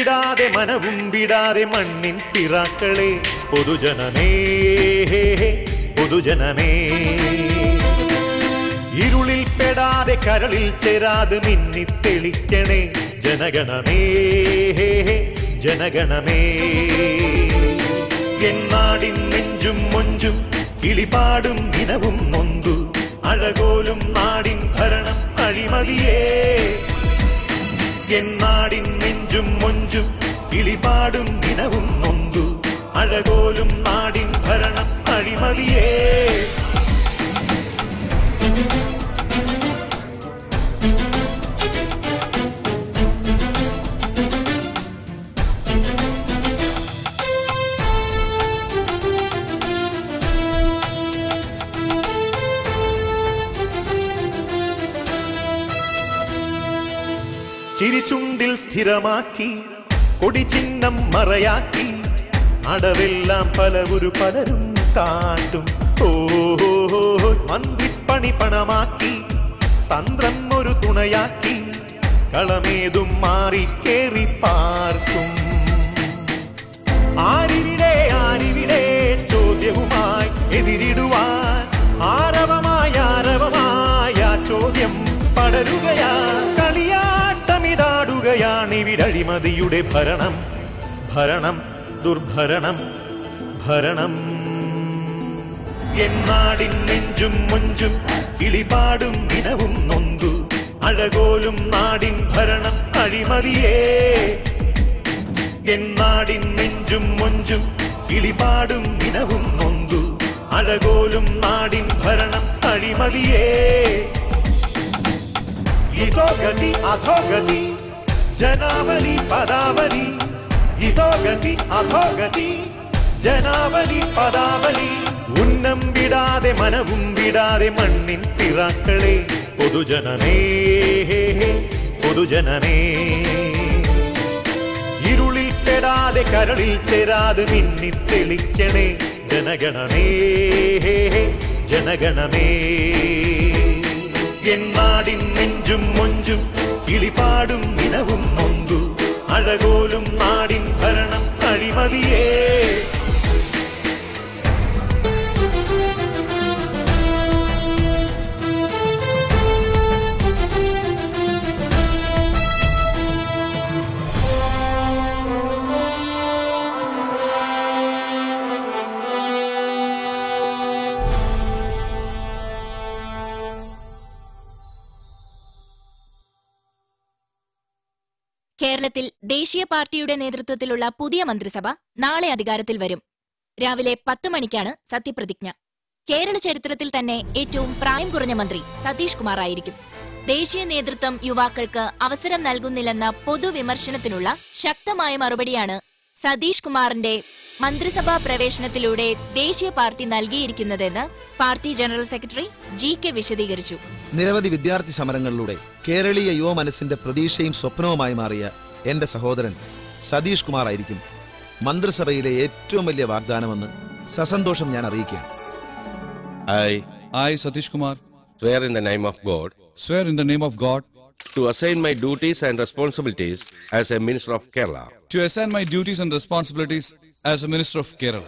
വിടാതെ മനവും വിടാതെ മണ്ണിൻ പിറാക്കളെ പൊതുജനമേ പൊതുജനമേ ഇരുളിൽ പെടാതെ കരളിൽ ചേരാതെ മിന്നി തെളിക്കണേ ജനഗണമേ ജനഗണമേ എന്നാടിൻ നെഞ്ചും മൊഞ്ചും കിളിപാടും ഇനവും നൊന്തു അഴകോലും നാടിൻ ഭരണം അഴിമതിയേ എന്നാടിൻ നെഞ്ചും മൊഞ്ചും കിളിപാടും ഇനവും നൊന്തു അഴകോലും നാടിൻ ഭരണം അഴിമതിയേ ചിരിച്ചുണ്ടിൽ സ്ഥിരമാക്കി കൊടിചിഹ്നം മറയാക്കി അടവെല്ലാം പലവൊരു പലരും കാട്ടും ഓ മന്ത്രിപ്പണി പണമാക്കി തന്ത്രം ഒരു തുണയാക്കി കളമേതും മാറി കേറി പാർക്കും ആരിവിടെ ആരിവിടെ ചോദ്യവുമായി എതിരിടുവാൻ ആരവമായ ആരവമായ ചോദ്യം പടരുകയാ കളിയാട്ടമിതാടുകയാണിവിടഴിമതിയുടെ ഭരണം ഭരണം ദുർഭരണം ഭരണം എന്നാടിൻ നെഞ്ചും മൊഞ്ചും കിളിപാടും ഇനവും നൊന്തു അഴകോലും നാടിൻ ഭരണം അഴിമതിയേ എന്നാടിൻ നെഞ്ചും മൊഞ്ചും കിളിപാടും ഇനവും നൊന്തു അഴകോലും നാടിൻ ഭരണം അഴിമതിയേ ഇതോ ഗതി അധോ ഗതി ജനാവലി പദാവലി ഇതോ ഗതി അധോ ഗതി ജനാവലി പദാവലി ഉന്നം വിടാതെ മനവും വിടാതെ മണ്ണിൻ പിറാക്കളെ പൊതുജനമേ പൊതുജനമേ ഇരുളിൽ പെടാതെ കരളിൽ ചേരാതെ മിന്നി തെളിക്കണേ ജനഗണമേ ജനഗണമേ എന്നാടിൻ നെഞ്ചും മൊഞ്ചും കിളിപാടും ഇനവും നൊന്തു അഴകോലും നാടിൻ ഭരണം അഴിമതിയേ കേരളത്തിൽ ദേശീയ പാർട്ടിയുടെ നേതൃത്വത്തിലുള്ള പുതിയ മന്ത്രിസഭ നാളെ അധികാരത്തിൽ വരും രാവിലെ പത്ത് മണിക്കാണ് സത്യപ്രതിജ്ഞ കേരള ചരിത്രത്തിൽ തന്നെ ഏറ്റവും പ്രായം കുറഞ്ഞ മന്ത്രി സതീഷ് കുമാർ ആയിരിക്കും ദേശീയ നേതൃത്വം യുവാക്കൾക്ക് അവസരം നൽകുന്നില്ലെന്ന പൊതുവിമർശനത്തിനുള്ള ശക്തമായ മറുപടിയാണ് സതീഷ് കുമാറിന്റെ മന്ത്രിസഭാ പ്രവേശനത്തിലൂടെ ദേശീയ പാർട്ടി നൽകിയിരിക്കുന്നതെന്ന് party general secretary G K വിശദീകരിച്ചു നിരവധി വിദ്യാർത്ഥി സമരങ്ങളിലൂടെ കേരളീയ യുവ മനസ്സിന്റെ പ്രതീക്ഷയും സ്വപ്നവുമായി മാറിയ എന്റെ സഹോദരൻ സതീഷ് കുമാർ ആയിരിക്കും മന്ത്രിസഭയിലെ ഏറ്റവും വലിയ വാഗ്ദാനമെന്ന് സസന്തോഷം ഞാൻ അറിയിക്കുകയാണ് I I, Satish Kumar, swear in the name of God swear in the name of God to assign my duties and responsibilities as a Minister of Kerala. to assign my duties and responsibilities as a Minister of Kerala.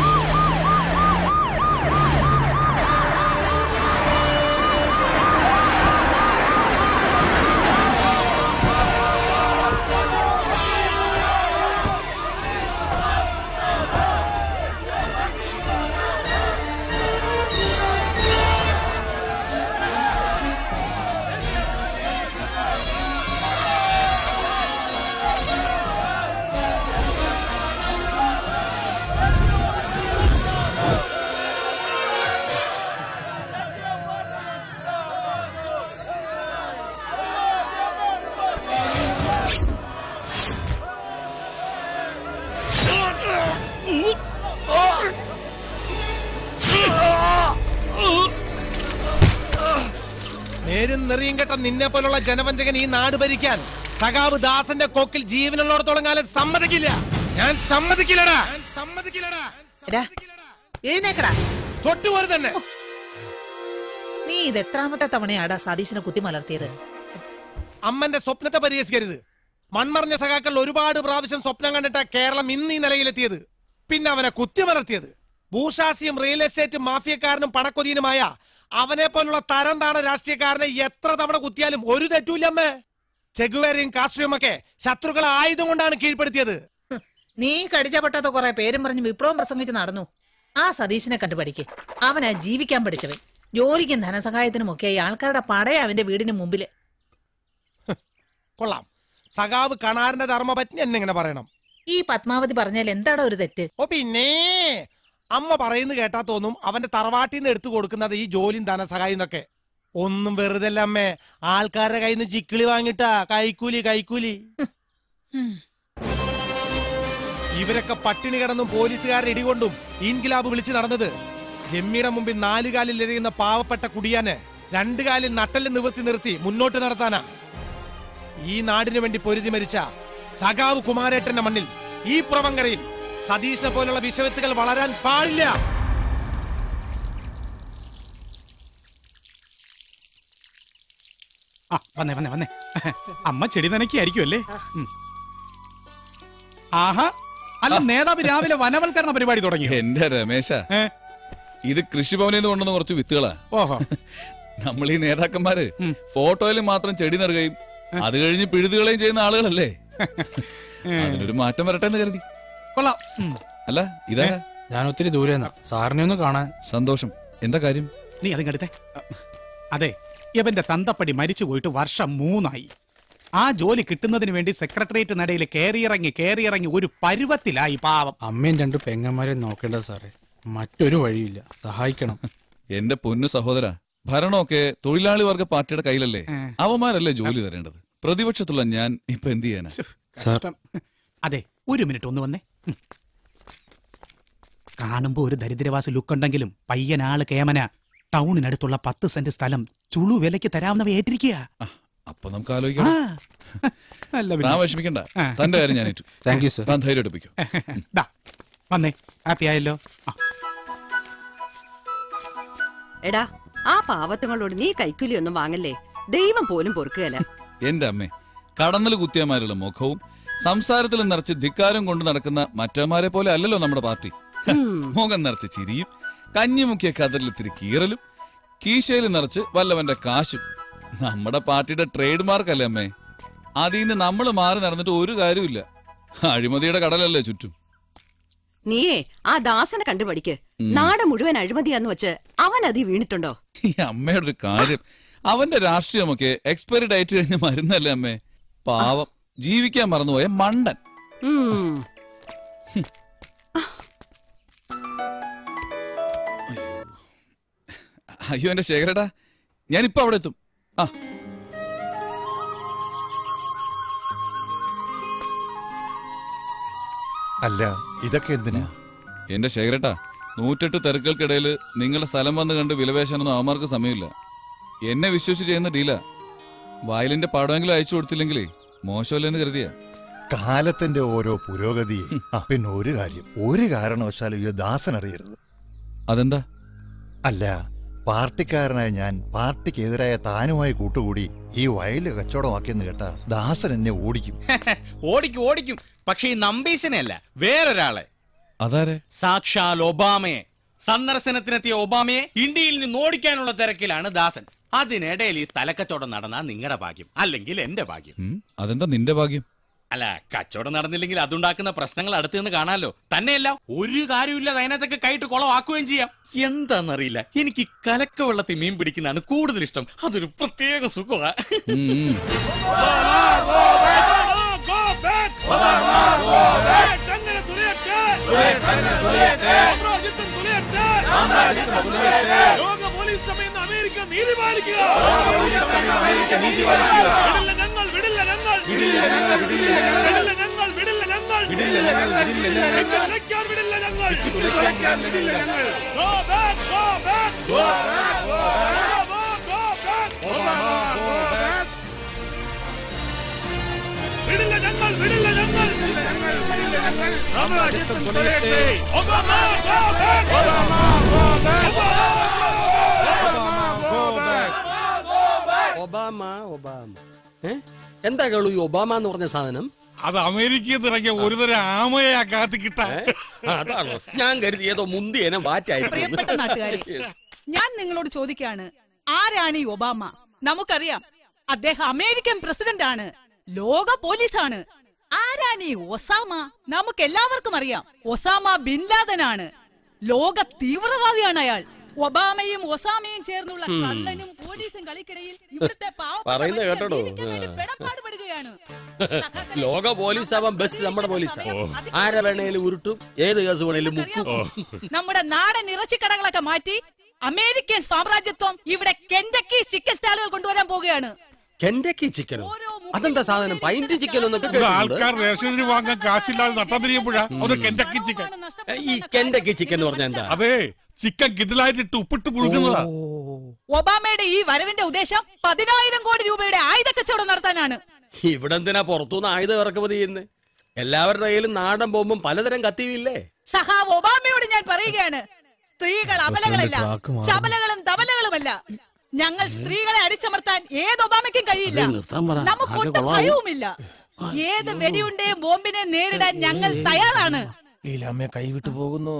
നേരും നെറിയും കെട്ട നിന്നെ പോലുള്ള ജനവഞ്ചകൻ ഈ നാട് ഭരിക്കാൻ സഖാവ് ദാസന്റെ കൊക്കിൽ ജീവനുള്ളിടത്തോളം കാലം സമ്മതിക്കില്ല ഞാൻ സമ്മതിക്കില്ലടാ ഞാൻ സമ്മതിക്കില്ലടാ എടാ, എഴുന്നേക്കടാ തൊട്ടുപോലെ തന്നെ നീ ഇത് എത്രാമത്തെ തവണയാടാ സതീശനെ കുത്തി മലർത്തിയത് അമ്മന്റെ സ്വപ്നത്തെ പരിഹസിക്കരുത് മൺമറഞ്ഞ സഖാക്കൾ ഒരുപാട് പ്രാവശ്യം സ്വപ്നം കണ്ടിട്ട കേരളം ഇന്ന് ഈ നിലയിലെത്തിയത് പിന്നെ അവനെ കുത്തിമലർത്തിയത് ഭൂഷാസിയും റിയൽ എസ്റ്റേറ്റ് മാഫിയക്കാരനും പണക്കൊതിയനുമായ അവനെ പോലുള്ള തരം താണ രാഷ്ട്രീയക്കാരനെ എത്ര തവണ കുത്തിയാലും ഒരു തെറ്റൂല്ലമ്മേ ചെഗുവേരയും കാസ്ട്രിയും ഒക്കെ ശത്രുക്കളെ ആയുധം കൊണ്ടാണ് കീഴ്പ്പെടുത്തിയത് ഹ്, നീ കടിച്ച പൊട്ടാത്ത കുറെ പേരും പറഞ്ഞ് വിപ്ലവം പ്രസംഗിച്ച് നടന്നു ആ സതീശനെ കണ്ടു പഠിക്ക് അവനാ ജീവിക്കാൻ പഠിച്ചവൻ ജോലിക്കും ധനസഹായത്തിനും ഒക്കെ ആൾക്കാരുടെ പടയ അവന്റെ വീടിന് മുമ്പില് കൊള്ളാം സഖാവ് കണാറിന്റെ ധർമ്മപത്നി എന്നെങ്ങനെ പറയണം ഈ പത്മാവതി പറഞ്ഞാൽ എന്താടാ ഒരു തെറ്റ് ഓ പിന്നെ അമ്മ പറയുന്നത് കേട്ടാ തോന്നും അവന്റെ തറവാട്ടിൽ നിന്ന് എടുത്തു കൊടുക്കുന്നത് ഈ ജോലിയും ധനസഹായം എന്നൊക്കെ ഒന്നും വെറുതെ അല്ല അമ്മേ ആൾക്കാരുടെ കയ്യിൽ നിന്ന് ചിക്കിളി വാങ്ങിട്ടാ കൈക്കൂലി കൈക്കൂലി ഉം. ഇവരൊക്കെ പട്ടിണി കിടന്നും പോലീസുകാരെ ഇടികൊണ്ടും ഇൻകിലാബ് വിളിച്ചു നടന്നത് ജമ്മിയുടെ മുമ്പിൽ നാലു കാലിൽ എറിയുന്ന പാവപ്പെട്ട കുടിയാന് രണ്ടു കാലിൽ നട്ടല് നിവർത്തി നിർത്തി മുന്നോട്ട് നടത്താനാ ഈ നാടിനു വേണ്ടി പൊരുതി മരിച്ച സഖാവ് കുമാരേട്ടന്റെ മണ്ണിൽ ഈ പ്രവങ്കരയിൽ സതീഷിനെ പോലുള്ള വിഷവത്തുകൾ വളരാൻ പാടില്ല ആ വന്നേ വന്നേ വന്നേ അമ്മ ചെടി നനയ്ക്കായിരിക്കും അല്ലേ ഉം. ആഹാ അല്ല നേതാവ് രാവിലെ വനവൽക്കരണ പരിപാടി തുടങ്ങി എന്റെ രമേശ ഇത് കൃഷിഭവനിൽ നിന്ന് കൊണ്ടുവന്ന കുറച്ച് വിത്തുകളാ ഓഹോ നമ്മൾ ഈ നേതാക്കന്മാര് ഉം. ഫോട്ടോയിൽ മാത്രം ചെടി നടുകയും അത് കഴിഞ്ഞ് പിഴുതുകളയും ചെയ്യുന്ന ആളുകളല്ലേ അതിനൊരു മാറ്റം വരട്ടെ എന്ന് കരുതി കൊള്ളാം ഉം. അല്ല ഇതാ ഞാൻ ഒത്തിരി ദൂരെന്നാ സാറിനെ ഒന്ന് കാണാൻ സന്തോഷം എന്താ കാര്യം നീ അതും കടുത്തേ അതെ ഇവന്റെ തന്തപ്പടി മരിച്ചു പോയിട്ട് വർഷം മൂന്നായി ആ ജോലി കിട്ടുന്നതിന് വേണ്ടി സെക്രട്ടേറിയറ്റ് നടയിൽ കയറിയിറങ്ങി കയറിയിറങ്ങി ഒരു പരുവത്തിലായി പാവം അമ്മയും രണ്ട് പെങ്ങന്മാരെ നോക്കേണ്ട സാറേ മറ്റൊരു വഴിയില്ല സഹായിക്കണം എന്റെ പൊന്നു സഹോദര ഭരണമൊക്കെ തൊഴിലാളി വർഗ പാർട്ടിയുടെ കയ്യിലല്ലേ ഏ. അവന്മാരല്ലേ ജോലി തരേണ്ടത് പ്രതിപക്ഷത്തുള്ള ഞാൻ ഇപ്പൊ എന്ത് ചെയ്യാനാ സാർ കഷ്ടം. അതെ ഒരു മിനിറ്റ് ഒന്ന് വന്നേ ഉം. കാണുമ്പോ ഒരു ദരിദ്രവാസ ലുക്കുണ്ടെങ്കിലും പയ്യനാള് കേമന ടൗണിനടുത്തുള്ള പത്ത് സെന്റ് സ്ഥലം ചുളു വിലയ്ക്ക് തരാവുന്നവ ഏറ്റിരിക്കുക ആ, അപ്പൊ നമുക്ക് ആലോചിക്കാം അല്ല താൻ പിന്നെ. വിഷമിക്കണ്ട ആ. തന്റെ കാര്യം ഞാൻ ഏറ്റു താങ്ക് യു സർ താൻ ധൈര്യം എടുപ്പിക്കും ദാ, വന്നേ ഹാപ്പി ആയല്ലോ ആ, എടാ ആ പാവത്തുങ്ങളോട് നീ കൈക്കൂലി ഒന്നും വാങ്ങല്ലേ ദൈവം പോലും പൊറുക്കുകയല്ല എന്റെ അമ്മേ കടന്നൽ കുത്തിയമാരുള്ള മുഖവും സംസാരത്തിൽ നിറച്ച് ധിക്കാരം കൊണ്ട് നടക്കുന്ന മറ്റന്മാരെ പോലെ അല്ലല്ലോ നമ്മുടെ പാർട്ടി ഹ, മുഖം നിറച്ച് ചിരിയും കഞ്ഞിമുക്കിയ കതറിൽ ഇത്തിരി കീറലും കീശയിൽ നിറച്ച് വല്ലവന്റെ കാശും നമ്മുടെ പാർട്ടിയുടെ ട്രേഡ് മാർക്ക് അല്ലേ അമ്മേ അതിൽ നിന്ന് നമ്മൾ മാറി നടന്നിട്ട് ഒരു കാര്യമില്ല അഴിമതിയുടെ കടലല്ലേ ചുറ്റും നീയേ ആ ദാസനെ കണ്ടുപഠിക്ക് നാട് മുഴുവൻ അഴിമതിയാന്ന് വെച്ച് അവൻ അതി വീണിട്ടുണ്ടോ ഈ അമ്മയുടെ ഒരു കാര്യം അവന്റെ രാഷ്ട്രീയമൊക്കെ എക്സ്പയറി ഡേറ്റ് കഴിഞ്ഞ മരുന്നല്ലേ അമ്മേ പാവം ജീവിക്കാൻ മറന്നുപോയ മണ്ടൻ ഉം. അയ്യോ എന്റെ ശേഖരടാ ഞാനിപ്പോ അവിടെ എത്തും ആ അല്ല ഇതൊക്കെ എന്തിനാ എന്റെ ശേഖരട്ടാ നൂറ്റെട്ട് തിരക്കുകൾക്കിടയിൽ നിങ്ങളുടെ സ്ഥലം വന്ന് കണ്ട് വിലപേശാനൊന്നും അവന്മാർക്ക് സമയമില്ല എന്നെ വിശ്വസിച്ച് ചെയ്യുന്ന ഡീലാ വയലിന്റെ പാടമെങ്കിലും അയച്ചു കൊടുത്തില്ലെങ്കിലേ മോശമല്ലെന്ന് കരുതിയാ കാലത്തിന്റെ ഓരോ പുരോഗതി ആ പിന്നെ ഒരു കാര്യം ഒരു കാരണവശാലും ഇത് ദാസൻ അറിയരുത് അതെന്താ അല്ല പാർട്ടിക്കാരനായ ഞാൻ പാർട്ടിക്കെതിരായ താനുമായി കൂട്ടുകൂടി ഈ വയല് കച്ചവടമാക്കിയെന്ന് കേട്ടാ ദാസൻ എന്നെ ഓടിക്കും ഓടിക്കും ഓടിക്കും പക്ഷേ ഈ നമ്പീശനെ അല്ല വേറൊരാളെ അതാരെ സാക്ഷാൽ ഒബാമയെ സന്ദർശനത്തിനെത്തിയ ഒബാമയെ ഇന്ത്യയിൽ നിന്ന് ഓടിക്കാനുള്ള തിരക്കിലാണ് ദാസൻ അതിനിടയിൽ ഈ സ്ഥലക്കച്ചവടം നടന്ന നിങ്ങളുടെ ഭാഗ്യം അല്ലെങ്കിൽ എന്റെ ഭാഗ്യം ഉം, അതെന്താ നിന്റെ ഭാഗ്യം അല്ല കച്ചവടം നടന്നില്ലെങ്കിൽ അതുണ്ടാക്കുന്ന പ്രശ്നങ്ങൾ അടുത്ത് നിന്ന് കാണാലോ തന്നെയല്ല ഒരു കാര്യമില്ല അതിനകത്തൊക്കെ കൈയിട്ട് കുളമാക്കുകയും ചെയ്യാം എന്താണെന്നറിയില്ല എനിക്ക് ഈ കലക്ക വെള്ളത്തിൽ മീൻ പിടിക്കുന്നതാണ് കൂടുതൽ ഇഷ്ടം അതൊരു പ്രത്യേക സുഖമാണ് ഉം, ഉം. ലോക പോലീസ് സഭയെന്ന് അമേരിക്ക നീതി പാലിക്കുക വിടില്ല ഞങ്ങൾ വിടില്ല ഞങ്ങൾ വിടില്ല ഞങ്ങൾ വിടില്ല ഞങ്ങൾ വിട്ട് തുലയ്ക്കാൻ വിടില്ല ഞങ്ങൾ Go back, go back. Go back. വിടില്ല ഞങ്ങൾ വിടില്ല ഞങ്ങൾ സാമ്രാജ്യത്വം തുലയട്ടെ. Obama, go back. Obama Obama ഏ എന്താ കേളു ഈ ഒബാമ എന്ന് പറഞ്ഞ സാധനം അത് അമേരിക്കയിൽ നിന്ന് ഇറങ്ങിയ ഒരുതരം ആമയാ കാത്തി കിട്ടാൻ അതാണോ ഞാൻ കരുതി ഏതോ മുന്തിയനെ പ്രിയപ്പെട്ട നാട്ടുകാരെ ഞാൻ നിങ്ങളോട് ചോദിക്കാണ് ആരാണ് ഈ ഒബാമ നമുക്കറിയാം അദ്ദേഹം അമേരിക്കൻ പ്രസിഡന്റ് ആണ് ലോക പോലീസാണ് ആരാണ് ഈ ഒസാമ നമുക്ക് എല്ലാവർക്കും അറിയാം ഒസാമ ബിൻ ലാദനാണ് ലോക തീവ്രവാദിയാണ് അയാൾ ഒബാമയും ഒസാമയും ചേർന്നുള്ള ഉം. കള്ളനും പോലീസും കളിക്കിടയിൽ ഇവിടുത്തെ പാവപ്പെട്ട പറയുന്നത് മനുഷ്യർ കേട്ടോ ജീവിക്കാൻ വേണ്ടി പെടപ്പാടുപെടുകയാണ് ലോക പോലീസ് ആവാൻ ബെസ്റ്റ് നമ്മുടെ പോലീസാ ആരെ വേണേലും ഉരുട്ടും ഏത് കേസ് വേണേലും മുക്കും നമ്മുടെ നാടൻ ഇറച്ചിക്കടകളൊക്കെ മാറ്റി അമേരിക്കൻ സാമ്രാജ്യത്വം ഇവിടെ കെൻഡക്കി ചിക്കൻ സ്റ്റാളുകൾ കൊണ്ടുവരാൻ പോവുകയാണ് കെൻഡക്കി ചിക്കനോ അതെന്താ സാധനം പൈന്റ് ചിക്കൻ എന്നൊക്കെ ഇവിടെ കേട്ടിട്ടുണ്ട്. ആൾക്കാർ റേഷനിന് വാങ്ങാൻ കാശില്ലാതെ നട്ടം തിരിയുമ്പോഴാ അത് കെൻഡക്കി ചിക്കൻ ഈ കെൻഡക്കി ചിക്കൻ എന്ന് പറഞ്ഞാൽ എന്താ അതെ ചിക്കൻ കിഡിലായിട്ട് ഉപ്പിട്ട് പുഴുങ്ങുന്നതാ ഒബാമയുടെ ഈ വരവിന്റെ ഉദ്ദേശം പതിനായിരം കോടി രൂപയുടെ ആയുധ കച്ചവടം നടത്താനാണ് ഇവിടെ എന്തിനാ പുറത്തുനിന്ന് ആയുധം ഇറക്കുമതി ചെയ്യുന്നത് എല്ലാവരുടെ കയ്യിലും നാടൻ പോകുമ്പോൾ പലതരം കത്തിയില്ലേ സഹാവ് ഒബാമയോട് ഞാൻ പറയുകയാണ് സ്ത്രീകൾ അബലകളല്ല ട്രാക്ക് മാറുന്നു. ചപലകളും തബലകളുമല്ല ഞങ്ങൾ സ്ത്രീകളെ അടിച്ചമർത്താൻ ഏത് ഒബാമയ്ക്കും കഴിയില്ല അത് നിർത്താൻ പറ. നമുക്കൊട്ടും ആകെ കൊളാവും. ഭയവുമില്ല ഏത് വെടിയുണ്ടേയും ബോംബിനെ നേരിടാൻ ഞങ്ങൾ തയ്യാറാണ് ലീലാമ്മ കൈവിട്ടു പോകുന്നു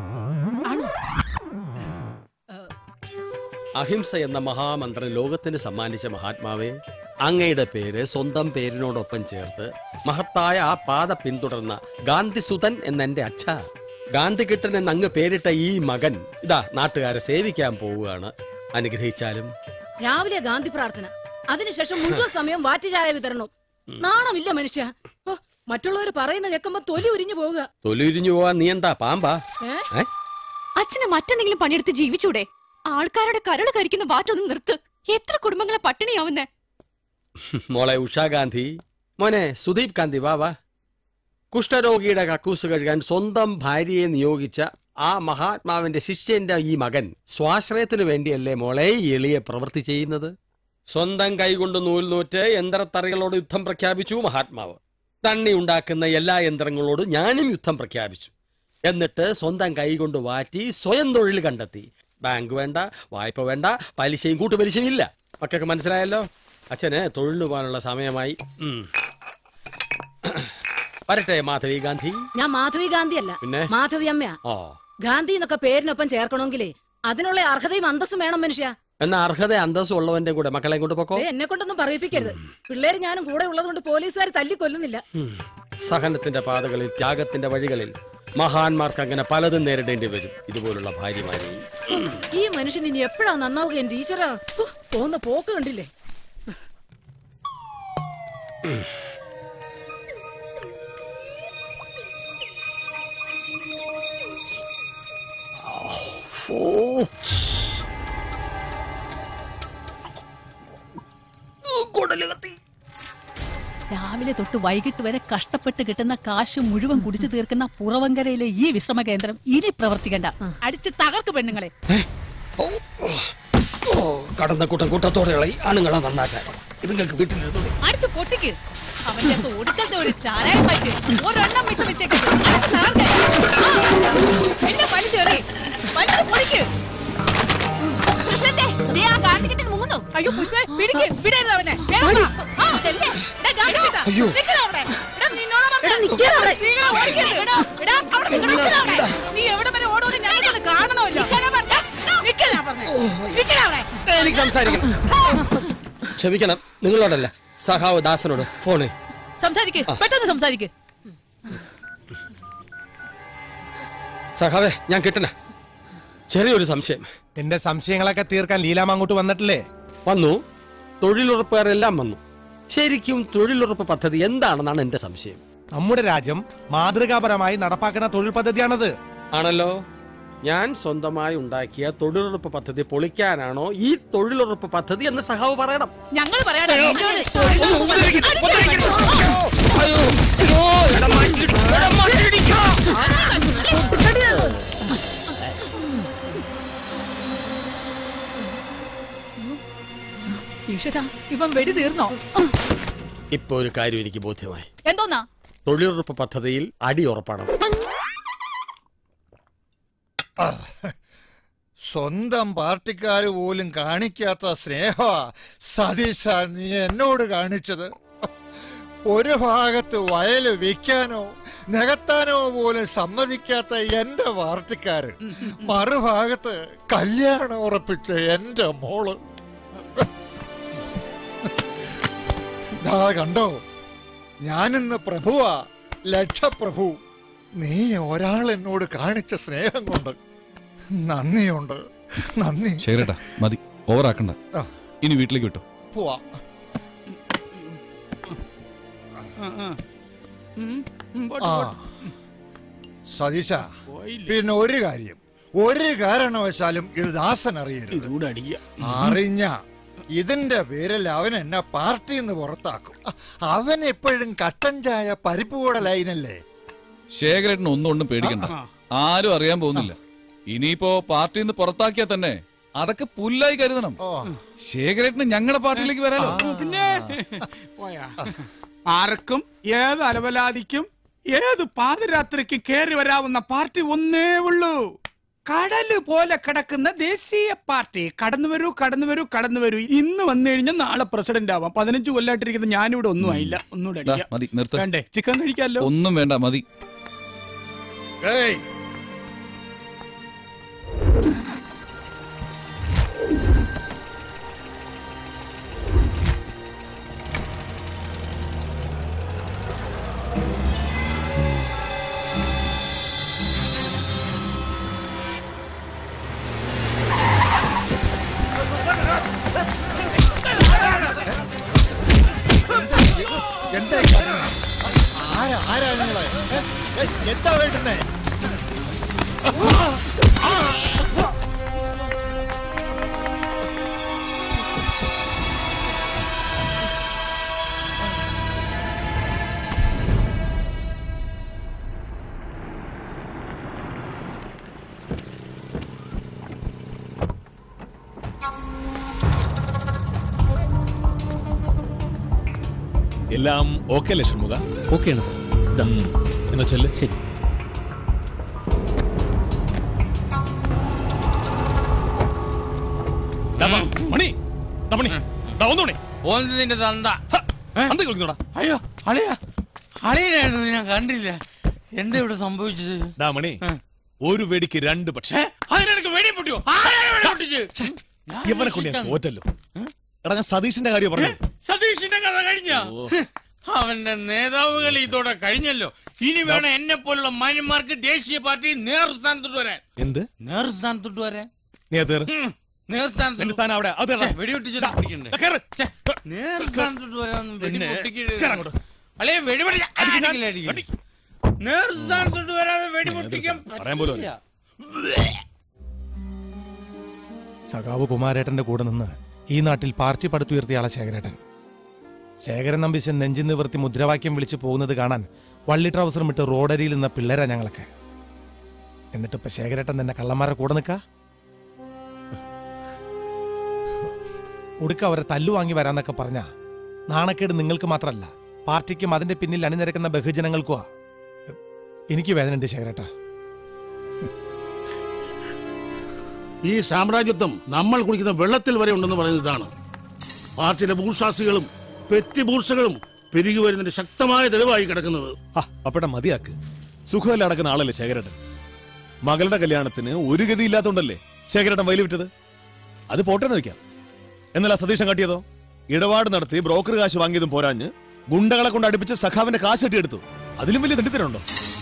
അഹിംസ എന്ന മഹാമന്ത്രം ലോകത്തിന് സമ്മാനിച്ച മഹാത്മാവേ അങ്ങയുടെ പേര് സ്വന്തം പേരിനോടൊപ്പം ചേർത്ത് മഹത്തായ ആ പാത പിന്തുടർന്ന ഗാന്ധിസുതൻ എന്ന എന്റെ അച്ഛ ഗാന്ധികിട്ടൻ എന്ന് അങ്ങ് പേരിട്ട ഈ മകൻ ഇതാ നാട്ടുകാരെ സേവിക്കാൻ പോവുകയാണ് അനുഗ്രഹിച്ചാലും രാവിലെ ഗാന്ധി പ്രാർത്ഥന അതിനുശേഷം മുഴുവൻ സമയം വാറ്റുചായ വിതരണം നാണമില്ല മനുഷ്യ ഓ, മറ്റുള്ളവർ പറയുന്ന കേൾക്കുമ്പോ തൊലി ഉരിഞ്ഞു പോവുക തൊലിയുരിഞ്ഞു പോവാൻ നീ എന്താ പാമ്പാ ഏ? ഏ? അച്ഛന് മറ്റെന്തെങ്കിലും പണിയെടുത്ത് ജീവിച്ചൂടെ ആൾക്കാരുടെ കരള് കരിക്കുന്ന വാറ്റൊന്നും നിർത്ത് എത്ര കുടുംബങ്ങളെ പട്ടിണിയാവുന്നേ മോളെ ഉഷാ ഗാന്ധി മോനെ സുദീപ് ഗാന്ധി വാ വാ കുഷ്ഠരോഗിയുടെ കക്കൂസ് കഴുകാൻ സ്വന്തം ഭാര്യയെ നിയോഗിച്ച ആ മഹാത്മാവിന്റെ ശിഷ്യന്റെ ഈ മകൻ സ്വാശ്രയത്തിനു വേണ്ടിയല്ലേ മോളെ ഈ എളിയ പ്രവൃത്തി ചെയ്യുന്നത് സ്വന്തം കൈകൊണ്ട് നൂൽ നൂറ്റ് യന്ത്രത്തറികളോട് യുദ്ധം പ്രഖ്യാപിച്ചു മഹാത്മാവ് തണ്ണി ഉണ്ടാക്കുന്ന എല്ലാ യന്ത്രങ്ങളോടും ഞാനും യുദ്ധം പ്രഖ്യാപിച്ചു എന്നിട്ട് സ്വന്തം കൈകൊണ്ട് വാറ്റി സ്വയം തൊഴിൽ കണ്ടെത്തി ബാങ്ക് വേണ്ട വായ്പ വേണ്ട പലിശയും കൂട്ടുപലിശയും ഇല്ല മക്കൾക്ക് മനസ്സിലായല്ലോ അച്ഛന് തൊഴിലിന് പോകാനുള്ള സമയമായി ഉം. വരട്ടെ മാധവി ഗാന്ധി ഞാൻ മാധവി ഗാന്ധി അല്ല പിന്നെ? മാധവി അമ്മയാ ഓ ഗാന്ധി എന്നൊക്കെ പേരിനൊപ്പം ചേർക്കണമെങ്കിലേ അതിനുള്ള അർഹതയും അന്തസ്സും വേണം മനുഷ്യ എന്നാ അർഹത അന്തസ്സും ഉള്ളവന്റെ കൂടെ മക്കളെ കൊണ്ട് പൊക്കോ ദേ, എന്നെ കൊണ്ടൊന്നും പറയിപ്പിക്കരുത് പിള്ളേര് ഞാനും കൂടെ ഉള്ളതുകൊണ്ട് പോലീസുകാർ തല്ലിക്കൊല്ലുന്നില്ല ഉം. സഹനത്തിന്റെ പാതകളിൽ ത്യാഗത്തിന്റെ വഴികളിൽ മഹാന്മാർക്ക് അങ്ങനെ പലതും നേരിടേണ്ടി വരും ഇതുപോലുള്ള ഭാര്യമാരെയും ഈ മനുഷ്യൻ ഇനി എപ്പോഴാ നന്നാവുക എന്റെ ഈശ്വരാ ഹു, പോകുന്ന പോക്ക് കണ്ടില്ലേ രാവിലെ തൊട്ട് വൈകിട്ട് വരെ കഷ്ടപ്പെട്ട് കിട്ടുന്ന കാശ് മുഴുവൻ കുടിച്ചു തീർക്കുന്ന പുറവങ്കരയിലെ ഈ വിശ്രമ കേന്ദ്രം ഇനി പ്രവർത്തിക്കണ്ട അടിച്ച് തകർക്ക് പെണ്ണുങ്ങളെ കടന്ന കൂട്ടം കൂട്ടത്തോടെ ഇളയി ആണുങ്ങളെ നന്നാക്കാൻ ഇത് നിങ്ങൾക്ക് വീട്ടിലിരുന്നു അടിച്ച് പൊട്ടിക്ക് അവന്റെ ഒക്കെ ഒടുക്കത്തെ ഒരു ചാരായം പറ്റി ഒരെണ്ണം മിച്ചം വെച്ചേക്ക് അടിച്ച് തകർക്കാൻ. ആ, എല്ലാം വലിച്ചെറി വലിച്ച് പൊളിക്ക് അയ്യോ പുഷ്പേ പിടിക്ക് വിടരുത് അവനെ വേഗം വാ. ആ, ഡാ, ഗാന്ധികേട്ടാ, അയ്യോ. നിക്കടാ അവിടെ. എടാ, നിന്നോടാ പറഞ്ഞെ. നിക്കടാ അവിടെ. സ്ത്രീകളെ ഓടിക്കരുത്. എടാ, അവിടെ നിക്കടാ അവിടെ. നീ എവിടെ വരെ ഓടുമെന്ന് ഞങ്ങൾക്കൊന്ന് കാണണമല്ലോ നിക്കലാ പറഞ്ഞെ. നിക്കടാ അവിടെ. എനിക്ക് സംസാരിക്കണം ക്ഷമിക്കണം നിങ്ങളോടല്ല സഹാവ് ദാസനോട് ഫോണ് സംസാരിക്ക് പെട്ടെന്ന് സംസാരിക്ക് സഹാവേ ഞാൻ കിട്ടണ ചെറിയൊരു സംശയം എന്റെ സംശയങ്ങളൊക്കെ തീർക്കാൻ ലീലാമ്മ അങ്ങോട്ട് വന്നിട്ടില്ലേ വന്നു തൊഴിലുറപ്പുകാരെല്ലാം വന്നു ശരിക്കും തൊഴിലുറപ്പ് പദ്ധതി എന്താണെന്നാണ് എന്റെ സംശയം നമ്മുടെ രാജ്യം മാതൃകാപരമായി നടപ്പാക്കുന്ന തൊഴിൽ പദ്ധതിയാണത് ആണല്ലോ ഞാൻ സ്വന്തമായി ഉണ്ടാക്കിയ തൊഴിലുറപ്പ് പദ്ധതി പൊളിക്കാനാണോ ഈ തൊഴിലുറപ്പ് പദ്ധതി എന്ന് സഹാവ് പറയണം ഞങ്ങൾ പറയാനാ ഈശ്വര ഇവൻ വെടി തീർന്നോ ഇപ്പൊ ഒരു കാര്യം എനിക്ക് ബോധ്യമായി എന്തോന്നാ തൊഴിലുറപ്പ് പദ്ധതിയിൽ അടി ഉറപ്പാണ് സ്വന്തം പാർട്ടിക്കാര് പോലും കാണിക്കാത്ത സ്നേഹമാ സതീശ നീ എന്നോട് കാണിച്ചത് ഒരു ഭാഗത്ത് വയല് വിൽക്കാനോ നികത്താനോ പോലും സമ്മതിക്കാത്ത എന്റെ പാർട്ടിക്കാര് മറുഭാഗത്ത് കല്യാണം ഉറപ്പിച്ച എന്റെ മോള് ദാ കണ്ടോ ഞാനിന്ന് പ്രഭുവാ ലക്ഷപ്രഭു നീ ഒരാൾ എന്നോട് കാണിച്ച സ്നേഹം കൊണ്ട് നന്ദിയുണ്ട് നന്ദി ശരിട്ടാ മതി ഓവറാക്കണ്ട ആ. ഇനി വീട്ടിലേക്ക് വിട്ടോ പോവാ ആ സതീശ പിന്നെ ഒരു കാര്യം ഒരു കാരണവശാലും ഇത് ദാസൻ അറിയരുത് അറിഞ്ഞ ഇതിന്റെ പേരിൽ അവൻ എന്നെ പാർട്ടിയിൽ നിന്ന് പുറത്താക്കും അ- അവൻ എപ്പോഴും കട്ടൻ ചായ പരിപ്പ് കൂടെ ലൈനല്ലേ ശേഖരേട്ടൻ ഒന്നും ഒന്നും പേടിക്കണ്ട ആരും അറിയാൻ പോകുന്നില്ല ഇനിയിപ്പോ പാർട്ടിയിൽ നിന്ന് പുറത്താക്കിയാൽ തന്നെ അതൊക്കെ പുല്ലായി കരുതണം ശേഖരേട്ടന് ഞങ്ങളുടെ പാർട്ടിയിലേക്ക് വരാലോ പിന്നെ പോയാ ആർക്കും ഏത് അലവലാതിക്കും ഏത് പാതിരാത്രിക്കും കയറി വരാവുന്ന പാർട്ടി ഒന്നേ ഉള്ളൂ കടല് പോലെ കിടക്കുന്ന ദേശീയ പാർട്ടി കടന്നു വരൂ കടന്നു വരൂ കടന്നു വരൂ ഇന്ന് വന്നു കഴിഞ്ഞാൽ നാളെ പ്രസിഡന്റ് ആവാം പതിനഞ്ച് കൊല്ലായിട്ടിരിക്കുന്ന ഞാനിവിടെ ഒന്നും ആയില്ല ഒന്നുകൂടെ ദാ, അടിക്കാം. മതി നിർത്ത വേണ്ടേ ചിക്കൻ കഴിക്കാമല്ലോ ഒന്നും വേണ്ട മതി ഏയ് എന്താ ഈ കാട്ടുന്നെ? ആരാ ആരാ നിങ്ങള് ഏ? ഏ, എന്താ വേണ്ടുന്നേ എല്ലാം ഓക്കെ അല്ലേ ഷൺമുഖ ഓക്കെയാണ് സാർ എന്നാ ചെല്ല് ശരി ഡാ, മ- മണി ഡാ, മണി ഡാ, ഒന്ന് മണി ഓന്തിന്റെ തന്ത അന്ത കളിക്കുന്നോടാ അയ്യോ അളിയ അളിയനായിരുന്നു ഞാൻ കണ്ടില്ല എന്താ ഇവിടെ സംഭവിച്ചത് ഡാ മണി ഒരു വെടിക്ക് രണ്ട് പക്ഷേ അതിനെനിക്ക് വെടി പൊട്ടിയോ ആരാണ് വെടി പൊട്ടിച്ച് ഇവനെ കൊണ്ട് ഞാൻ തോറ്റല്ലോ എടാ ഞാൻ സതീഷിന്റെ കാര്യം പറഞ്ഞു സതീഷിന്റെ കഥ കഴിഞ്ഞ അവന്റെ നേതാവുകൾ ഇതോടെ കഴിഞ്ഞല്ലോ ഇനി വേണം എന്നെ പോലുള്ള മാന്യന്മാർക്ക് ദേശീയ പാർട്ടി നേതൃസ്ഥാനത്തോട്ട് വരാൻ എന്ത് നേതൃസ്ഥാനത്തോട്ട് വരാൻ നീ അത് കേറ്. നേതൃസ്ഥാനത്ത് നിന്റെ സ്ഥാനം അവിടെ അത് ഛെ, വെടിപൊട്ടിച്ചിട്ട് പിടിക്കണ്ടേ ഛെ, നേതൃസ്ഥാനത്തോട്ട് വരാൻ പിന്നെ, കേറ് അങ്ങോട്ട്. അല്ലേ വെടിപൊട്ടി അടിക്കില്ല, അടിക്കില്ല. നേതൃസ്ഥാനത്തോട്ട് വരാതെ വെടിപൊട്ടിക്കാൻ പറയാൻ പോലും പറ്റില്ല. സഖാവ് കുമാരേട്ടന്റെ കൂടെ നിന്ന് ഈ നാട്ടിൽ പാർട്ടി പടുത്തുയർത്തിയ ആളെ ശേഖരേട്ടൻ ശേഖരൻ നമ്പീശൻ നെഞ്ചിൽ നിവർത്തി മുദ്രാവാക്യം വിളിച്ചു പോകുന്നത് കാണാൻ വള്ളി ട്രൗസറും ഇട്ട് റോഡരിയിൽ നിന്ന പിള്ളേരാ ഞങ്ങളൊക്കെ എന്നിട്ടിപ്പോ ശേഖരേട്ടൻ തന്നെ കള്ളന്മാരെ കൂടെ നിൽക്ക ഒടുക്ക അവരെ തല്ലു വാങ്ങി വരാന്നൊക്കെ പറഞ്ഞ നാണക്കേട് നിങ്ങൾക്ക് മാത്രമല്ല പാർട്ടിക്കും അതിന്റെ പിന്നിൽ അണിനിരക്കുന്ന ബഹുജനങ്ങൾക്കുവാ എനിക്ക് വേദനയുണ്ട് ശേഖരേട്ടാ ഈ സാമ്രാജ്യത്വം നമ്മൾ കുടിക്കുന്ന വെള്ളത്തിൽ വരെ ഉണ്ടെന്ന് പറയുന്നതാണ് പാർട്ടിയിലെ ബൂർഷാസികളും പെറ്റി ബൂർഷകളും പെരുകി വരുന്നതിന്റെ ശക്തമായ തെളിവായി കിടക്കുന്നത് അപ്പടെ മതിയാക്ക് സുഖമല്ല അടക്കുന്ന ആളല്ലേ ശേഖരേട്ടൻ മകളുടെ കല്യാണത്തിന് ഒരു ഗതി ഇല്ലാത്തോണ്ടല്ലേ ശേഖരേട്ടൻ വയല് വിറ്റത് അത് പോട്ടെന്ന് വെക്കാം എന്നല്ല സതീശൻ കാട്ടിയതോ ഇടപാട് നടത്തി ബ്രോക്കർ കാശ് വാങ്ങിയതും പോരാഞ്ഞ് ഗുണ്ടകളെ കൊണ്ട് അടുപ്പിച്ച് സഖാവിന്റെ കാശ് കെട്ടിയെടുത്തു അതിലും വലിയ തെണ്ടിത്തരമുണ്ടോ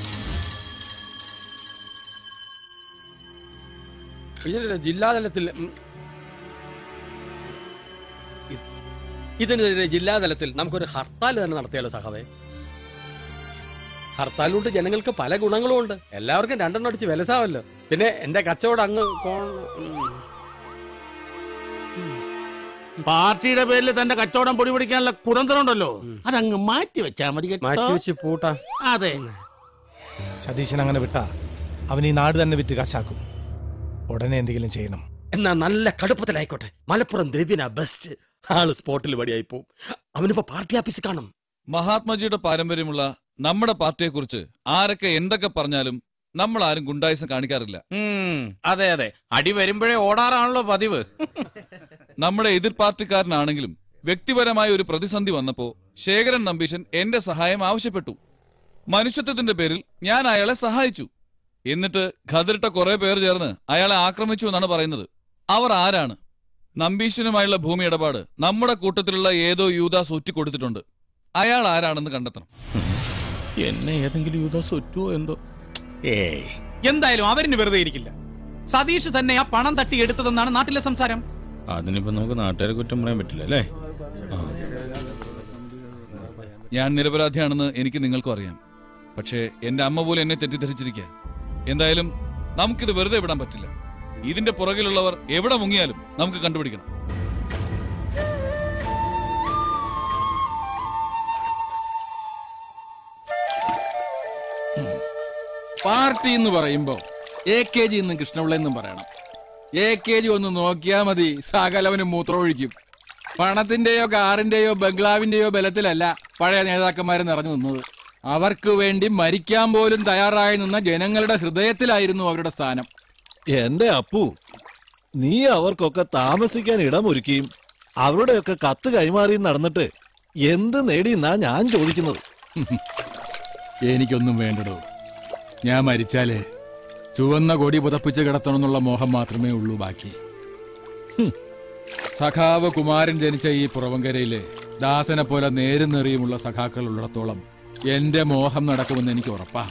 ഇതിനെതിരെ ജില്ലാതലത്തിൽ ഉം, ഇ- ഇതിനെതിരെ ജില്ലാതലത്തിൽ നമുക്കൊരു ഹർത്താൽ തന്നെ നടത്തിയാലോ സഹാവേ ഹർത്താലുകൊണ്ട് ജനങ്ങൾക്ക് പല ഗുണങ്ങളും ഉണ്ട് എല്ലാവർക്കും രണ്ടെണ്ണം അടിച്ച് വിലസാവല്ലോ പിന്നെ എന്റെ കച്ചവടം അങ്ങ് കോ- ഉം. പാർട്ടിയുടെ പേരിൽ തന്റെ കച്ചവടം പൊടി പിടിക്കാനുള്ള കുതന്ത്രം ഉണ്ടല്ലോ അതങ്ങ് മാറ്റി വെച്ചാ മതി കേട്ടോ. മാറ്റി വെച്ച് പൂട്ടാ അതെ സതീശൻ അങ്ങനെ വിട്ടാ അവൻ ഈ നാട് തന്നെ വിറ്റ് കാശാക്കും ഉടനെ എന്തെങ്കിലും ചെയ്യണം എന്നാ നല്ല കടുപ്പത്തിലായിക്കോട്ടെ മലപ്പുറം ദ്രവ്യന ബെസ്റ്റ് ആള് സ്പോട്ടിൽ വടിയായി പോവും അവനിപ്പോ പാർട്ടി ഓഫീസിൽ കാണും മഹാത്മജിയുടെ പാരമ്പര്യമുള്ള നമ്മുടെ പാർട്ടിയെക്കുറിച്ച് ആരൊക്കെ എന്തൊക്കെ പറഞ്ഞാലും നമ്മൾ ആരും ഗുണ്ടായുസം കാണിക്കാറില്ല ഉം, അതെ അതെ അടി വരുമ്പോഴേ ഓടാറാണല്ലോ പതിവ് നമ്മുടെ എതിർ പാർട്ടിക്കാരനാണെങ്കിലും വ്യക്തിപരമായ ഒരു പ്രതിസന്ധി വന്നപ്പോ ശേഖരൻ നമ്പീശൻ എന്റെ സഹായം ആവശ്യപ്പെട്ടു മനുഷ്യത്വത്തിന്റെ പേരിൽ ഞാൻ അയാളെ സഹായിച്ചു എന്നിട്ട് ഖതിരിട്ട കുറെ പേർ ചേർന്ന് അയാളെ ആക്രമിച്ചു എന്നാണ് പറയുന്നത് അവർ ആരാണ് നമ്പീശനുമായുള്ള ഭൂമി ഇടപാട് നമ്മുടെ കൂട്ടത്തിലുള്ള ഏതോ യൂദാസ് ഒറ്റിക്കൊടുത്തിട്ടുണ്ട് അയാൾ ആരാണെന്ന് കണ്ടെത്തണം എന്നെ ഏതെങ്കിലും യൂദാസ് ഒറ്റുവോ എന്തോ ഏയ് എന്തായാലും അവരിന് വെറുതെ ഇരിക്കില്ല സതീഷ് തന്നെ ആ പണം തട്ടി എടുത്തതെന്നാണ് നാട്ടിലെ സംസാരം അതിനിപ്പോ നമുക്ക് നാട്ടുകാരെ കുറ്റം പറയാൻ പറ്റില്ല അല്ലേ ഞാൻ നിരപരാധിയാണെന്ന് എനിക്ക് നിങ്ങൾക്കും അറിയാം പക്ഷേ എന്റെ അമ്മ പോലും എന്നെ തെറ്റിദ്ധരിച്ചിരിക്കുക എന്തായാലും നമുക്കിത് വെറുതെ വിടാൻ പറ്റില്ല ഇതിന്റെ പുറകിലുള്ളവർ എവിടെ മുങ്ങിയാലും നമുക്ക് കണ്ടുപിടിക്കണം പാർട്ടി എന്ന് പറയുമ്പോ എ കെ ജി എന്നും കൃഷ്ണപിള്ള എന്നും പറയണം എ കെ ജി ഒന്ന് നോക്കിയാ മതി സകലവനും മൂത്രമൊഴിക്കും പണത്തിന്റെയോ കാറിന്റെയോ ബംഗ്ലാവിന്റെയോ ബലത്തിലല്ല പഴയ നേതാക്കന്മാരെ നിറഞ്ഞു നിന്നത് അവർക്ക് വേണ്ടി മരിക്കാൻ പോലും തയ്യാറായി നിന്ന ജനങ്ങളുടെ ഹൃദയത്തിലായിരുന്നു അവരുടെ സ്ഥാനം എന്റെ അപ്പു നീ അവർക്കൊക്കെ താമസിക്കാൻ ഇടമൊരുക്കിയും അവരുടെയൊക്കെ കത്ത് കൈമാറിയും നടന്നിട്ട് എന്ത് നേടിയെന്നാ ഞാൻ ചോദിക്കുന്നത് എനിക്കൊന്നും വേണ്ടടോ ഞാൻ മരിച്ചാലേ ചുവന്ന കൊടി പുതപ്പിച്ച് കിടത്തണമെന്നുള്ള മോഹം മാത്രമേ ഉള്ളൂ ബാക്കി ഹും. സഖാവ് കുമാരൻ ജനിച്ച ഈ പുറവങ്കരയിലെ ദാസനെ പോലെ നേരും നെറിയുമുള്ള സഖാക്കൾ ഉള്ളിടത്തോളം എന്റെ മോഹം നടക്കുമെന്ന് എനിക്ക് ഉറപ്പാ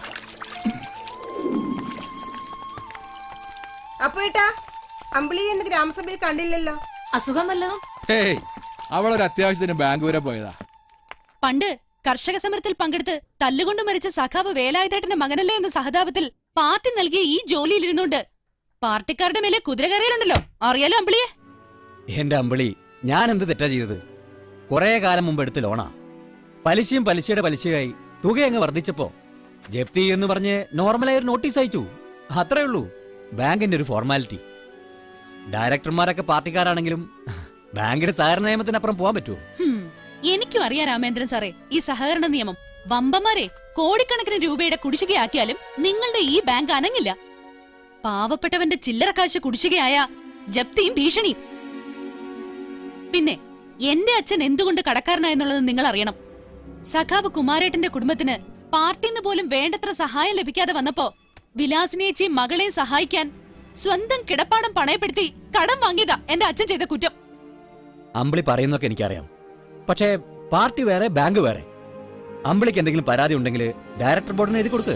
അപ്പൊ ഏട്ടാ അമ്പിളി ഇന്ന് ഗ്രാമസഭയിൽ കണ്ടില്ലല്ലോ അസുഖം വല്ലതും ഹേയ് അവളൊരു അത്യാവശ്യത്തിന് ബാങ്ക് വരെ പോയതാ പണ്ട് കർഷക സമരത്തിൽ പങ്കെടുത്ത് തല്ലുകൊണ്ട് മരിച്ച സഖാവ് വേലായുധേട്ടന്റെ മകനല്ലേ എന്ന സഹതാപത്തിൽ പാർട്ടി നൽകിയ ഈ ജോലിയിലിരുന്നുണ്ട് പാർട്ടിക്കാരുടെ മേലെ കുതിര കയറിയാലുണ്ടല്ലോ അറിയാലോ അമ്പിളിയെ എന്റെ അമ്പിളി ഞാൻ എന്ത് തെറ്റാ ചെയ്തത് കുറെ കാലം മുമ്പ് എടുത്ത ലോണാ പലിശയും പലിശയുടെ പലിശയായി തുക അങ്ങ് വർദ്ധിച്ചപ്പോ ജപ്തി എന്ന് പറഞ്ഞ് നോർമലായ ഒരു നോട്ടീസ് അയച്ചു അത്രേ ഉള്ളൂ ബാങ്കിന്റെ ഒരു ഫോർമാലിറ്റി ഡയറക്ടർമാരൊക്കെ പാർട്ടിക്കാരാണെങ്കിലും ബാങ്കിന്റെ സഹകരണ നിയമത്തിനപ്പുറം പോകാൻ പറ്റുമോ ഹും, എനിക്കും അറിയാം രാമേന്ദ്രൻ സാറേ ഈ സഹകരണ നിയമം വമ്പന്മാരെ കോടിക്കണക്കിന് രൂപയുടെ കുടിശ്ശികയാക്കിയാലും നിങ്ങളുടെ ഈ ബാങ്ക് അനങ്ങില്ല പാവപ്പെട്ടവന്റെ ചില്ലറ കാശ് കുടിശ്ശികയായ ജപ്തിയും ഭീഷണിയും പിന്നെ എന്റെ അച്ഛൻ എന്തുകൊണ്ട് കടക്കാരനായെന്നുള്ളത് നിങ്ങൾ അറിയണം സഖാവ് കുമാരേട്ടന്റെ കുടുംബത്തിന് പാർട്ടിന്ന് പോലും വേണ്ടത്ര സഹായം ലഭിക്കാതെ വന്നപ്പോ വിലാസിനേച്ചിയും മകളെയും സഹായിക്കാൻ സ്വന്തം കിടപ്പാടം പണയപ്പെടുത്തി കടം വാങ്ങിയതാ എന്റെ അച്ഛൻ ചെയ്ത കുറ്റം അമ്പിളി പറയുന്നൊക്കെ എനിക്കറിയാം പക്ഷേ പാർട്ടി വേറെ ബാങ്ക് വേറെ അമ്പിളിക്ക് എന്തെങ്കിലും പരാതി ഉണ്ടെങ്കിൽ ഡയറക്ടർ ബോർഡിന് എഴുതി കൊടുക്ക്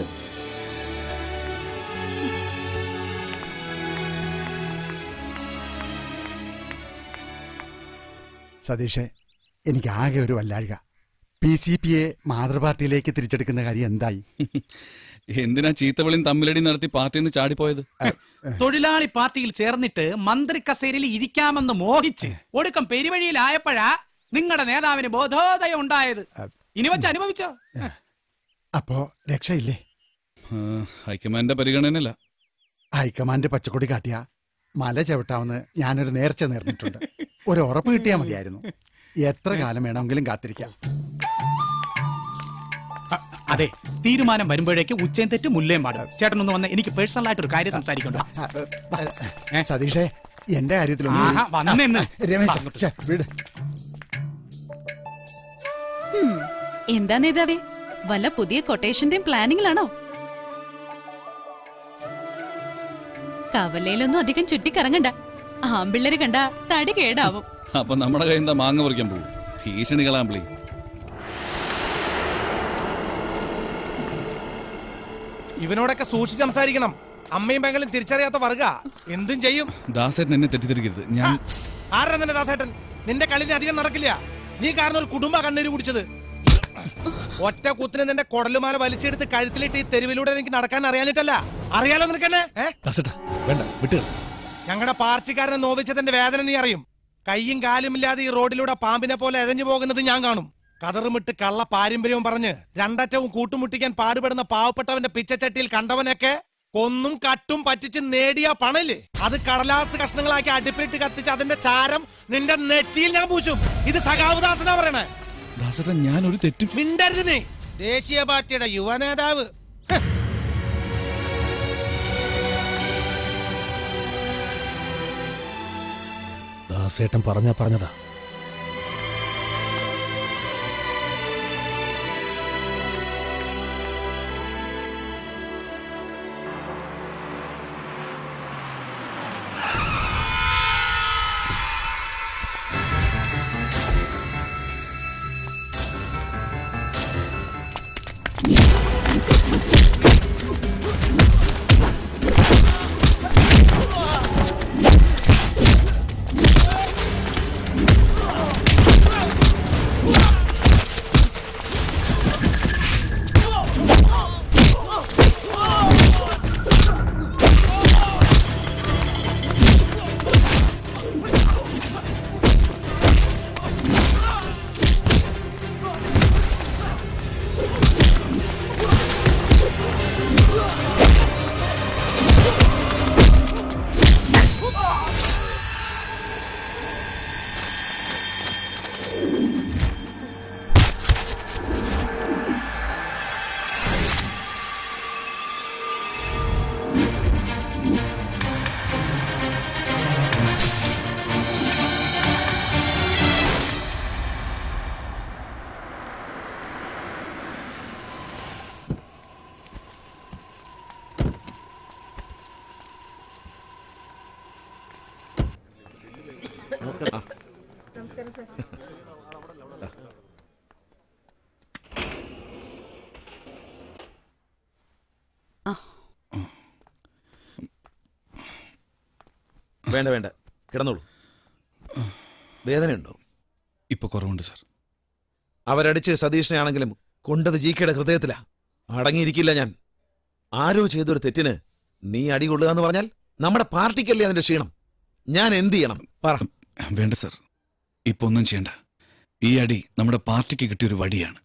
സതീഷെ എനിക്ക് ആകെ ഒരു വല്ലാഴ്ക പി സി പി എ മാതൃപാർട്ടിയിലേക്ക് തിരിച്ചെടുക്കുന്ന കാര്യം എന്തായി എന്തിനാ ചീത്തവിളിയും തമ്മിലടി നടത്തി പാർട്ടിയിൽ നിന്ന് ചാടിപ്പോയത് തൊഴിലാളി പാർട്ടിയിൽ ചേർന്നിട്ട് മന്ത്രി കസേരയിൽ ഇരിക്കാമെന്ന് മോഹിച്ച് ഒടുക്കം പെരുവഴിയിലായപ്പോഴാ നിങ്ങളുടെ നേതാവിന് ബോധോദയം ഉണ്ടായത് ഇനി വെച്ച് അനുഭവിച്ചോ അപ്പോ രക്ഷയില്ലേ ആ, ഹൈക്കമാൻഡിന്റെ പരിഗണനയില്ല ഹൈക്കമാൻഡ് പച്ചക്കൊടി കാട്ടിയ മല ചവിട്ടാമെന്ന് ഞാനൊരു നേർച്ച നേർന്നിട്ടുണ്ട് ഒരു ഉറപ്പ് കിട്ടിയാൽ മതിയായിരുന്നു എത്ര കാലം വേണമെങ്കിലും കാത്തിരിക്കാം അതെ തീരുമാനം വരുമ്പോഴേക്ക് ഉച്ചയും തെറ്റ് മുല്ലയും പാടും ചേട്ടനൊന്ന് വന്ന് എനിക്ക് പേഴ്സണൽ ആയിട്ട് ഒരു കാര്യം സംസാരിക്കണ്ട സതീഷേ എന്റെ ആഹാ, വന്നെന്ന്. രമേശ് ഛെ, വിട് ഹും, എന്താ നേതാവേ വല്ല പുതിയ കൊട്ടേഷന്റെയും പ്ലാനിങ്ങിലാണോ കവലയിലൊന്നും അധികം ചുറ്റിക്കറങ്ങണ്ട ആമ്പിള്ളേര് കണ്ട തടി കേടാവും അപ്പൊ നമ്മുടെ കയ്യിൽ നിന്ന് മാങ്ങ പറിക്കാൻ പോകും ഭീഷണികളാമ്പിളി ഇവനോടൊക്കെ സൂക്ഷിച്ച് സംസാരിക്കണം അമ്മയും പെങ്ങളും തിരിച്ചറിയാത്ത വർഗ എന്തും ചെയ്യും ദാസേട്ടൻ എന്നെ തെറ്റിദ്ധരിക്കരുത് ഞാൻ ആരാ നിന്റെ ദാസേട്ടൻ നിന്റെ കളിന് അധികം നടക്കില്ല നീ കാരണം ഒരു കുടുംബ കണ്ണീര് കുടിച്ചത് ഒറ്റ കുത്തിന് നിന്റെ കൊടലുമാല വലിച്ചെടുത്ത് കഴുത്തിലിട്ട് ഈ തെരുവിലൂടെ എനിക്ക് നടക്കാൻ അറിയാനിട്ടല്ല അറിയാലോ നിനക്കെന്നെ ഏ ദാസേട്ടാ വേണ്ട വിട്ടുകൾ ഞങ്ങളുടെ പാർട്ടിക്കാരനെ നോവിച്ചതിന്റെ വേദന നീ അറിയും കയ്യും കാലുമില്ലാതെ ഈ റോഡിലൂടെ പാമ്പിനെ പോലെ എഴഞ്ഞു പോകുന്നത് ഞാൻ കാണും കതറുമിട്ട് കള്ള പാരമ്പര്യവും പറഞ്ഞ് രണ്ടറ്റവും കൂട്ടുമുട്ടിക്കാൻ പാടുപെടുന്ന പാവപ്പെട്ടവന്റെ പിച്ചച്ചട്ടിയിൽ കണ്ടവനൊക്കെ കൊന്നും കട്ടും പറ്റിച്ച് നേടിയ പണല്ലേ അത് കടലാസ് കഷ്ണങ്ങളാക്കി അടുപ്പിലിട്ട് കത്തിച്ച് അതിന്റെ ചാരം നിന്റെ നെറ്റിയിൽ ഞാൻ പൂശും ഇത് സഖാവുദാസനാ പറയണേ ദാസേട്ടൻ ഞാൻ ഒരു തെറ്റും മിണ്ടരുത് നീ ദേശീയ പാർട്ടിയുടെ യുവനേതാവ് ഹ്. ദാസേട്ടൻ പറഞ്ഞാ പറഞ്ഞതാ വേണ്ട വേണ്ട കിടന്നോളൂ വേദനയുണ്ടോ ഇപ്പൊ കുറവുണ്ട് സാർ അവരടിച്ച് സതീഷിനെയാണെങ്കിലും കൊണ്ടത് ജി കെയുടെ ഹൃദയത്തിലാ അടങ്ങിയിരിക്കില്ല ഞാൻ ആരോ ചെയ്തൊരു തെറ്റിന് നീ അടി കൊള്ളുക എന്ന് പറഞ്ഞാൽ നമ്മുടെ പാർട്ടിക്കല്ലേ അതിന്റെ ക്ഷീണം ഞാൻ എന്ത് ചെയ്യണം പറ വേണ്ട സാർ ഇപ്പൊ ഒന്നും ചെയ്യണ്ട ഈ അടി നമ്മുടെ പാർട്ടിക്ക് കിട്ടിയൊരു വടിയാണ്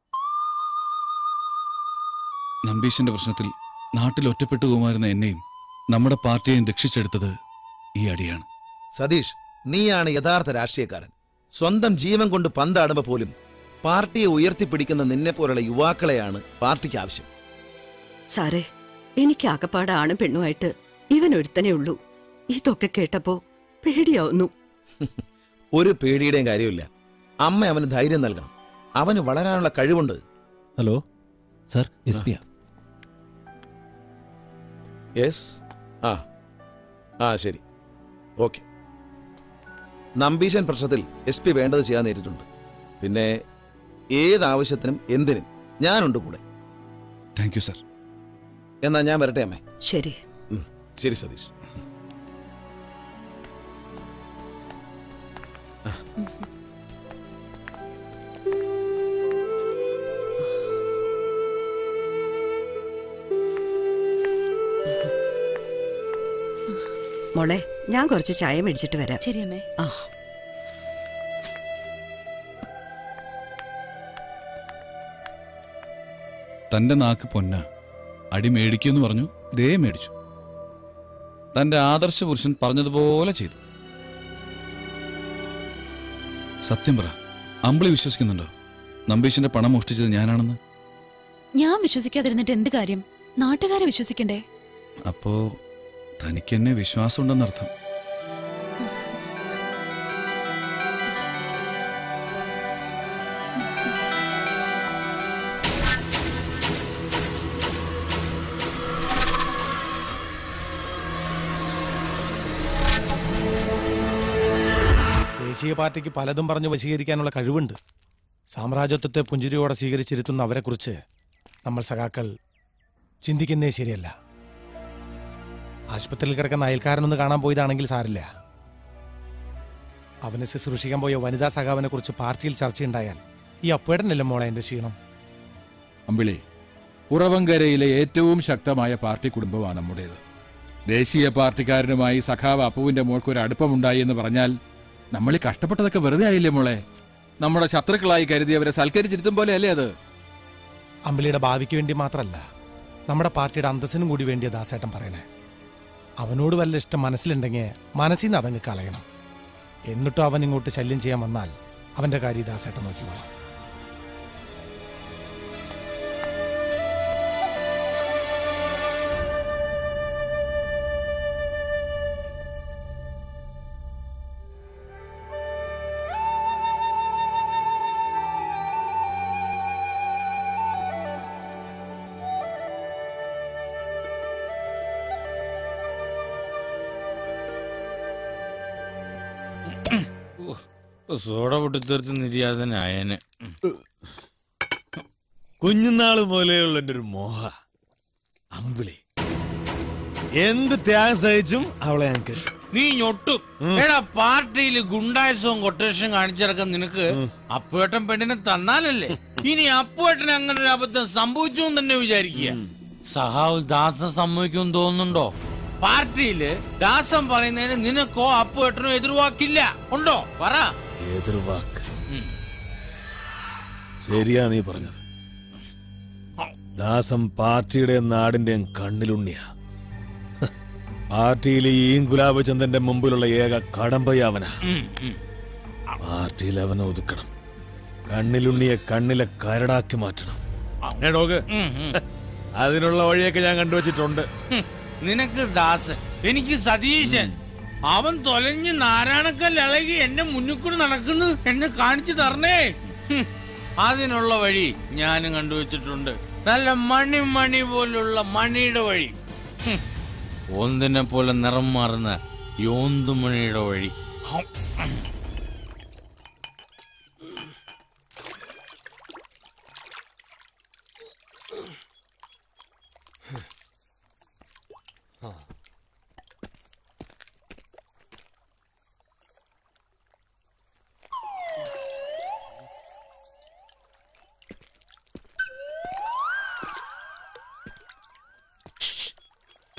നമ്പീശന്റെ പ്രശ്നത്തിൽ നാട്ടിൽ ഒറ്റപ്പെട്ടു പോകുമായിരുന്ന എന്നെയും നമ്മുടെ പാർട്ടിയെയും രക്ഷിച്ചെടുത്തത് ഈ അടിയാണ് സതീഷ് നീയാണ് യഥാർത്ഥ രാഷ്ട്രീയക്കാരൻ സ്വന്തം ജീവൻ കൊണ്ട് പന്താടുമ്പോ പോലും പാർട്ടിയെ ഉയർത്തിപ്പിടിക്കുന്ന നിന്നെ പോലുള്ള യുവാക്കളെയാണ് പാർട്ടിക്ക് ആവശ്യം സാറേ എനിക്ക് ആകപ്പാട് ആണും പെണ്ണുമായിട്ട് ഇവൻ ഒരുത്തനേ ഉള്ളൂ ഇതൊക്കെ കേട്ടപ്പോ പേടിയാവുന്നു ഒരു പേടിയുടെയും കാര്യമില്ല അമ്മ അവന് ധൈര്യം നൽകണം അവന് വളരാനുള്ള കഴിവുണ്ട് ഹലോ സർ എസ് പിയാ യെസ് ആ ആ ശരി ഓക്കെ നമ്പീശൻ പ്രശ്നത്തിൽ എസ് പി വേണ്ടത് ചെയ്യാൻ നേരിട്ടുണ്ട് പിന്നെ ഏതാവശ്യത്തിനും എന്തിനും ഞാനുണ്ട് കൂടെ താങ്ക് യു സർ എന്നാ ഞാൻ വരട്ടെ അമ്മേ ശരി ഉം, ശരി സതീഷ് മോളെ ഞാൻ കുറച്ച് ചായ മേടിച്ചിട്ട് വരാം ശരി അമ്മേ ആ തന്റെ നാക്ക് പൊന്ന അടി മേടിക്കുമെന്ന് പറഞ്ഞു ദേ മേടിച്ചു തന്റെ ആദർശ പുരുഷൻ പറഞ്ഞതുപോലെ ചെയ്തു സത്യം പറ അമ്പിളി വിശ്വസിക്കുന്നുണ്ടോ നമ്പീശന്റെ പണം മോഷ്ടിച്ചത് ഞാനാണെന്ന് ഞാൻ വിശ്വസിക്കാതിരുന്നിട്ട് എന്ത് കാര്യം നാട്ടുകാരെ വിശ്വസിക്കണ്ടേ അപ്പോ തനിക്ക് എന്നെ വിശ്വാസമുണ്ടെന്നർത്ഥം ദേശീയ പാർട്ടിക്ക് പലതും പറഞ്ഞ് വശീകരിക്കാനുള്ള കഴിവുണ്ട് സാമ്രാജ്യത്വത്തെ പുഞ്ചിരിയോടെ സ്വീകരിച്ചിരുത്തുന്ന അവരെക്കുറിച്ച് നമ്മൾ സഖാക്കൾ ചിന്തിക്കുന്നേ ശരിയല്ല ആശുപത്രിയിൽ കിടക്കുന്ന അയൽക്കാരനൊന്ന് കാണാൻ പോയതാണെങ്കിൽ സാരില്ല അവനെ ശുശ്രൂഷിക്കാൻ പോയ വനിതാ സഖാവിനെ കുറിച്ച് പാർട്ടിയിൽ ചർച്ചയുണ്ടായാൽ ഈ അപ്പേടനല്ലേ മോളെ എന്റെ ക്ഷീണം അമ്പിളി പുറവങ്കരയിലെ ഏറ്റവും ശക്തമായ പാർട്ടി കുടുംബമാണ് നമ്മുടേത് ദേശീയ പാർട്ടിക്കാരനുമായി സഖാവ് അപ്പുവിന്റെ മോൾക്ക് ഒരു അടുപ്പമുണ്ടായി എന്ന് പറഞ്ഞാൽ നമ്മൾ ഈ കഷ്ടപ്പെട്ടതൊക്കെ വെറുതെ ആയില്ലേ മോളെ നമ്മുടെ ശത്രുക്കളായി കരുതി അവരെ സൽക്കരിച്ചിരുത്തും പോലെയല്ലേ അത് അമ്പിളിയുടെ ഭാവിക്ക് വേണ്ടി മാത്രമല്ല നമ്മുടെ പാർട്ടിയുടെ അന്തസ്സിനും കൂടി വേണ്ടിയ ദാസേട്ടൻ പറയണേ അവനോട് വല്ല ഇഷ്ടം മനസ്സിലുണ്ടെങ്കിൽ മനസ്സിൽ നിന്ന് അതങ്ങ് കളയണം എന്നിട്ടും അവൻ ഇങ്ങോട്ട് ശല്യം ചെയ്യാൻ വന്നാൽ അവന്റെ കാര്യം ദാസേട്ടൻ നോക്കിക്കോളാം സോഡ പൊട്ടിത്തെറിച്ച് നിര്യാതനായനെ കുഞ്ഞുനാള് മുതലേയുള്ള എൻ്റെ ഒരു മോഹ അമ്പിളി എന്ത് ത്യാഗം സഹിച്ചും അവളെ ഞങ്ങൾക്ക് നീ ഞൊട്ടും എടാ പാർട്ടിയിൽ ഗുണ്ടായസവും കൊട്ടേഷൻ കാണിച്ചിറക്കാൻ നിനക്ക് അപ്പുവേട്ടൻ പെണ്ണിനെ തന്നാലല്ലേ ഇനി അപ്പുവേട്ടന് അങ്ങനെ ഒരു അബദ്ധം സംഭവിച്ചു എന്ന് തന്നെ വിചാരിക്കുക സഹാവ് ദാസൻ സമ്മതിക്കും തോന്നുന്നുണ്ടോ പാർട്ടിയില് ദാസൻ പറയുന്നതിന് നിനക്കോ അപ്പുവേട്ടനോ എതിർവാക്കില്ല ഉണ്ടോ പറ എതിർവാക്ക് ശരിയാ നീ പറഞ്ഞത് ദാസം പാർട്ടിയുടെ നാടിന്റെയും കണ്ണിലുണ്ണിയ പാർട്ടിയിലെ ഈ ഗുലാബചന്ദ്രന്റെ മുമ്പിലുള്ള ഏക കടമ്പയാവനാ പാർട്ടിയിൽ അവനെ ഒതുക്കണം കണ്ണിലുണ്ണിയെ കണ്ണിലെ കരടാക്കി മാറ്റണം ഏ ഡോഗ് അതിനുള്ള വഴിയൊക്കെ ഞാൻ കണ്ടുവച്ചിട്ടുണ്ട് ഹും, നിനക്ക് ദാസൻ എനിക്ക് സതീശൻ അവൻ തൊലഞ്ഞ് നാരായണക്കല്ല് ഇളകി എന്റെ മുന്നിൽ കൂടെ നടക്കുന്നു എന്നെ കാണിച്ചു തരണേ ഹും, അതിനുള്ള വഴി ഞാനും കണ്ടുവച്ചിട്ടുണ്ട് നല്ല മണി മണി പോലുള്ള മണിയുടെ വഴി ഹും, ഓന്തിനെ പോലെ നിറം മാറുന്ന യോന്തുമണിയുടെ വഴി ഹം.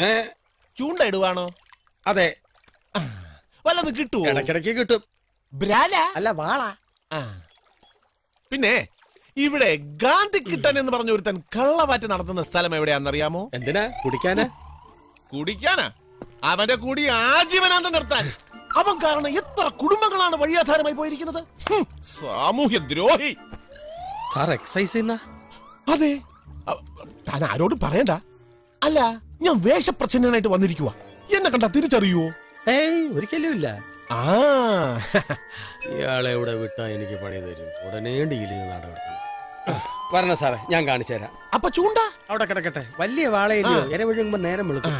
ചൂണ്ട ഇടുവാണോ അതെ വല്ലത് കിട്ടുമോ ഇടയ്ക്കിടയ്ക്ക് കിട്ടും ബ്രാല അല്ല വാള പിന്നെ ഇവിടെ ഗാന്ധി കിട്ടൻ എന്ന് പറഞ്ഞ ഒരുത്തൻ കള്ളവാറ്റ് നടത്തുന്ന സ്ഥലം എവിടെയാണെന്നറിയാമോ എന്തിനാ കുടിക്കാനാ കുടിക്കാനാ അവന്റെ കൂടി ആജീവനാന്തം നിർത്താൻ അവൻ കാരണം എത്ര കുടുംബങ്ങളാണ് വഴിയാധാരമായി പോയിരിക്കുന്നത് ഹും, സാമൂഹ്യ ദ്രോഹി സാർ എക്സസൈസ് ചെയ്യുന്ന അതെ അ- താൻ ആരോടും പറയണ്ട അല്ല ഞാൻ വേഷപ്രച്ഛന്നനായിട്ട് വന്നിരിക്കുക എന്നെ കണ്ടാ തിരിച്ചറിയുവോ ഏയ് ഒരിക്കലും ഇല്ല ആ ഇയാളെ ഇവിടെ വിട്ടാ എനിക്ക് പണി തരും ഉടനെ ഡീൽ ചെയ്ത് നടപടി വരണ സാറേ ഞാൻ കാണിച്ചു തരാം അപ്പൊ ചൂണ്ട അവിടെ കിടക്കട്ടെ വലിയ വാളയില്ലയോ ആ. ഇര വിഴുങ്ങുമ്പോ നേരം വിളിക്കും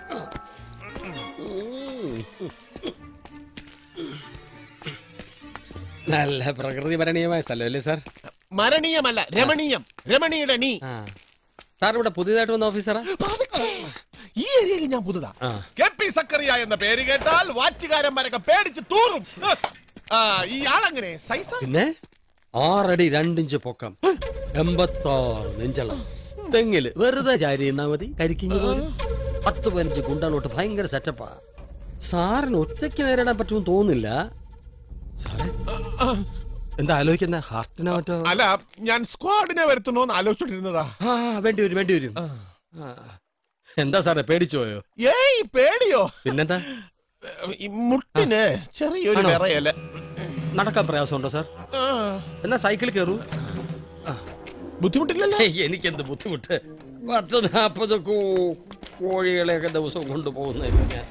നല്ല പ്രകൃതി ഭരണീയമായ സ്ഥലമല്ലേ സാർ മരണീയമല്ല രമണീയം രമണിയുടെ നീ സാർ ഇവിടെ പുതിയതായിട്ട് വന്ന ഓഫീസറാ ഈ ഏരിയയിൽ ഞാൻ പുതുതാ ആ. കെ പി സക്കറിയ എന്ന പേര് കേട്ടാൽ വാറ്റുകാരന്മാരൊക്കെ പേടിച്ച് തൂറും ആ, ഈ ആളെങ്ങനെ സൈസ പിന്നെ ആറടി രണ്ടിഞ്ച് പൊക്കം എൺപത്താറ് നെഞ്ചളം തെങ്ങില് വെറുതെ ചാരി നിന്നാ മതി കരിക്കിങ് പോലും പത്ത് പതിനഞ്ച് ഗുണ്ടനോട്ട് ഭയങ്കര സെറ്റപ്പാ സാറിന് ഒറ്റയ്ക്ക് നേരിടാൻ പറ്റുമെന്ന് തോന്നുന്നില്ല സാറേ എന്താ ആലോചിക്കുന്ന ഹാർട്ടിനെ മറ്റോ അല്ല ഞാൻ സ്ക്വാഡിനെ വരുത്തണോന്ന് ആലോചിച്ചോണ്ടിരുന്നതാ ആ വേണ്ടി വരും വേണ്ടി വരും ആ. എന്താ സാറേ പേടിച്ചു പോയോ ഏയ് പേടിയോ പിന്നെന്താ ഈ മുട്ടിന് ചെറിയൊരു ആണോ? വിറയല് നടക്കാൻ പ്രയാസമുണ്ടോ സാർ എന്നാ സൈക്കിൾ കയറൂ ബുദ്ധിമുട്ടില്ലല്ലോ എനിക്കെന്ത് ബുദ്ധിമുട്ട് പത്ത് നാൽപ്പത് കോ- കോഴികളെയൊക്കെ ദിവസം കൊണ്ടുപോകുന്നതിന് ഞാൻ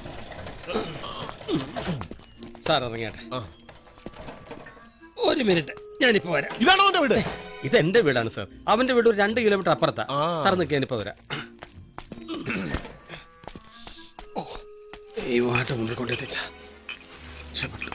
സാർ ഇറങ്ങിയാട്ടെ ഒരു മിനിറ്റ് ഞാനിപ്പോ വരാം ഇതാണോ അവന്റെ വീട് ഇത് എന്റെ വീടാണ് സാർ അവന്റെ വീട് ഒരു രണ്ട് കിലോമീറ്റർ അപ്പുറത്താ സാർ നിൽക്കുക ഞാനിപ്പോ വരാം ഓ, ദൈവമായിട്ട് മുന്നിൽ കൊണ്ടെത്തിച്ച രക്ഷപ്പെട്ടു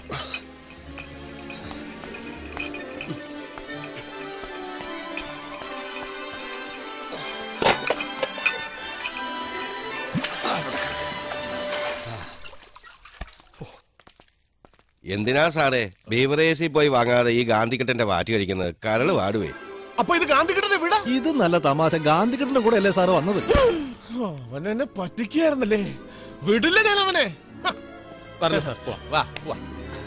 എന്തിനാ സാറേ ബീവറേസിൽ പോയി വാങ്ങാതെ ഈ ഗാന്ധിക്കെട്ടന്റെ വാറ്റ് കഴിക്കുന്നത് കരള് വാടുവേ അപ്പൊ ഇത് ഗാന്ധികട്ടന്റെ വീടാ ഇത് നല്ല തമാശ ഗാന്ധികട്ടന്റെ കൂടെ അല്ലേ സാറ് വന്നത് അവൻ എന്നെ പറ്റിക്കായിരുന്നല്ലേ വിടില്ല ഞാൻ അവനെ പറഞ്ഞു സാർ വാ വാ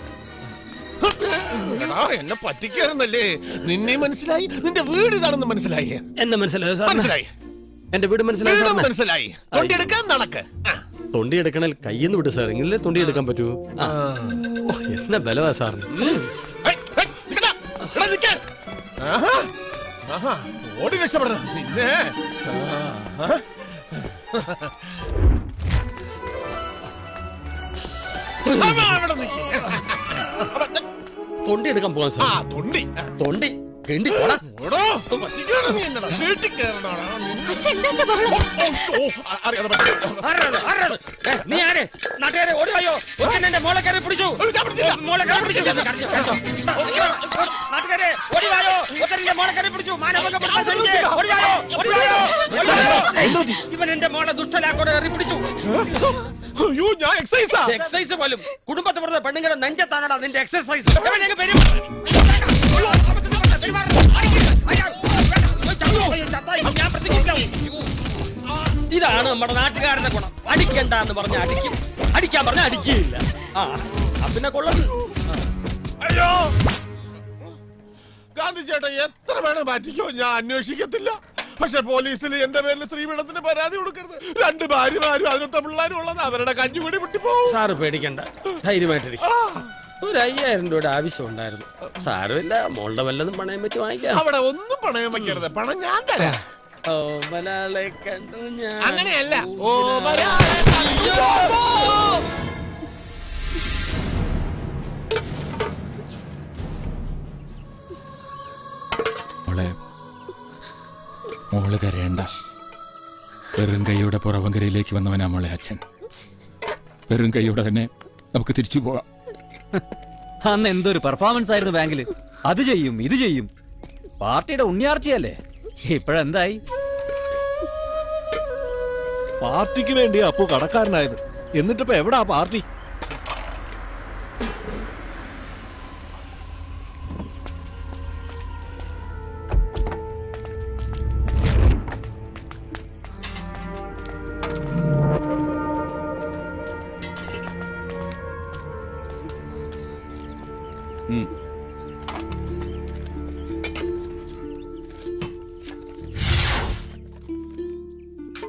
എടാ, എന്നെ പറ്റിക്കായിരുന്നല്ലേ നിന്നെ മനസ്സിലായി നിന്റെ വീട് ഇതാണെന്ന് മനസ്സിലായി എന്നെ മനസ്സിലായോ സാർ മനസ്സിലായി എന്റെ വീട് മനസ്സിലായോ വീടും സാറിന്? മനസ്സിലായി തൊണ്ടിയെടുക്കാൻ നടക്ക് ആ. തൊണ്ടി എടുക്കണൽ കയ്യിൽ നിന്ന് വിട്ട് സാർ എങ്കിലേ തൊണ്ടി എടുക്കാൻ പറ്റൂ ആ. ഓ, എന്നാ ബലവാ സാറിന് എടാ, നിക്ക്. ആഹാ. ആഹാ. ഓടി രക്ഷപ്പെടണം പിന്നെ ആ. അവൻ അവിടെ നിക്ക്. തൊണ്ടി എടുക്കാൻ പോവാൻ ആ സാർ തൊണ്ടി തൊണ്ടി കിണ്ടി പോടാ ഓടോ പറ്റിക്കാണ് നീ എന്നടാ വീട്ടിൽ കയറണോടാ നീ ആര് നാട്ടുകാരെ ഓടിയോ എന്റെ മോളെ കയറി പിടിച്ചു മോളെ കയറി പിടിച്ചു കരഞ്ഞു, കരഞ്ഞു. നാട്ടുകാരെ ഓടിവായോ എന്റെ മോളെ കയറി പിടിച്ചു മാനഭംഗപ്പെടുത്താൻ ശ്രമിക്കേ. ഓടിവായോ, ഓടിവായോ, ഓടിവായോ. ഇവൻ എന്റെ മോളെ ദുഷ്ടലാക്കോടെ കയറി പിടിച്ചു അയ്യോ ഞാൻ എക്സൈസാ എക്സസൈസ് പോലും കുടുംബത്തെ വെറുതെ പെണ്ണുങ്ങളുടെ നെഞ്ചത്താണടാ നിന്റെ എക്സസൈസ് ഇവനെങ്ങ് വരും. ഞാൻ പ്രതികരിക്കാം. ഇതാണ് നമ്മുടെ നാട്ടുകാരന്റെ ഗുണം അടിക്കണ്ട എന്ന് പറഞ്ഞ അടിക്കും അടിക്കാൻ പറഞ്ഞ അടിക്കുകയില്ല ആ ആ, പിന്നെ കൊള്ളുന്നു അയ്യോ ഗാന്ധി ചേട്ടാ എത്ര വേണം മാറ്റിക്കോ ഞാൻ അന്വേഷിക്കത്തില്ല പക്ഷെ പോലീസിൽ എന്റെ പേരിൽ സ്ത്രീപീഡത്തിന് പരാതി കൊടുക്കരുത് രണ്ട് ഭാര്യമാരും അതിനൊത്ത പിള്ളേരും ഉള്ളത് അവരുടെ കഞ്ഞുപിടി പൊട്ടിപ്പോവും സാറ് പേടിക്കണ്ട ധൈര്യമായിട്ടിരിക്കും ഒരു അയ്യായിരം രൂപയുടെ ആവശ്യം ഉണ്ടായിരുന്നു സാരമില്ല മോളുടെ വല്ലതും പണയം വെച്ച് വാങ്ങിക്കാം അവിടെ ഒന്നും പണയം വെക്കരുത് പണം ഞാൻ തരാം ഓ മലയാളെ കണ്ടു ഞാൻ അങ്ങനെയല്ല ഓ മലയാളെ കണ്ടു. മോളെ മോള് കരയണ്ട വെറും കൈയുടെ പുറവങ്കരയിലേക്ക് വന്നവനാ മോളെ അച്ഛൻ വെറും കൈയോടെ തന്നെ നമുക്ക് തിരിച്ചു പോകാം അന്ന് എന്തൊരു പെർഫോമൻസ് ആയിരുന്നു ബാങ്കില് അത് ചെയ്യും ഇത് ചെയ്യും പാർട്ടിയുടെ ഉണ്ണിയാർച്ചയല്ലേ ഇപ്പോഴെന്തായി പാർട്ടിക്ക് വേണ്ടി അപ്പു കടക്കാരനായത് എന്നിട്ടിപ്പോ എവിടാ പാർട്ടി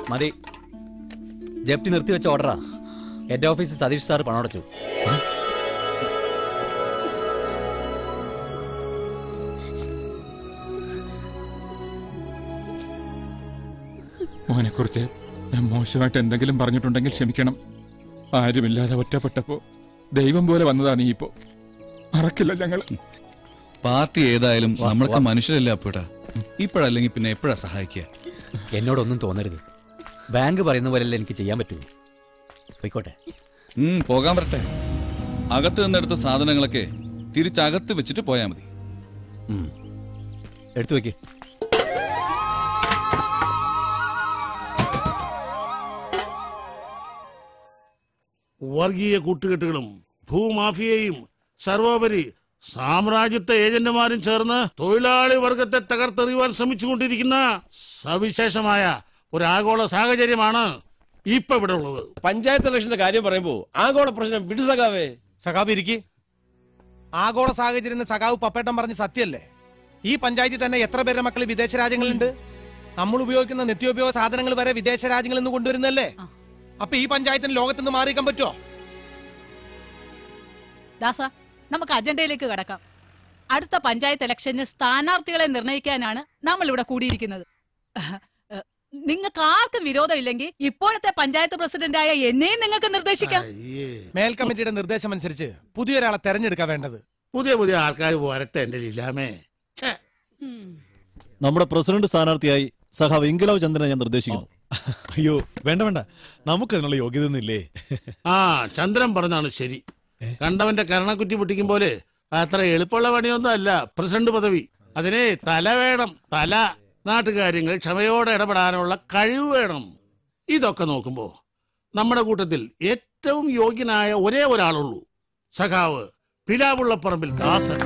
മതി ജപ്തി നിർത്തിവെച്ച ഓർഡറാ ഹെഡ് ഓഫീസിൽ സതീഷ് സാർ പണമടച്ചു മോനെക്കുറിച്ച് ഞാൻ മോശമായിട്ട് എന്തെങ്കിലും പറഞ്ഞിട്ടുണ്ടെങ്കിൽ ക്ഷമിക്കണം ആരുമില്ലാതെ ഒറ്റപ്പെട്ടപ്പോ ദൈവം പോലെ വന്നതാണ് ഈ ഇപ്പോ മറക്കില്ല ഞങ്ങൾ പാർട്ടി ഏതായാലും നമ്മളൊക്കെ മനുഷ്യരല്ലേ അപ്പോട്ടാ ഇപ്പോഴല്ലെങ്കിൽ പിന്നെ എപ്പോഴാ സഹായിക്കുക എന്നോടൊന്നും തോന്നരുത് ബാങ്ക് പറയുന്ന പോലെയല്ല എനിക്ക് ചെയ്യാൻ പറ്റുമോ പോയിക്കോട്ടെ ഉം, പോകാൻ വരട്ടെ അകത്ത് നിന്നെടുത്ത സാധനങ്ങളൊക്കെ തിരിച്ചകത്ത് വെച്ചിട്ട് പോയാ മതി എടുത്തു വെക്ക് വർഗീയ കൂട്ടുകെട്ടുകളും ഭൂമാഫിയയും സർവോപരി സാമ്രാജ്യത്വ ഏജന്റുമാരും ചേർന്ന് തൊഴിലാളി വർഗത്തെ തകർത്തെറിയുവാൻ ശ്രമിച്ചുകൊണ്ടിരിക്കുന്ന സവിശേഷമായ ഒരു ആഗോള സാഹചര്യമാണ് ഇപ്പൊ ഇവിടെ ഉള്ളത് പഞ്ചായത്ത് ഇലക്ഷന്റെ കാര്യം പറയുമ്പോ ആഗോള പ്രശ്നം വിടുസകാവേ സഖാവ് ഇരിക്കി ആഗോള സാഹചര്യം എന്ന് സഖാവ് പപ്പേട്ടൻ പറഞ്ഞ് സത്യല്ലേ ഈ പഞ്ചായത്തിൽ തന്നെ എത്ര പേരുടെ മക്കൾ വിദേശ രാജ്യങ്ങളുണ്ട് നമ്മൾ ഉപയോഗിക്കുന്ന നിത്യോപയോഗ സാധനങ്ങൾ വരെ വിദേശ രാജ്യങ്ങളിൽ നിന്ന് കൊണ്ടുവരുന്നല്ലേ അപ്പൊ ഈ പഞ്ചായത്തിന് ലോകത്ത് നിന്ന് മാറിയിക്കാൻ പറ്റുമോ ദാസ നമുക്ക് അജണ്ടയിലേക്ക് കടക്കാം അടുത്ത പഞ്ചായത്ത് ഇലക്ഷന് സ്ഥാനാർത്ഥികളെ നിർണയിക്കാനാണ് നമ്മൾ ഇവിടെ കൂടിയിരിക്കുന്നത് നിങ്ങൾക്ക് ആർക്കും വിരോധമില്ലെങ്കിൽ ഇപ്പോഴത്തെ പഞ്ചായത്ത് പ്രസിഡന്റായ എന്നെയും നിങ്ങൾക്ക് നിർദ്ദേശിക്കാം മേൽ കമ്മിറ്റിയുടെ നിർദ്ദേശം അനുസരിച്ച് പുതിയൊരാളെ തെരഞ്ഞെടുക്കാൻ വേണ്ടത് പുതിയ പുതിയ ആൾക്കാർ വരട്ടെ എന്റെ ലീലാമേ നമ്മുടെ പ്രസിഡന്റ് സ്ഥാനാർത്ഥിയായി സഖാവ് ഇംഗലാവ് ചന്ദ്രനെ ഞാൻ നിർദ്ദേശിക്കുന്നു അയ്യോ വേണ്ട വേണ്ട നമുക്ക് അതിനുള്ള യോഗ്യതയൊന്നുമില്ലേ ആ ചന്ദ്രൻ പറഞ്ഞാണ് ശരി കണ്ടവന്റെ കരണക്കുറ്റി പൊട്ടിക്കും പോലെ അത്ര എളുപ്പമുള്ള പണിയൊന്നും അല്ല പ്രസിഡന്റ് പദവി അതിനെ തല വേണം തല നാട്ടുകാര്യങ്ങൾ ക്ഷമയോടെ ഇടപെടാനുള്ള കഴിവ് വേണം ഇതൊക്കെ നോക്കുമ്പോ നമ്മുടെ കൂട്ടത്തിൽ ഏറ്റവും യോഗ്യനായ ഒരേ ഒരാളുള്ളൂ സഖാവ് പിലാവുള്ളപ്പറമ്പിൽ ദാസൻ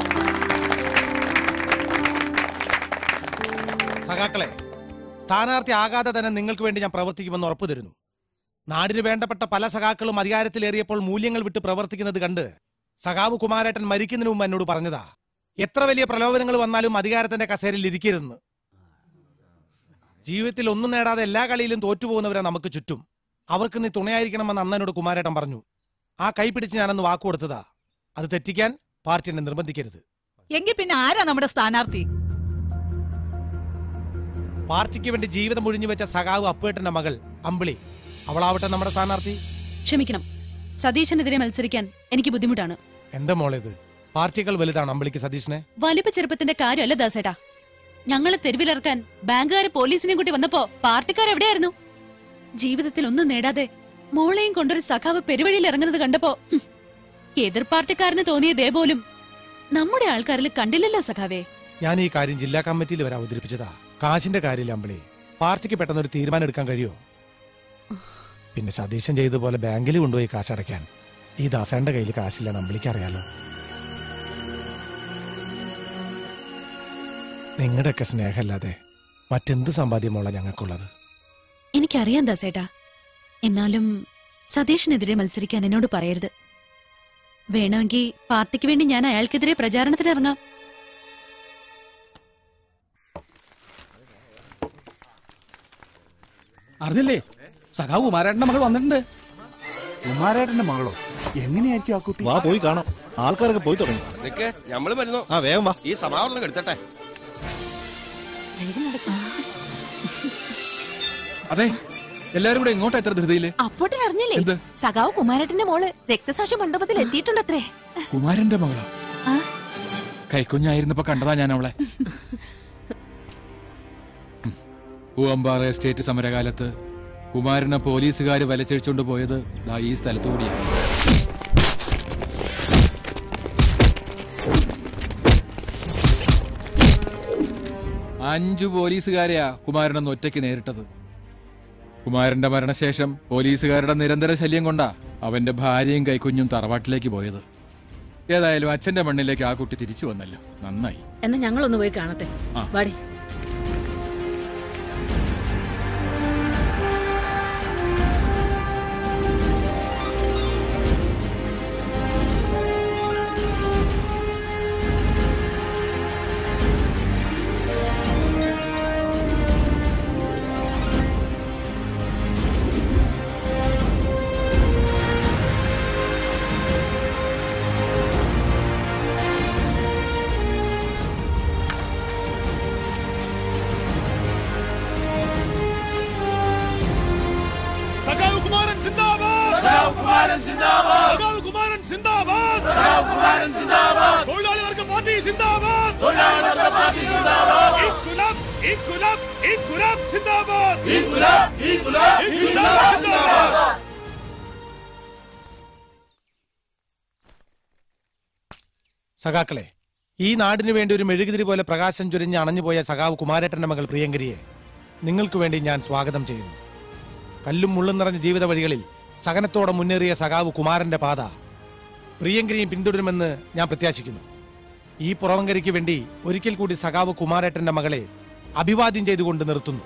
സഖാക്കളെ സ്ഥാനാർത്ഥി ആകാതെ തന്നെ നിങ്ങൾക്ക് വേണ്ടി ഞാൻ പ്രവർത്തിക്കുമെന്ന് ഉറപ്പു തരുന്നു നാടിന് വേണ്ടപ്പെട്ട പല സഖാക്കളും അധികാരത്തിലേറിയപ്പോൾ മൂല്യങ്ങൾ വിട്ട് പ്രവർത്തിക്കുന്നത് കണ്ട് സഖാവ് കുമാരേട്ടൻ മരിക്കുന്നതിന് മുമ്പ് എന്നോട് പറഞ്ഞതാ എത്ര വലിയ പ്രലോഭനങ്ങൾ വന്നാലും അധികാരത്തിന്റെ കസേരയിൽ ഇരിക്കരുതെന്ന് ജീവിതത്തിൽ ഒന്നും നേടാതെ എല്ലാ കളിയിലും തോറ്റുപോകുന്നവരെ നമുക്ക് ചുറ്റും അവർക്ക് നീ തുണയായിരിക്കണമെന്ന് അന്നനോട് കുമാരേട്ടൻ പറഞ്ഞു ആ കൈ പിടിച്ച് ഞാനന്ന് വാക്കു കൊടുത്തതാ അത് തെറ്റിക്കാൻ പാർട്ടി എന്നെ നിർബന്ധിക്കരുത് എങ്കിൽ പിന്നെ ആരാ നമ്മുടെ സ്ഥാനാർത്ഥി പാർട്ടിക്ക് വേണ്ടി ജീവിതം ഒഴിഞ്ഞു വെച്ച സഖാവ് അപ്പേട്ടന്റെ മകൾ അമ്പിളി അവളാവട്ടെ നമ്മുടെ സ്ഥാനാർത്ഥി ക്ഷമിക്കണം സതീശനെതിരെ മത്സരിക്കാൻ എനിക്ക് ബുദ്ധിമുട്ടാണ് എന്താ മോളേത് പാർട്ടികൾ വലുതാണ് അമ്പിളിക്ക് സതീഷിനെ വലിപ്പ ചെറുപ്പത്തിന്റെ കാര്യമല്ല ദാസേട്ടാ ഞങ്ങളെ തെരുവിലിറക്കാൻ ബാങ്കുകാര് പോലീസിനെയും കൂട്ടി വന്നപ്പോ പാർട്ടിക്കാരെവിടെയായിരുന്നു ജീവിതത്തിൽ ഒന്നും നേടാതെ മോളെയും കൊണ്ടൊരു സഖാവ് പെരുവഴിയിൽ ഇറങ്ങുന്നത് കണ്ടപ്പോ ഹും, എതിർ പാർട്ടിക്കാരന് തോന്നിയതേ പോലും നമ്മുടെ ആൾക്കാരിൽ കണ്ടില്ലല്ലോ സഖാവേ ഞാൻ ഈ കാര്യം ജില്ലാ കമ്മിറ്റിയിൽ വരെ അവതരിപ്പിച്ചതാ കാശിന്റെ കാര്യമില്ല അമ്പിളി പാർട്ടിക്ക് പെട്ടെന്ന് ഒരു തീരുമാനം എടുക്കാൻ കഴിയോ പിന്നെ സതീശൻ ചെയ്തതുപോലെ ബാങ്കിൽ കൊണ്ടുപോയി കാശ് അടയ്ക്കാൻ ഈ ദാസേന്റെ കയ്യിൽ കാശില്ലെന്ന് അമ്പിളിക്ക് അറിയാലോ നിങ്ങളുടെയൊക്കെ സ്നേഹമല്ലാതെ മറ്റെന്ത് സമ്പാദ്യമോള ഞങ്ങൾക്കുള്ളത് എനിക്കറിയാം ദാസേട്ടാ എന്നാലും സതീഷിനെതിരെ മത്സരിക്കാൻ എന്നോട് പറയരുത് വേണമെങ്കിൽ പാർട്ടിക്ക് വേണ്ടി ഞാൻ അയാൾക്കെതിരെ പ്രചാരണത്തിന് ഇറങ്ങാം അറിഞ്ഞില്ലേ സഖാവ് കുമാരേട്ടന്റെ മകൾ വന്നിട്ടുണ്ട് കുമാരേട്ടന്റെ മകളോ എങ്ങനെയായിരിക്കും ആ കുട്ടി വാ പോയി കാണാം ആൾക്കാരൊക്കെ പോയി തുടങ്ങി നിക്ക് ഞമ്മള് വരുന്നു ആ വേഗം വാ ഈ സമാവരണം എടുത്തട്ടെ അതെ എല്ലാരും കൂടെ എങ്ങോട്ടാ എത്ര ധൃതിയില് അപ്പോട്ടൻ അറിഞ്ഞില്ലേ എന്ത്? സഖാവ് കുമാരേട്ടന്റെ മോള് രക്തസാക്ഷി മണ്ഡപത്തിൽ എത്തിയിട്ടുണ്ടത്രേ കുമാരന്റെ മകളാ ആ? കൈക്കുഞ്ഞായിരുന്നപ്പോ കണ്ടതാ ഞാൻ അവളെ ഉം. പൂവമ്പാറ എസ്റ്റേറ്റ് സമരകാലത്ത് കുമാരനെ പോലീസുകാര് വലിച്ചഴിച്ചുകൊണ്ട് പോയത് ദാ ഈ സ്ഥലത്തുകൂടിയാ അഞ്ചു പോലീസുകാരെയാ കുമാരനൊന്ന് ഒറ്റയ്ക്ക് നേരിട്ടത് കുമാരന്റെ മരണശേഷം പോലീസുകാരുടെ നിരന്തര ശല്യം കൊണ്ടാ അവന്റെ ഭാര്യയും കൈക്കുഞ്ഞും തറവാട്ടിലേക്ക് പോയത് ഏതായാലും അച്ഛന്റെ മണ്ണിലേക്ക് ആ കുട്ടി തിരിച്ചു വന്നല്ലോ നന്നായി എന്നാ ഞങ്ങളൊന്ന് പോയി കാണട്ടെ ആ. വാടി സഖാവ് കുമാരൻ സിന്ദാബാദ് തൊഴിലാളി വർഗ പാർട്ടി സിന്ദാബാദ് ഇൻകുലാബ് ഇൻകുലാബ് ഇൻകുലാബ് സിന്ദാബാദ് ഇൻകുലാബ് സിന്ദാബാദ് സഖാക്കളെ ഈ നാടിനു വേണ്ടി ഒരു മെഴുകുതിരി പോലെ പ്രകാശം ചൊരിഞ്ഞ് അണഞ്ഞുപോയ സഖാവ് കുമാരേട്ടന്റെ മകൾ പ്രിയങ്കരിയെ നിങ്ങൾക്ക് വേണ്ടി ഞാൻ സ്വാഗതം ചെയ്യുന്നു കല്ലും മുള്ളും നിറഞ്ഞ ജീവിത വഴികളിൽ സഹനത്തോടെ മുന്നേറിയ സഖാവ് കുമാരന്റെ പാത പ്രിയങ്കരിയും പിന്തുടരുമെന്ന് ഞാൻ പ്രത്യാശിക്കുന്നു ഈ പുറവങ്കരിക്ക് വേണ്ടി ഒരിക്കൽ കൂടി സഖാവ് കുമാരേട്ടന്റെ മകളെ അഭിവാദ്യം ചെയ്തുകൊണ്ട് നിർത്തുന്നു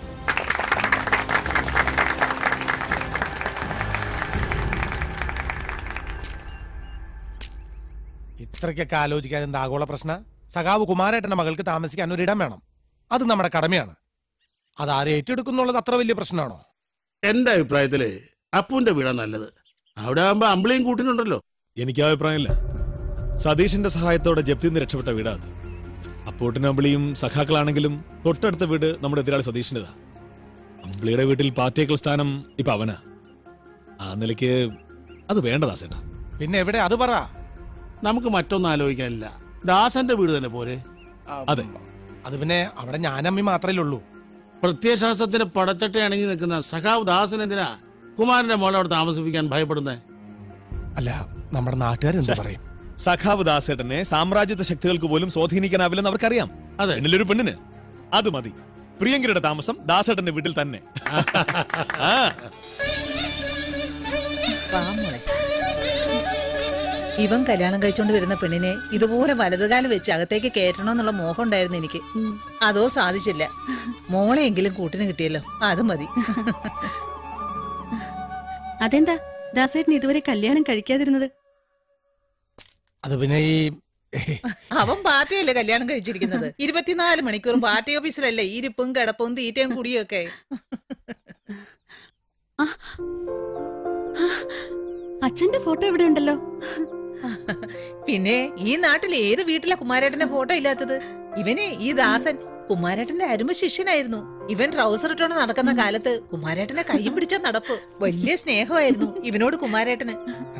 ഇത്രയ്ക്കൊക്കെ ആലോചിക്കാൻ എന്താ ആഗോള പ്രശ്ന സഖാവ് കുമാരേട്ടന്റെ മകൾക്ക് താമസിക്കാൻ ഒരിടം വേണം അത് നമ്മുടെ കടമയാണ് അത് ആരെ ഏറ്റെടുക്കുന്നുള്ളത് അത്ര വലിയ പ്രശ്നമാണോ എന്റെ അഭിപ്രായത്തില് അപ്പുവിന്റെ വീടാ നല്ലത് അവിടെ ആകുമ്പോ അമ്പിളിയും കൂട്ടിനുണ്ടല്ലോ എനിക്ക് അഭിപ്രായമില്ല സതീഷിന്റെ സഹായത്തോടെ ജപ്തിയിൽ നിന്ന് രക്ഷപ്പെട്ട വീടാ അത് അപ്പോട്ടിനും അമ്പിളിയും സഖാക്കളാണെങ്കിലും തൊട്ടടുത്ത വീട് നമ്മുടെ എതിരാളി സതീഷിൻ്റെതാ അമ്പിളിയുടെ വീട്ടിൽ പാർട്ടിയേക്കൾ സ്ഥാനം ഇപ്പൊ അവനാ ആ നിലയ്ക്ക് അത് വേണ്ടതാ ചേട്ടാ പിന്നെ എവിടെ അത് പറ നമുക്ക് മറ്റൊന്നും ആലോചിക്കാനില്ല ദാസന്റെ വീട് തന്നെ പോരെ അതെ അത് പിന്നെ അവിടെ ഞാനമ്മി മാത്രമേ ഉള്ളൂ പ്രത്യയശാസ്ത്രത്തിന് പടച്ചട്ട അണങ്ങി നിൽക്കുന്ന സഖാവ് ദാസൻ എന്തിനാ കുമാരന്റെ മോളെ അവിടെ താമസിപ്പിക്കാൻ ഭയപ്പെടുന്നേ അല്ല നമ്മുടെ നാട്ടുകാരെന്ത് പറയും സഖാവ് ദാസേട്ടനെ സാമ്രാജ്യത്വ ശക്തികൾക്ക് പോലും സ്വാധീനിക്കാനാവില്ലെന്ന് അവർക്കറിയാം എന്നിലൊരു പെണ്ണിന് അത് മതി പ്രിയങ്കരിയുടെ താമസം ദാസേട്ടന്റെ വീട്ടിൽ തന്നെ ആ പാമോളെ ഇവൻ കല്യാണം കഴിച്ചോണ്ട് വരുന്ന പെണ്ണിനെ ഇതുപോലെ വലതുകാലം വെച്ച് അകത്തേക്ക് കയറ്റണമെന്നുള്ള മോഹം ഉണ്ടായിരുന്നു എനിക്ക് അതോ സാധിച്ചില്ല മോളെയെങ്കിലും കൂട്ടിന് കിട്ടിയല്ലോ അത് മതി അതെന്താ ദാസേട്ടൻ ഇതുവരെ കല്യാണം കഴിക്കാതിരുന്നത് അത് പിന്നെ ഈ അവൻ പാർട്ടിയല്ലേ കല്യാണം കഴിച്ചിരിക്കുന്നത് ഇരുപത്തിനാല് മണിക്കൂറും പാർട്ടി ഓഫീസിലല്ലേ ഇരിപ്പും കിടപ്പും തീറ്റയും കുടിയും ഒക്കെ അച്ഛന്റെ ഫോട്ടോ ഇവിടെ ഉണ്ടല്ലോ പിന്നെ ഈ നാട്ടിൽ ഏത് വീട്ടിലെ കുമാരേട്ടന്റെ ഫോട്ടോ ഇല്ലാത്തത് ഇവനെ ഈ ദാസൻ കുമാരേട്ടന്റെ അരുമ ശിഷ്യനായിരുന്നു ഇവൻ ട്രൗസർ ഇട്ടോണ്ട് നടക്കുന്ന കാലത്ത് കുമാരേട്ടനെ കൈയും പിടിച്ച നടപ്പ് വലിയ സ്നേഹമായിരുന്നു ഇവനോട് കുമാരേട്ടന്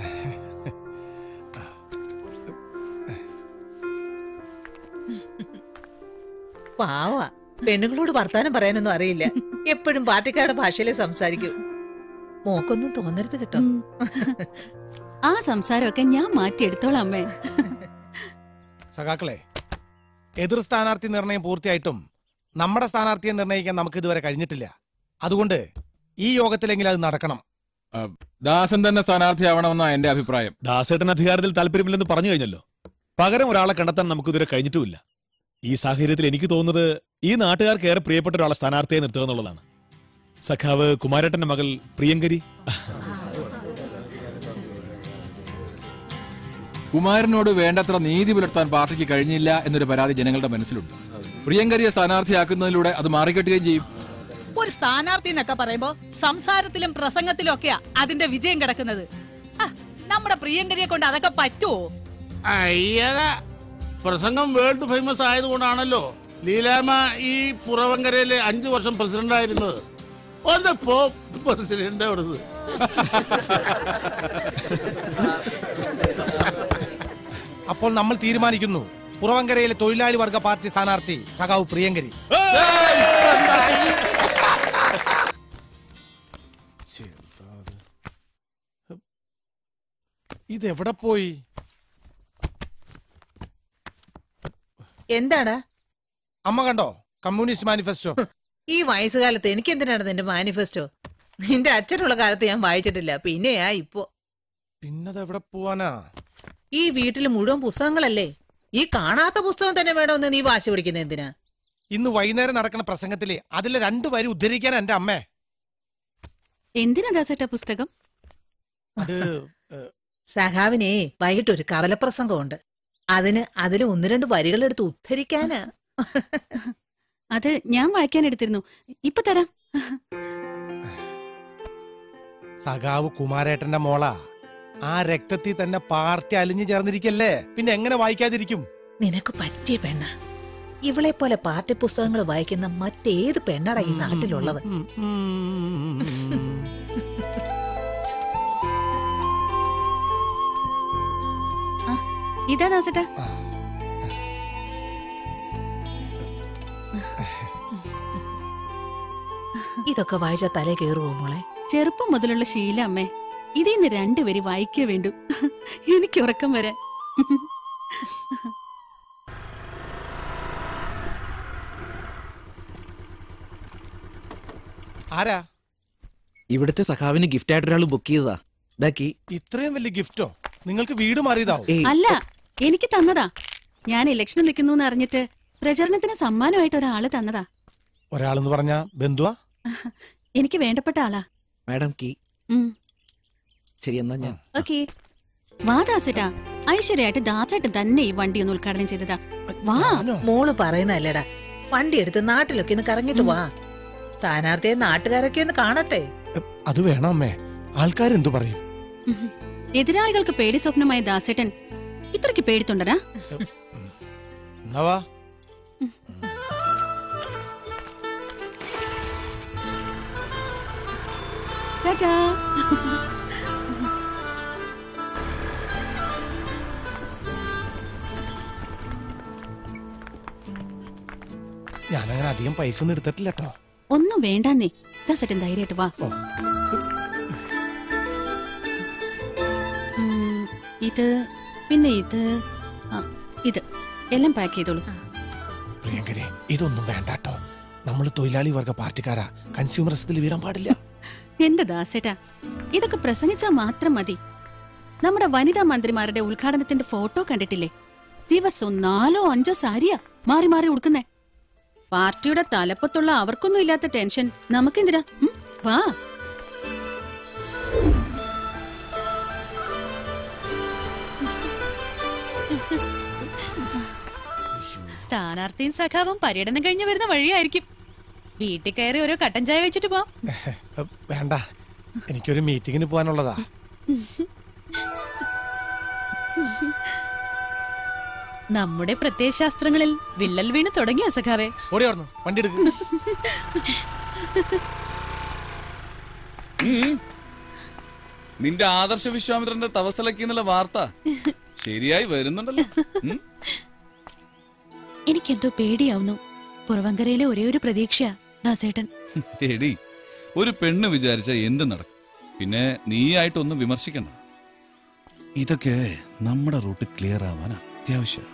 പാവ പെണ്ണുങ്ങളോട് വർത്താനം പറയാനൊന്നും അറിയില്ല എപ്പോഴും പാർട്ടിക്കാരുടെ ഭാഷയിലേ സംസാരിക്കൂ മോക്കൊന്നും തോന്നരുത് കേട്ടോ ആ സംസാരമൊക്കെ ഞാൻ മാറ്റിയെടുത്തോളാം അമ്മേ സഖാക്കളെ എതിർ സ്ഥാനാർത്ഥി നിർണയം പൂർത്തിയായിട്ടും നമ്മുടെ സ്ഥാനാർത്ഥിയെ നിർണയിക്കാൻ നമുക്ക് ഇതുവരെ കഴിഞ്ഞിട്ടില്ല അതുകൊണ്ട് ഈ യോഗത്തിലെങ്കിലും അത് നടക്കണം ദാസൻ തന്നെ സ്ഥാനാർത്ഥിയാവണമെന്നാ എന്റെ അഭിപ്രായം ദാസേട്ടൻ അധികാരത്തിൽ താല്പര്യമില്ലെന്ന് പറഞ്ഞു കഴിഞ്ഞല്ലോ പകരം ഒരാളെ കണ്ടെത്താൻ നമുക്ക് ഇതുവരെ കഴിഞ്ഞിട്ടുമില്ല ഈ സാഹചര്യത്തിൽ എനിക്ക് തോന്നുന്നത് ഈ നാട്ടുകാർക്ക് ഏറെ പ്രിയപ്പെട്ട ഒരാളെ സ്ഥാനാർത്ഥിയെ നിർത്തുക എന്നുള്ളതാണ് സഖാവ് കുമാരേട്ടന്റെ മകൾ പ്രിയങ്കരി കുമാരനോട് വേണ്ടത്ര നീതി പുലർത്താൻ പാർട്ടിക്ക് കഴിഞ്ഞില്ല എന്നൊരു പരാതി ജനങ്ങളുടെ മനസ്സിലുണ്ട് പ്രിയങ്കരിയെ സ്ഥാനാർത്ഥിയാക്കുന്നതിലൂടെ അത് മാറിക്കെട്ടുകയും ചെയ്യും ഒരു സ്ഥാനാർത്ഥി എന്നൊക്കെ പറയുമ്പോ സംസാരത്തിലും പ്രസംഗത്തിലും ഒക്കെയാ അതിന്റെ വിജയം കിടക്കുന്നത് ആ, നമ്മുടെ പ്രിയങ്കരിയെ കൊണ്ട് അതൊക്കെ പറ്റുമോ അയ്യട പ്രസംഗം വേൾഡ് ഫേമസ് ആയതുകൊണ്ടാണല്ലോ ലീലാമ്മ ഈ പുറവങ്കരയിലെ അഞ്ചു വർഷം പ്രസിഡന്റ് ആയിരുന്നത് ഒന്ന് പോ പ്രസിഡന്റ് അവിടുന്ന് അപ്പോൾ നമ്മൾ തീരുമാനിക്കുന്നു പുറവങ്കരയിലെ തൊഴിലാളി വർഗ പാർട്ടി സ്ഥാനാർത്ഥി സഖാവ് പ്രിയങ്കരി ഇതെവിടെ പോയി എന്താടാ അമ്മ കണ്ടോ കമ്മ്യൂണിസ്റ്റ് മാനിഫെസ്റ്റോ ഈ വയസ്സുകാലത്ത് എനിക്ക് എന്തിനാണ് നിന്റെ മാനിഫെസ്റ്റോ നിന്റെ അച്ഛനുള്ള കാലത്ത് ഞാൻ വായിച്ചിട്ടില്ല പിന്നെയാ ഇപ്പോ പിന്നത് എവിടെ പോവാനാ ഈ വീട്ടിൽ മുഴുവൻ പുസ്തകങ്ങളല്ലേ ഈ കാണാത്ത പുസ്തകം തന്നെ വേണമെന്ന് നീ വാശി പിടിക്കുന്ന എന്തിനാ ഇന്ന് വൈകുന്നേരം നടക്കുന്ന പ്രസംഗത്തിലെ അതിലെ രണ്ടു വരി ഉദ്ധരിക്കാൻ എന്റെ അമ്മേ എന്തിനാ ദാസേട്ട പുസ്തകം അത് സഖാവിനെ വൈകിട്ട് ഒരു കവലപ്രസംഗമുണ്ട് അതിന് അതിൽ ഒന്ന് രണ്ട് വരികൾ എടുത്ത് ഉദ്ധരിക്കാനാ അത് ഞാൻ വായിക്കാൻ എടുത്തിരുന്നു ഇപ്പൊ തരാം സഖാവ് കുമാരേട്ടന്റെ മോള ആ രക്തത്തിൽ തന്നെ പാർട്ടി അലിഞ്ഞു ചേർന്നിരിക്കല്ലേ പിന്നെ എങ്ങനെ വായിക്കാതിരിക്കും നിനക്ക് പറ്റിയ പെണ്ണ ഇവളെ പോലെ പാഠ്യ പുസ്തകങ്ങൾ വായിക്കുന്ന മറ്റേത് പെണ്ണടാ ഈ നാട്ടിലുള്ളത് ഇതാ ദാസേട്ടാ ഇതൊക്കെ വായിച്ച തലേ കയറുവോ മോളെ ചെറുപ്പം മുതലുള്ള ശീല അമ്മേ ഇതിന്ന് രണ്ടുപേര് വായിക്കേ വേണ്ടു എനിക്ക് ഉറക്കം വരാൻ ആരാ ഇവിടുത്തെ സഖാവിന് ഗിഫ്റ്റ് ആയിട്ട് ഒരാൾ ബുക്ക് ചെയ്തതാ ഇതാക്കി ഇത്രയും വലിയ ഗിഫ്റ്റോ നിങ്ങൾക്ക് വീട് മാറിയതാവും അല്ല എനിക്ക് തന്നതാ ഞാൻ ഇലക്ഷന് നിൽക്കുന്നു എന്ന് അറിഞ്ഞിട്ട് പ്രചരണത്തിന് സമ്മാനമായിട്ട് ഒരാള് തന്നതാ ഒരാളെന്ന് പറഞ്ഞ ബന്ധുവാ എനിക്ക് വേണ്ടപ്പെട്ട ആളാ മാഡം കീ ഉം. ശരി എന്നാ ഞാൻ ഓക്കേ വാ ദാസേട്ടാ ഐശ്വര്യമായിട്ട് ദാസേട്ടൻ തന്നെ ഈ വണ്ടി ഒന്ന് ഉദ്ഘാടനം ചെയ്തതാ വാ മോള് പറയുന്നല്ലേടാ വണ്ടി എടുത്ത് നാട്ടിലൊക്കെ ഒന്ന് കറങ്ങിട്ട് വാ സ്ഥാനാർത്ഥിയെ നാട്ടുകാരൊക്കെ ഒന്ന് കാണട്ടെ അത് വേണം അമ്മേ ആൾക്കാരെന്തു പറയും ഉം. എതിരാളികൾക്ക് പേടി സ്വപ്നമായ ദാസേട്ടൻ ഇത്രയ്ക്ക് പേടിത്തൊണ്ടരാ എന്നാ വാ ടാറ്റാ ഞാനങ്ങനെ അധികം പൈസ ഒന്നും എടുത്തിട്ടില്ല കേട്ടോ ഒന്നും വേണ്ടെന്നേ ദാസേട്ടൻ ധൈര്യമായിട്ട് വാ ഉം, ഇത് പിന്നെ ഇത് ആ, ഇത് എല്ലാം പാക്ക് ചെയ്തോളൂ പ്രിയങ്കരെ ഇതൊന്നും വേണ്ട കേട്ടോ നമ്മൾ തൊഴിലാളി വർഗ പാർട്ടിക്കാരാ കൺസ്യൂമറിസത്തിൽ വീഴാൻ പാടില്ല എന്റെ ദാസേട്ടാ ഇതൊക്കെ പ്രസംഗിച്ചാ മാത്രം മതി നമ്മുടെ വനിതാ മന്ത്രിമാരുടെ ഉദ്ഘാടനത്തിന്റെ ഫോട്ടോ കണ്ടിട്ടില്ലേ ദിവസം നാലോ അഞ്ചോ സാരിയാ മാറി മാറി ഉടുക്കുന്നേ പാർട്ടിയുടെ തലപ്പത്തുള്ള അവർക്കൊന്നും ഇല്ലാത്ത ടെൻഷൻ നമുക്കെന്തിനാ ഉം, വാ സ്ഥാനാർത്ഥിയും സഖാവും പര്യടനം കഴിഞ്ഞ് വരുന്ന വഴിയായിരിക്കും വീട്ടിൽ കയറി ഓരോ കട്ടൻ ചായ വെച്ചിട്ട് പോവാം എ, വേണ്ട എനിക്കൊരു മീറ്റിങ്ങിന് പോകാനുള്ളതാ നമ്മുടെ പ്രത്യയശാസ്ത്രങ്ങളിൽ വിള്ളൽ വീണ് തുടങ്ങിയോ സഖാവേ ഓടി പറഞ്ഞു വണ്ടി എടുക്ക് ഉം. നിന്റെ ആദർശ വിശ്വാമിത്രന്റെ തവസലക്കി എന്നുള്ള വാർത്ത ശരിയായി വരുന്നുണ്ടല്ലോ ഉം. എനിക്കെന്തോ പേടിയാവുന്നു പുറവങ്കരയിലെ ഒരേ ഒരു പ്രതീക്ഷ ദാസേട്ടൻ എടി ഒരു പെണ്ണ് വിചാരിച്ച എന്ത് നടക്കും പിന്നെ നീയായിട്ടൊന്നും വിമർശിക്കണ്ട ഇതൊക്കെ നമ്മുടെ റൂട്ട് ക്ലിയർ ആവാൻ അത്യാവശ്യം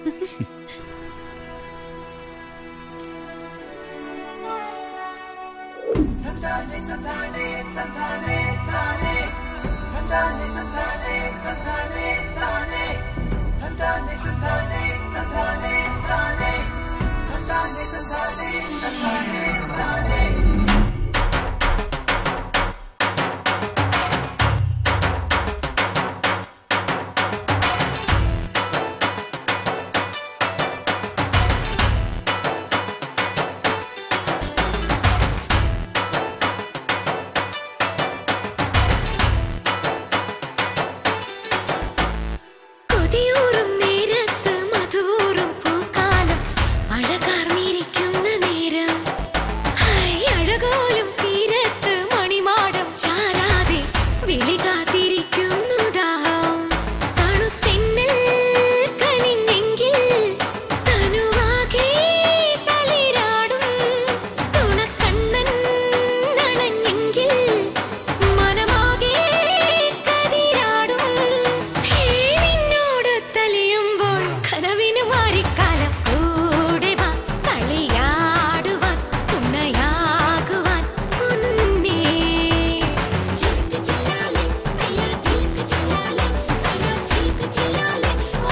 കൊതിയൂറും നേരത്ത് മധുവൂറും പൂക്കാലം അഴകാർന്നിരിക്കുന്ന നേരം ഹൈ, അഴകോലും തീരത്ത് മണിമാടം ചാരാതെ വിളി കാത്തിരിക്കുന്നു ദാഹം തണുത്തെന്നൽ കനിഞ്ഞെങ്കിൽ തനുവാകെ തളിരാടും തുണക്കണ്ണൻ നനഞ്ഞെങ്കിൽ മനമാകെ കതിരാടും ഹേ, നിന്നോട് തലിയുമ്പോൾ കനവിന് മാറിക്കാലം കൂടെ വാ കളിയാടുവാൻ തുണയാകുവാൻ മുന്നേ ചിലുക്ക് ചില്ലാലെ അയ്യാ ചിലുക്ക് ചില്ലാലെ സയ്യാ ചിലുക്ക് ചില്ലാലെ ഓ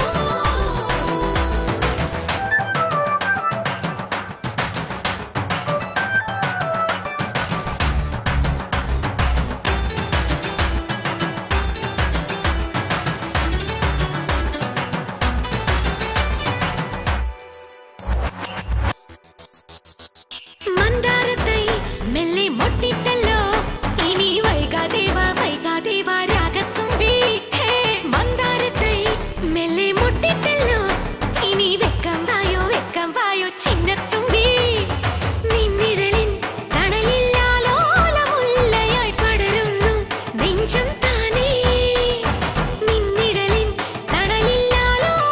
മന്ദാരത്തൈ മെല്ലെ മൊട്ടിട്ടല്ലോ ഇനി വൈകാതെ വാ വൈകാതെ വാ രാഗത്തുമ്പി ഹേ മന്ദാരത്തൈ മെല്ലെ മൊട്ടിട്ടല്ലോ ഇനി വെക്കം വായോ വെക്കം വായോ ചിന്നത്തുമ്പി നിന്നിഴലിൻ തണലില്ലാലോലമുല്ലയായി പടരുന്നു നെഞ്ചം താനേ നിന്നിഴലിൻ തണലില്ലാലോലമുല്ലയായി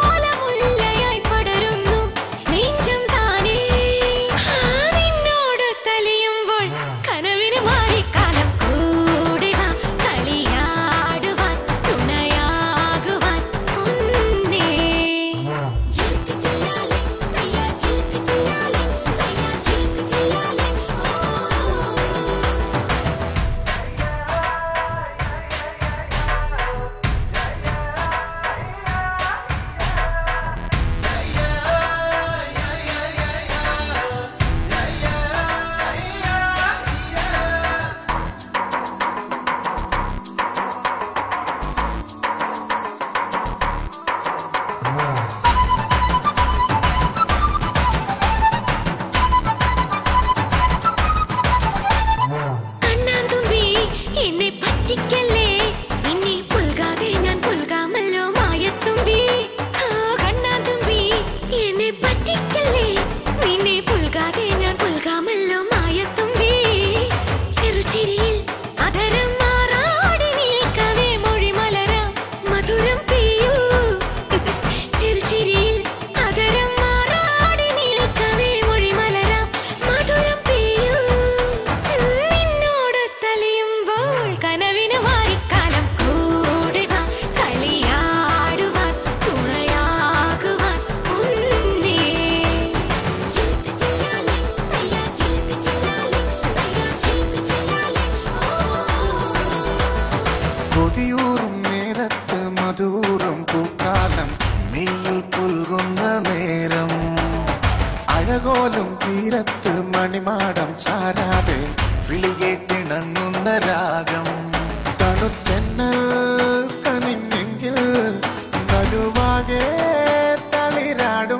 മഴകോലും തീരത്ത് മണിമാടം ചാരാതെ വിളികേട്ടിണങ്ങുന്ന രാഗം തണുത്തെന്നൽ കനിഞ്ഞെങ്കിൽ നടുവാകെ തളിരാടും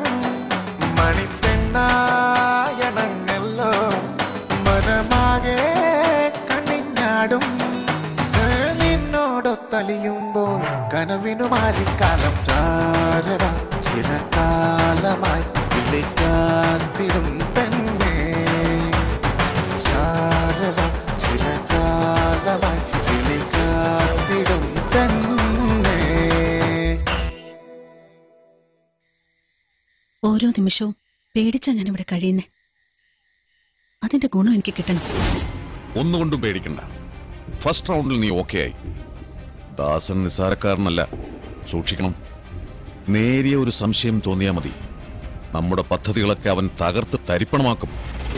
മണിപ്പെണ്ണായണങ്ങല്ലോ മനമാകെ കണ്ണിഞ്ഞാടും നിന്നോടൊത്തലിയുമ്പോൾ കനവിനു മാറിക്കാലം ചാരവ ചിരകാലമായി വിളിക്കാത്തിടും പെണ്ണേ ചാരവ ചിരകാലമായി വിളിക്കാത്തിടും പെണ്ണേ ഓരോ നിമിഷവും പേടിച്ചാ ഞാൻ ഇവിടെ കഴിയുന്നേ അതിന്റെ ഗുണം എനിക്ക് കിട്ടണം ഒന്നുകൊണ്ടും പേടിക്കണ്ട ഫസ്റ്റ് റൗണ്ടിൽ നീ ഓക്കെ ആയി ദാസൻ നിസ്സാരക്കാരനല്ല സൂക്ഷിക്കണം നേരിയ ഒരു സംശയം തോന്നിയാൽ മതി നമ്മുടെ പദ്ധതികളൊക്കെ അവൻ തകർത്ത് തരിപ്പണമാക്കും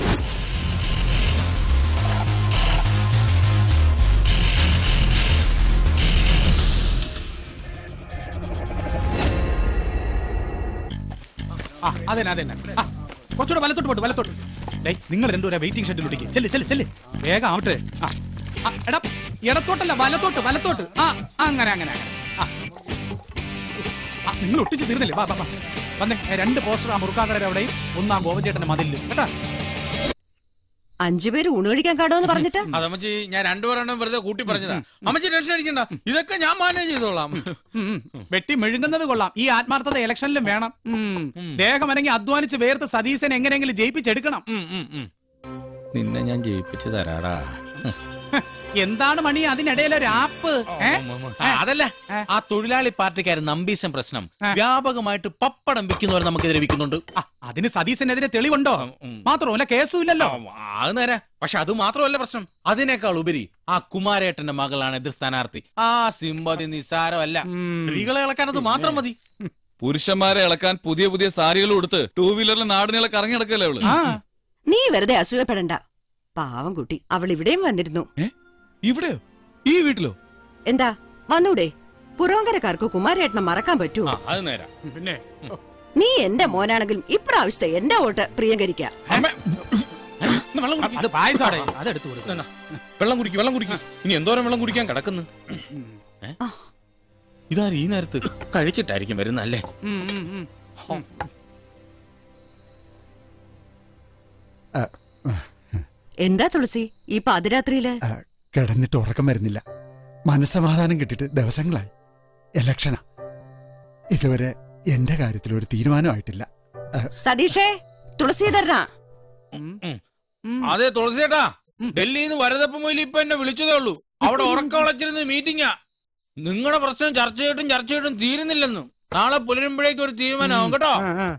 ആ അതന്നെ അതന്നെ ആ കുറച്ചുകൂടെ വലത്തോട്ട് പോട്ട് വലത്തോട്ട് ഡേയ് നിങ്ങൾ രണ്ടുപേരെ വെയിറ്റിംഗ് ഷെഡിലൊട്ടിക്ക് ചെല്ല് ചെല്ല് ചെല്ല് വേഗം ആവട്ടെ ആ ആ, എടാ ഇടത്തോട്ടല്ല വലത്തോട്ട് വലത്തോട്ട് ആ അങ്ങനെ അങ്ങനെ അങ്ങനെ. ആ ആ, നിങ്ങൾ ഒട്ടിച്ച് തീർന്നില്ലേ വാ വാ വാ വന്നേ ഏ, രണ്ട് പോസ്റ്റർ ആ മുറുക്കാക്കടയുടെ അവിടെയും ഒന്നാം ഗോപചേട്ടന്റെ മതിലിലും കേട്ടാ അഞ്ചുപേര് ഊണ് കഴിക്കാൻ കാണുമെന്ന് പറഞ്ഞിട്ട് അതമ്മച്ചി ഞാൻ രണ്ടുപേരെണ്ണം വെറുതെ കൂട്ടി പറഞ്ഞതാ അമ്മച്ചി ടെൻഷൻ അടിക്കണ്ട ഇതൊക്കെ ഞാൻ മാനേജ് ചെയ്തോളാം ഉം, ഉം. വെട്ടി മെഴുകുന്നത് കൊള്ളാം ഈ ആത്മാർത്ഥത ഇലക്ഷനിലും വേണം ഉം. ദേഹമനങ്ങി അധ്വാനിച്ച് വേർത്ത് സതീശൻ എങ്ങനെയെങ്കിലും ജയിപ്പിച്ചെടുക്കണം നിന്നെ ഞാൻ ജയിപ്പിച്ചു തരാടാ എന്താണ് മണി അതിനിടയിൽ ഒരു ആപ്പ് ഏ? അതല്ല ആ തൊഴിലാളി പാർട്ടിക്കാർ നമ്പീശൻ പ്രശ്നം വ്യാപകമായിട്ട് പപ്പടം വിൽക്കുന്നവർ നമുക്കെതിരെ വിൽക്കുന്നുണ്ട് അതിന് സതീശനെതിരെ തെളിവുണ്ടോ മാത്രമല്ല കേസും ഇല്ലല്ലോ അത് നേരെ പക്ഷെ അത് മാത്രമല്ല പ്രശ്നം അതിനേക്കാൾ ഉപരി ആ കുമാരേട്ടന്റെ മകളാണ് എതിർ സ്ഥാനാർത്ഥി ആ സിമ്പതി നിസ്സാരമല്ല സ്ത്രീകളെ ഇളക്കാൻ അത് മാത്രം മതി പുരുഷന്മാരെ ഇളക്കാൻ പുതിയ പുതിയ സാരികൾ കൊടുത്ത് ടൂ വീലറിൽ നാടിനീളെ കറങ്ങി നടക്കല്ലേ അവള് നീ വെറുതെ അസൂയപ്പെടണ്ട പാവം കുട്ടി അവൾ ഇവിടെയും വന്നിരുന്നു ഇവിടെയോ ഈ വീട്ടിലോ എന്താ വന്നൂടെ പുറോങ്കരക്കാർക്ക് കുമാരേട്ടനെ മറക്കാൻ പറ്റുമോ അത് നേരാ പിന്നെ നീ എന്റെ മോനാണെങ്കിലും ഇപ്രാവശ്യത്തെ എന്റെ വോട്ട് പ്രിയങ്കരിക്ക അത് പായസാടേ അതെടുത്തു കൊടുക്കും വെള്ളം കുടിക്കും വെള്ളം കുടിക്കും ഇനി എന്തോരം വെള്ളം കുടിക്കാൻ കിടക്കുന്നു ഏ? ഇതാര് ഈ നേരത്ത് കഴിച്ചിട്ടായിരിക്കും വരുന്നല്ലേ എന്താ തുളസി ഈ പാതിരാത്രിയില് കിടന്നിട്ട് ഉറക്കം വരുന്നില്ല മനസ്സമാധാനം കിട്ടിയിട്ട് ദിവസങ്ങളായി ഇലക്ഷനാ ഇതുവരെ എന്റെ കാര്യത്തിൽ ഒരു തീരുമാനമായിട്ടില്ല അഹ്, സതീഷേ തുളസീധരനാ അതെ തുളസിയേട്ടാ ഡൽഹിയിൽ നിന്ന് വരദപ്പ് മൊയ്ലി ഇപ്പൊ എന്നെ വിളിച്ചതേ ഉള്ളൂ അവിടെ ഉറക്കം വളച്ചിരുന്ന് മീറ്റിംഗാ നിങ്ങളുടെ പ്രശ്നം ചർച്ച ചെയ്തിട്ടും ചർച്ച ചെയ്തിട്ടും തീരുന്നില്ലെന്നും നാളെ പുലരുമ്പോഴേക്കും ഒരു തീരുമാനമാവും കേട്ടോ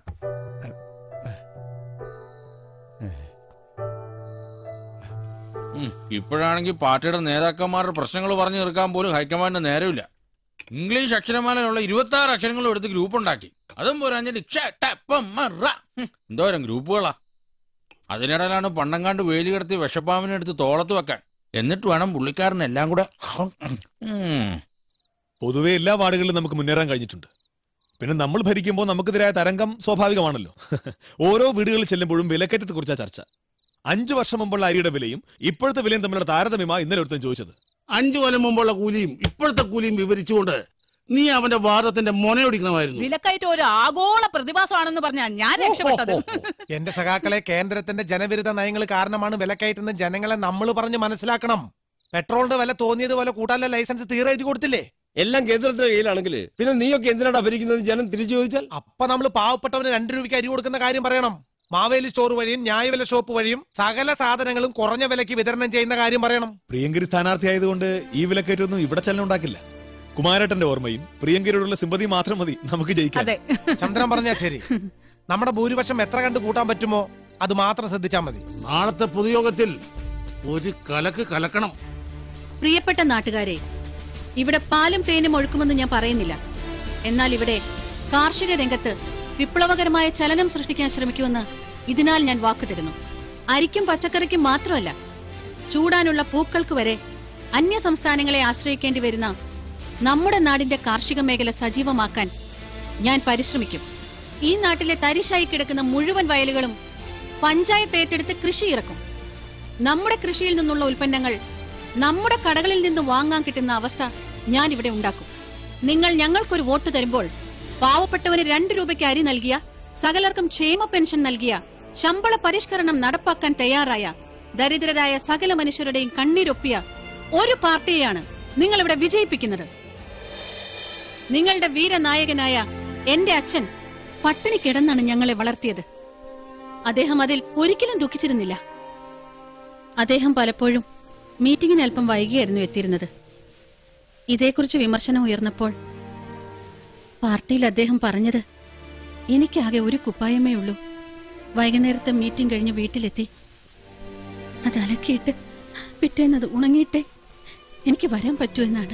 ഉം, ഇപ്പോഴാണെങ്കിൽ പാർട്ടിയുടെ നേതാക്കന്മാരുടെ പ്രശ്നങ്ങൾ പറഞ്ഞു തീർക്കാൻ പോലും ഹൈക്കമാൻഡിന് നേരമില്ല ഇംഗ്ലീഷ് അക്ഷരമാലയുള്ള ഇരുപത്തി ആറ് അക്ഷരങ്ങളും എടുത്ത് ഗ്രൂപ്പ് ഉണ്ടാക്കി അതും പോരാഞ്ഞിട്ട് ക്ഷ, ട, പ, മ, റ. ഹും, എന്തോരം ഗ്രൂപ്പുകളാ അതിനിടയിലാണ് പണ്ടങ്ങാണ്ട് വേലി കിടത്തി വിഷപ്പാമ്പിനെ എടുത്ത് തോളത്ത് വെക്കാൻ എന്നിട്ട് വേണം പുള്ളിക്കാരൻ എല്ലാം കൂടെ ഉം. പൊതുവെ എല്ലാ വാർഡുകളിലും നമുക്ക് മുന്നേറാൻ കഴിഞ്ഞിട്ടുണ്ട് പിന്നെ നമ്മൾ ഭരിക്കുമ്പോൾ നമുക്കെതിരായ തരംഗം സ്വാഭാവികമാണല്ലോ ഓരോ വീടുകളിൽ ചെല്ലുമ്പോഴും വിലക്കയറ്റത്തെ കുറിച്ചാ ചർച്ച അഞ്ചു വർഷം മുമ്പുള്ള അരിയുടെ വിലയും ഇപ്പോഴത്തെ വിലയും തമ്മിലുള്ള താരതമ്യമാ ഇന്നലെ ഒരുത്തൻ ചോദിച്ചത് അഞ്ചു കൊല്ലം മുമ്പുള്ള കൂലിയും ഇപ്പോഴത്തെ കൂലിയും വിവരിച്ചുകൊണ്ട് നീ അവന്റെ വാദത്തിന്റെ മൊനയൊടിക്കണമായിരുന്നു വിലക്കയറ്റം ഒരു ആഗോള പ്രതിഭാസമാണെന്ന് പറഞ്ഞാ ഞാൻ രക്ഷപ്പെട്ടത് എന്റെ സഖാക്കളെ കേന്ദ്രത്തിന്റെ ജനവിരുദ്ധ നയങ്ങൾ കാരണമാണ് വിലക്കയറ്റുന്ന ജനങ്ങളെ നമ്മൾ പറഞ്ഞ് മനസ്സിലാക്കണം പെട്രോളിന്റെ വില തോന്നിയതുപോലെ കൂട്ടാനുള്ള ലൈസൻസ് തീരെ എഴുതി കൊടുത്തില്ലേ എല്ലാം കേന്ദ്രത്തിന്റെ കയ്യിലാണെങ്കിൽ പിന്നെ നീയൊക്കെ എന്തിനാണ് ഭരിക്കുന്നത് ജനം തിരിച്ചു ചോദിച്ചാൽ അപ്പൊ നമ്മൾ പാവപ്പെട്ടവന് രണ്ട് രൂപയ്ക്ക് അരി കൊടുക്കുന്ന കാര്യം പറയണം മാവേലി സ്റ്റോർ വഴിയും ന്യായവില ഷോപ്പ് വഴിയും സകല സാധനങ്ങളും കുറഞ്ഞ വിലയ്ക്ക് വിതരണം ചെയ്യുന്ന കാര്യം പറയണം പ്രിയങ്കരി സ്ഥാനാർത്ഥിയായതുകൊണ്ട് ഈ വിലക്കയറ്റമൊന്നും ഇവിടെ ചലനം ഉണ്ടാക്കില്ല കുമാരേട്ടന്റെ ഓർമ്മയും പ്രിയങ്കരിയോടുള്ള സിമ്പതി മാത്രം മതി നമുക്ക് ജയിക്കാം ചന്ദ്രൻ പറഞ്ഞാ ശരി നമ്മുടെ ഭൂരിപക്ഷം എത്ര കണ്ട് കൂട്ടാൻ പറ്റുമോ അത് മാത്രം ശ്രദ്ധിച്ചാൽ മതി നാളത്തെ പൊതുയോഗത്തിൽ ഒരു കലക്ക് കലക്കണം പ്രിയപ്പെട്ട നാട്ടുകാരെ ഇവിടെ പാലും തേനും ഒഴുക്കുമെന്ന് ഞാൻ പറയുന്നില്ല എന്നാൽ ഇവിടെ കാർഷിക രംഗത്ത് വിപ്ലവകരമായ ചലനം സൃഷ്ടിക്കാൻ ശ്രമിക്കുമെന്ന് ഇതിനാൽ ഞാൻ വാക്കു തരുന്നു അരിക്കും പച്ചക്കറിക്കും മാത്രമല്ല ചൂടാനുള്ള പൂക്കൾക്ക് വരെ അന്യ സംസ്ഥാനങ്ങളെ ആശ്രയിക്കേണ്ടി വരുന്ന നമ്മുടെ നാടിന്റെ കാർഷിക മേഖല സജീവമാക്കാൻ ഞാൻ പരിശ്രമിക്കും ഈ നാട്ടിലെ തരിശായി കിടക്കുന്ന മുഴുവൻ വയലുകളും പഞ്ചായത്ത് ഏറ്റെടുത്ത് കൃഷി ഇറക്കും നമ്മുടെ കൃഷിയിൽ നിന്നുള്ള ഉൽപ്പന്നങ്ങൾ നമ്മുടെ കടകളിൽ നിന്ന് വാങ്ങാൻ കിട്ടുന്ന അവസ്ഥ ഞാൻ ഇവിടെ ഉണ്ടാക്കും നിങ്ങൾ ഞങ്ങൾക്കൊരു വോട്ട് തരുമ്പോൾ പാവപ്പെട്ടവന് രണ്ട് രൂപയ്ക്ക് അരി നൽകിയ സകലർക്കും ക്ഷേമ പെൻഷൻ നൽകിയ ശമ്പള പരിഷ്കരണം നടപ്പാക്കാൻ തയ്യാറായ ദരിദ്രരായ സകല മനുഷ്യരുടെയും കണ്ണീരൊപ്പിയ ഒരു പാർട്ടിയെയാണ് നിങ്ങൾ ഇവിടെ വിജയിപ്പിക്കുന്നത് നിങ്ങളുടെ വീരനായകനായ എന്റെ അച്ഛൻ പട്ടിണി കിടന്നാണ് ഞങ്ങളെ വളർത്തിയത് അദ്ദേഹം അതിൽ ഒരിക്കലും ദുഃഖിച്ചിരുന്നില്ല അദ്ദേഹം പലപ്പോഴും മീറ്റിംഗിന് അല്പം വൈകിയായിരുന്നു എത്തിയിരുന്നത് ഇതേക്കുറിച്ച് വിമർശനം ഉയർന്നപ്പോൾ പാർട്ടിയിൽ അദ്ദേഹം പറഞ്ഞത് എനിക്കാകെ ഒരു കുപ്പായമേ ഉള്ളൂ വൈകുന്നേരത്തെ മീറ്റിംഗ് കഴിഞ്ഞ് വീട്ടിലെത്തി അത് അലക്കിയിട്ട് പിറ്റേന്നത് ഉണങ്ങിയിട്ടേ എനിക്ക് വരാൻ പറ്റൂ എന്നാണ്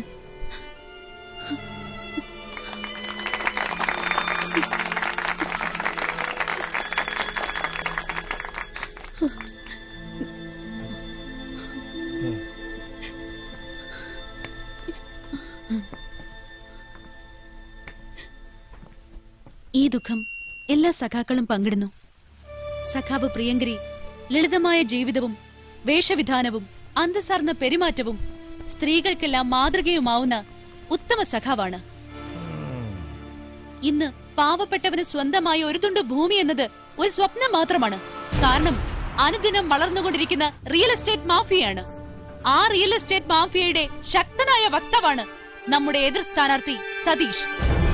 ഈ ദുഃഖം എല്ലാ സഖാക്കളും പങ്കിടുന്നു സഖാവ് പ്രിയങ്കരി ലളിതമായ ജീവിതവും വേഷവിധാനവും അന്തസാർന്ന പെരുമാറ്റവും സ്ത്രീകൾക്കെല്ലാം മാതൃകയുമാവുന്ന ഉത്തമ സഖാവാണ് ഇന്ന് പാവപ്പെട്ടവന് സ്വന്തമായ ഒരു തുണ്ട് ഭൂമി എന്നത് ഒരു സ്വപ്നം മാത്രമാണ് കാരണം അനുദിനം വളർന്നുകൊണ്ടിരിക്കുന്ന റിയൽ എസ്റ്റേറ്റ് മാഫിയയാണ് ആ റിയൽ എസ്റ്റേറ്റ് മാഫിയയുടെ ശക്തനായ വക്താവാണ് നമ്മുടെ എതിർ സ്ഥാനാർത്ഥി സതീഷ്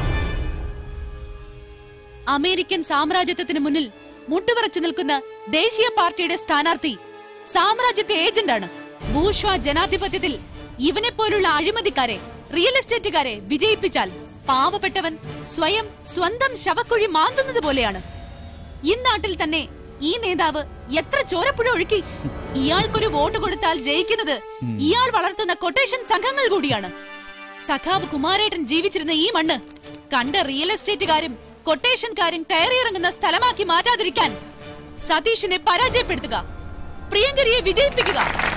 അമേരിക്കൻ സാമ്രാജ്യത്വത്തിന് മുന്നിൽ മുട്ടുവിറച്ചു നിൽക്കുന്ന ദേശീയ പാർട്ടിയുടെ സ്ഥാനാർത്ഥി സാമ്രാജ്യത്തെ ഏജന്റാണ് ഭൂഷ്വ ജനാധിപത്യത്തിൽ ഇവനെ പോലുള്ള അഴിമതിക്കാരെ റിയൽ എസ്റ്റേറ്റുകാരെ വിജയിപ്പിച്ചാൽ പാവപ്പെട്ടവൻ സ്വയം സ്വന്തം ശവക്കുഴി മാന്തുന്നത് പോലെയാണ് ഇന്നാട്ടിൽ തന്നെ ഈ നേതാവ് എത്ര ചോരപ്പുഴ ഒഴുക്കി ഇയാൾക്കൊരു വോട്ട് കൊടുത്താൽ ജയിക്കുന്നത് ഇയാൾ വളർത്തുന്ന കൊട്ടേഷൻ സംഘങ്ങൾ കൂടിയാണ് സഖാവ് കുമാരേട്ടൻ ജീവിച്ചിരുന്ന ഈ മണ്ണ് കണ്ട റിയൽ എസ്റ്റേറ്റുകാരും കൊട്ടേഷൻകാരും കയറിയിറങ്ങുന്ന സ്ഥലമാക്കി മാറ്റാതിരിക്കാൻ സതീഷിനെ പരാജയപ്പെടുത്തുക പ്രിയങ്കരിയെ വിജയിപ്പിക്കുക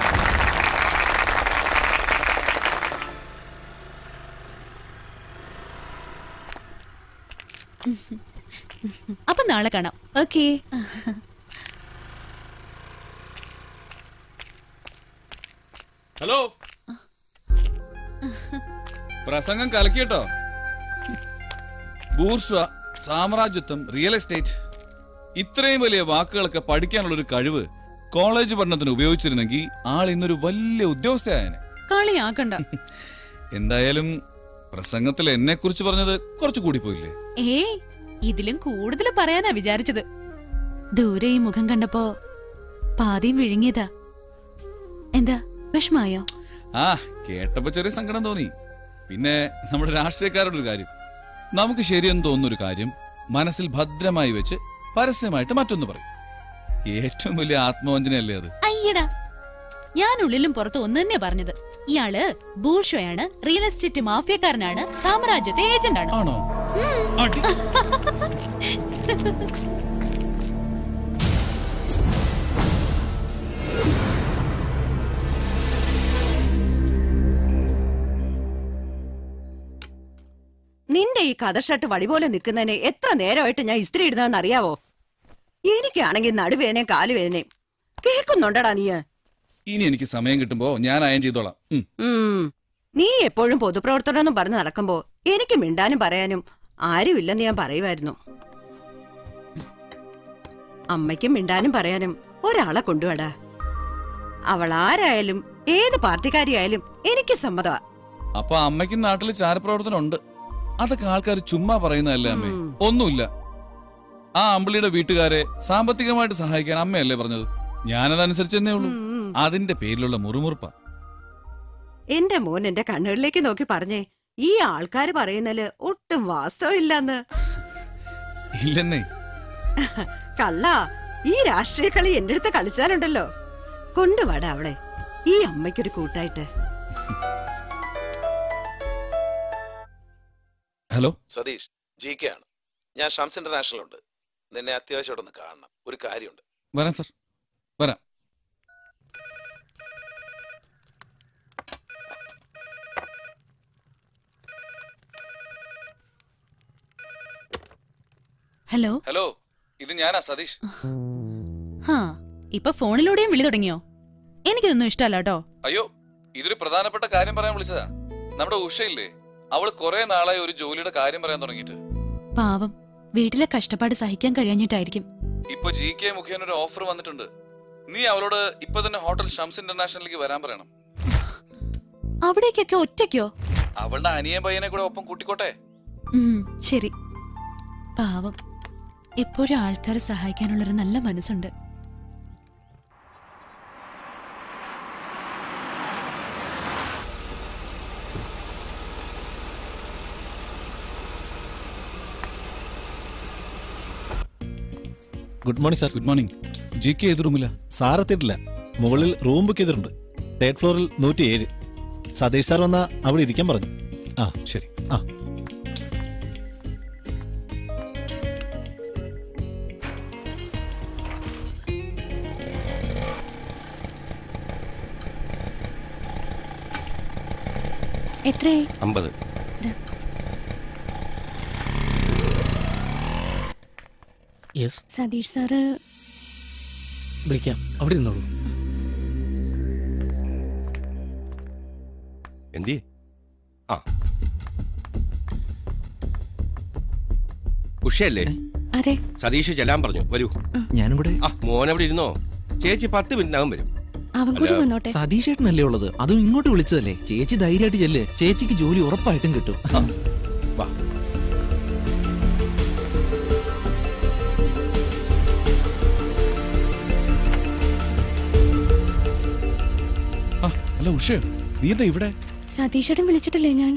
അപ്പൊ നാളെ കാണാം ഓക്കേ ഹലോ പ്രസംഗം കലക്കിട്ടോ ബൂർഷ്വ സാമ്രാജ്യത്വം റിയൽ എസ്റ്റേറ്റ് ഇത്രയും വലിയ വാക്കുകളൊക്കെ പഠിക്കാനുള്ള ഒരു കഴിവ് കോളേജ് പഠനത്തിന് ഉപയോഗിച്ചിരുന്നെങ്കിൽ ആൾ ഇന്നൊരു വലിയ ഉദ്യോഗസ്ഥയായനെ കളിയാക്കണ്ട എന്തായാലും പ്രസംഗത്തിൽ എന്നെ കുറിച്ച് പറഞ്ഞത് കുറച്ച് കൂടി പോയില്ലേ ഏയ് ഇതിലും കൂടുതൽ പറയാനാ വിചാരിച്ചത് ദൂരെ ഈ മുഖം കണ്ടപ്പോ പാതിയും വിഴുങ്ങിയതാ എന്താ വിഷമായോ ആ കേട്ടപ്പോ ചെറിയ സങ്കടം തോന്നി പിന്നെ നമ്മുടെ രാഷ്ട്രീയക്കാരുടെ ഒരു കാര്യം നമുക്ക് ശരിയെന്ന് തോന്നുന്ന ഒരു കാര്യം മനസ്സിൽ ഭദ്രമായി വെച്ച് പരസ്യമായിട്ട് മറ്റൊന്ന് പറയും ഏറ്റവും വലിയ ആത്മവഞ്ചനയല്ലേ അത് അയ്യടാ ഞാൻ ഉള്ളിലും പുറത്തും ഒന്ന് തന്നെ പറഞ്ഞത് ഇയാള് ബൂർഷോയാണ് റിയൽ എസ്റ്റേറ്റ് മാഫിയക്കാരനാണ് സാമ്രാജ്യത്തെ ഏജന്റാണ് ആണോ നിന്റെ ഈ കഥ ഷർട്ട് വടി പോലെ നിൽക്കുന്നതിന് എത്ര നേരമായിട്ട് ഞാൻ ഇസ്ത്രി ഇടുന്നതെന്ന് അറിയാവോ എനിക്കാണെങ്കിൽ നടുവേനയും കാലുവേനയും കേൾക്കുന്നുണ്ടടാ നീ ഇനി എനിക്ക് സമയം കിട്ടുമ്പോ ഞാൻ അയൻ ചെയ്തോളാം ഉം. ഉം. നീ എപ്പോഴും പൊതുപ്രവർത്തനം എന്നും പറഞ്ഞ് നടക്കുമ്പോ എനിക്ക് മിണ്ടാനും പറയാനും ആരുമില്ലെന്ന് ഞാൻ പറയുമായിരുന്നു അമ്മയ്ക്കും മിണ്ടാനും പറയാനും ഒരാളെ കൊണ്ടുവാടാ അവൾ ആരായാലും ഏത് പാർട്ടിക്കാരിയായാലും എനിക്ക് സമ്മതമാ അപ്പൊ അമ്മയ്ക്കും നാട്ടിൽ ചാരപ്രവർത്തനം ഉണ്ട് അതൊക്കെ ആൾക്കാർ ചുമ്മാ പറയുന്നതല്ലേ അമ്മേ ഒന്നുമില്ല ആ അമ്പിളിയുടെ വീട്ടുകാരെ സാമ്പത്തികമായിട്ട് സഹായിക്കാൻ അമ്മയല്ലേ പറഞ്ഞത് ഞാനതനുസരിച്ച് തന്നെ ഉള്ളൂ അതിന്റെ പേരിലുള്ള മുറുമുറുപ്പ എന്റെ മോൻ എന്റെ കണ്ണുകളിലേക്ക് നോക്കി പറഞ്ഞേ ഈ ആൾക്കാര് പറയുന്നതില് ഒട്ടും വാസ്തവമില്ലെന്ന് ഇല്ലെന്നേ കള്ള ഈ രാഷ്ട്രീയ കളി എന്റെ അടുത്ത് കളിച്ചാലുണ്ടല്ലോ കൊണ്ടുവാടാ അവളെ ഈ അമ്മയ്ക്കൊരു കൂട്ടായിട്ട് ഹലോ സതീഷ് ജി കെ ആണ് ഞാൻ ഷംസ് ഇന്റർനാഷണൽ ഉണ്ട് നിന്നെ അത്യാവശ്യമായിട്ട് ഒന്ന് കാണണം ഒരു കാര്യമുണ്ട് വരാം സർ വരാം ഹലോ ഹലോ ഇത് ഞാനാ സതീഷ് ഹാ ഇപ്പൊ ഫോണിലൂടെയും വിളി തുടങ്ങിയോ എനിക്കിതൊന്നും ഇഷ്ടമല്ല കേട്ടോ അയ്യോ ഇതൊരു പ്രധാനപ്പെട്ട കാര്യം പറയാൻ വിളിച്ചതാ നമ്മുടെ ഉഷയില്ലേ അവള് കുറെ നാളായി ഒരു ജോലിയുടെ കാര്യം പറയാൻ തുടങ്ങിയിട്ട് പാവം വീട്ടിലെ കഷ്ടപ്പാട് സഹിക്കാൻ കഴിയാഞ്ഞിട്ടായിരിക്കും ഇപ്പൊ ജി കെ മുഖേന ഒരു ഓഫർ വന്നിട്ടുണ്ട് നീ അവളോട് ഇപ്പൊ തന്നെ ഹോട്ടൽ ഷംസ് ഇന്റർനാഷണലിലേക്ക് വരാൻ പറയണം അവിടേക്കൊക്കെ ഒറ്റയ്ക്കോ അവളുടെ അനിയൻ പയ്യനെ കൂടെ ഒപ്പം കൂട്ടിക്കോട്ടെ ഉം, ശരി പാവം എപ്പോഴും ആൾക്കാരെ സഹായിക്കാനുള്ളൊരു നല്ല മനസ്സുണ്ട് good morning sir good morning G K ഏത് റൂമില്ല സാർ എത്തിയിട്ടില്ല മുകളിൽ റൂം ബുക്ക് ചെയ്തിട്ടുണ്ട് തേർഡ് ഫ്ലോറിൽ നൂറ്റിയേഴ് സതീഷ് സാർ വന്നാ അവിടെ ഇരിക്കാൻ പറഞ്ഞു ആ ശരി ആ എത്രയായി അമ്പത് യെസ് സതീഷ് സാറ് വിളിക്കാം അവിടെ ഇരുന്നോളൂ എന്തി ആ ഉഷയല്ലേ അതെ സതീഷ് ചെല്ലാൻ പറഞ്ഞു വരൂ ഞാനും കൂടെ ആ മോൻ അവിടെ ഇരുന്നോ ചേച്ചി പത്ത് മിനിറ്റിനകം വരും അവൻ കൂടി അല്ല, വന്നോട്ടെ സതീഷ് ഏട്ടനല്ലേ ഉള്ളത് അതും ഇങ്ങോട്ട് വിളിച്ചതല്ലേ ചേച്ചി ധൈര്യമായിട്ട് ചെല്ല് ചേച്ചിക്ക് ജോലി ഉറപ്പായിട്ടും കിട്ടും വാ ആ അല്ല ഉഷ നീ എന്താ ഇവിടെ സതീഷേട്ടൻ വിളിച്ചിട്ടില്ലേ ഞാൻ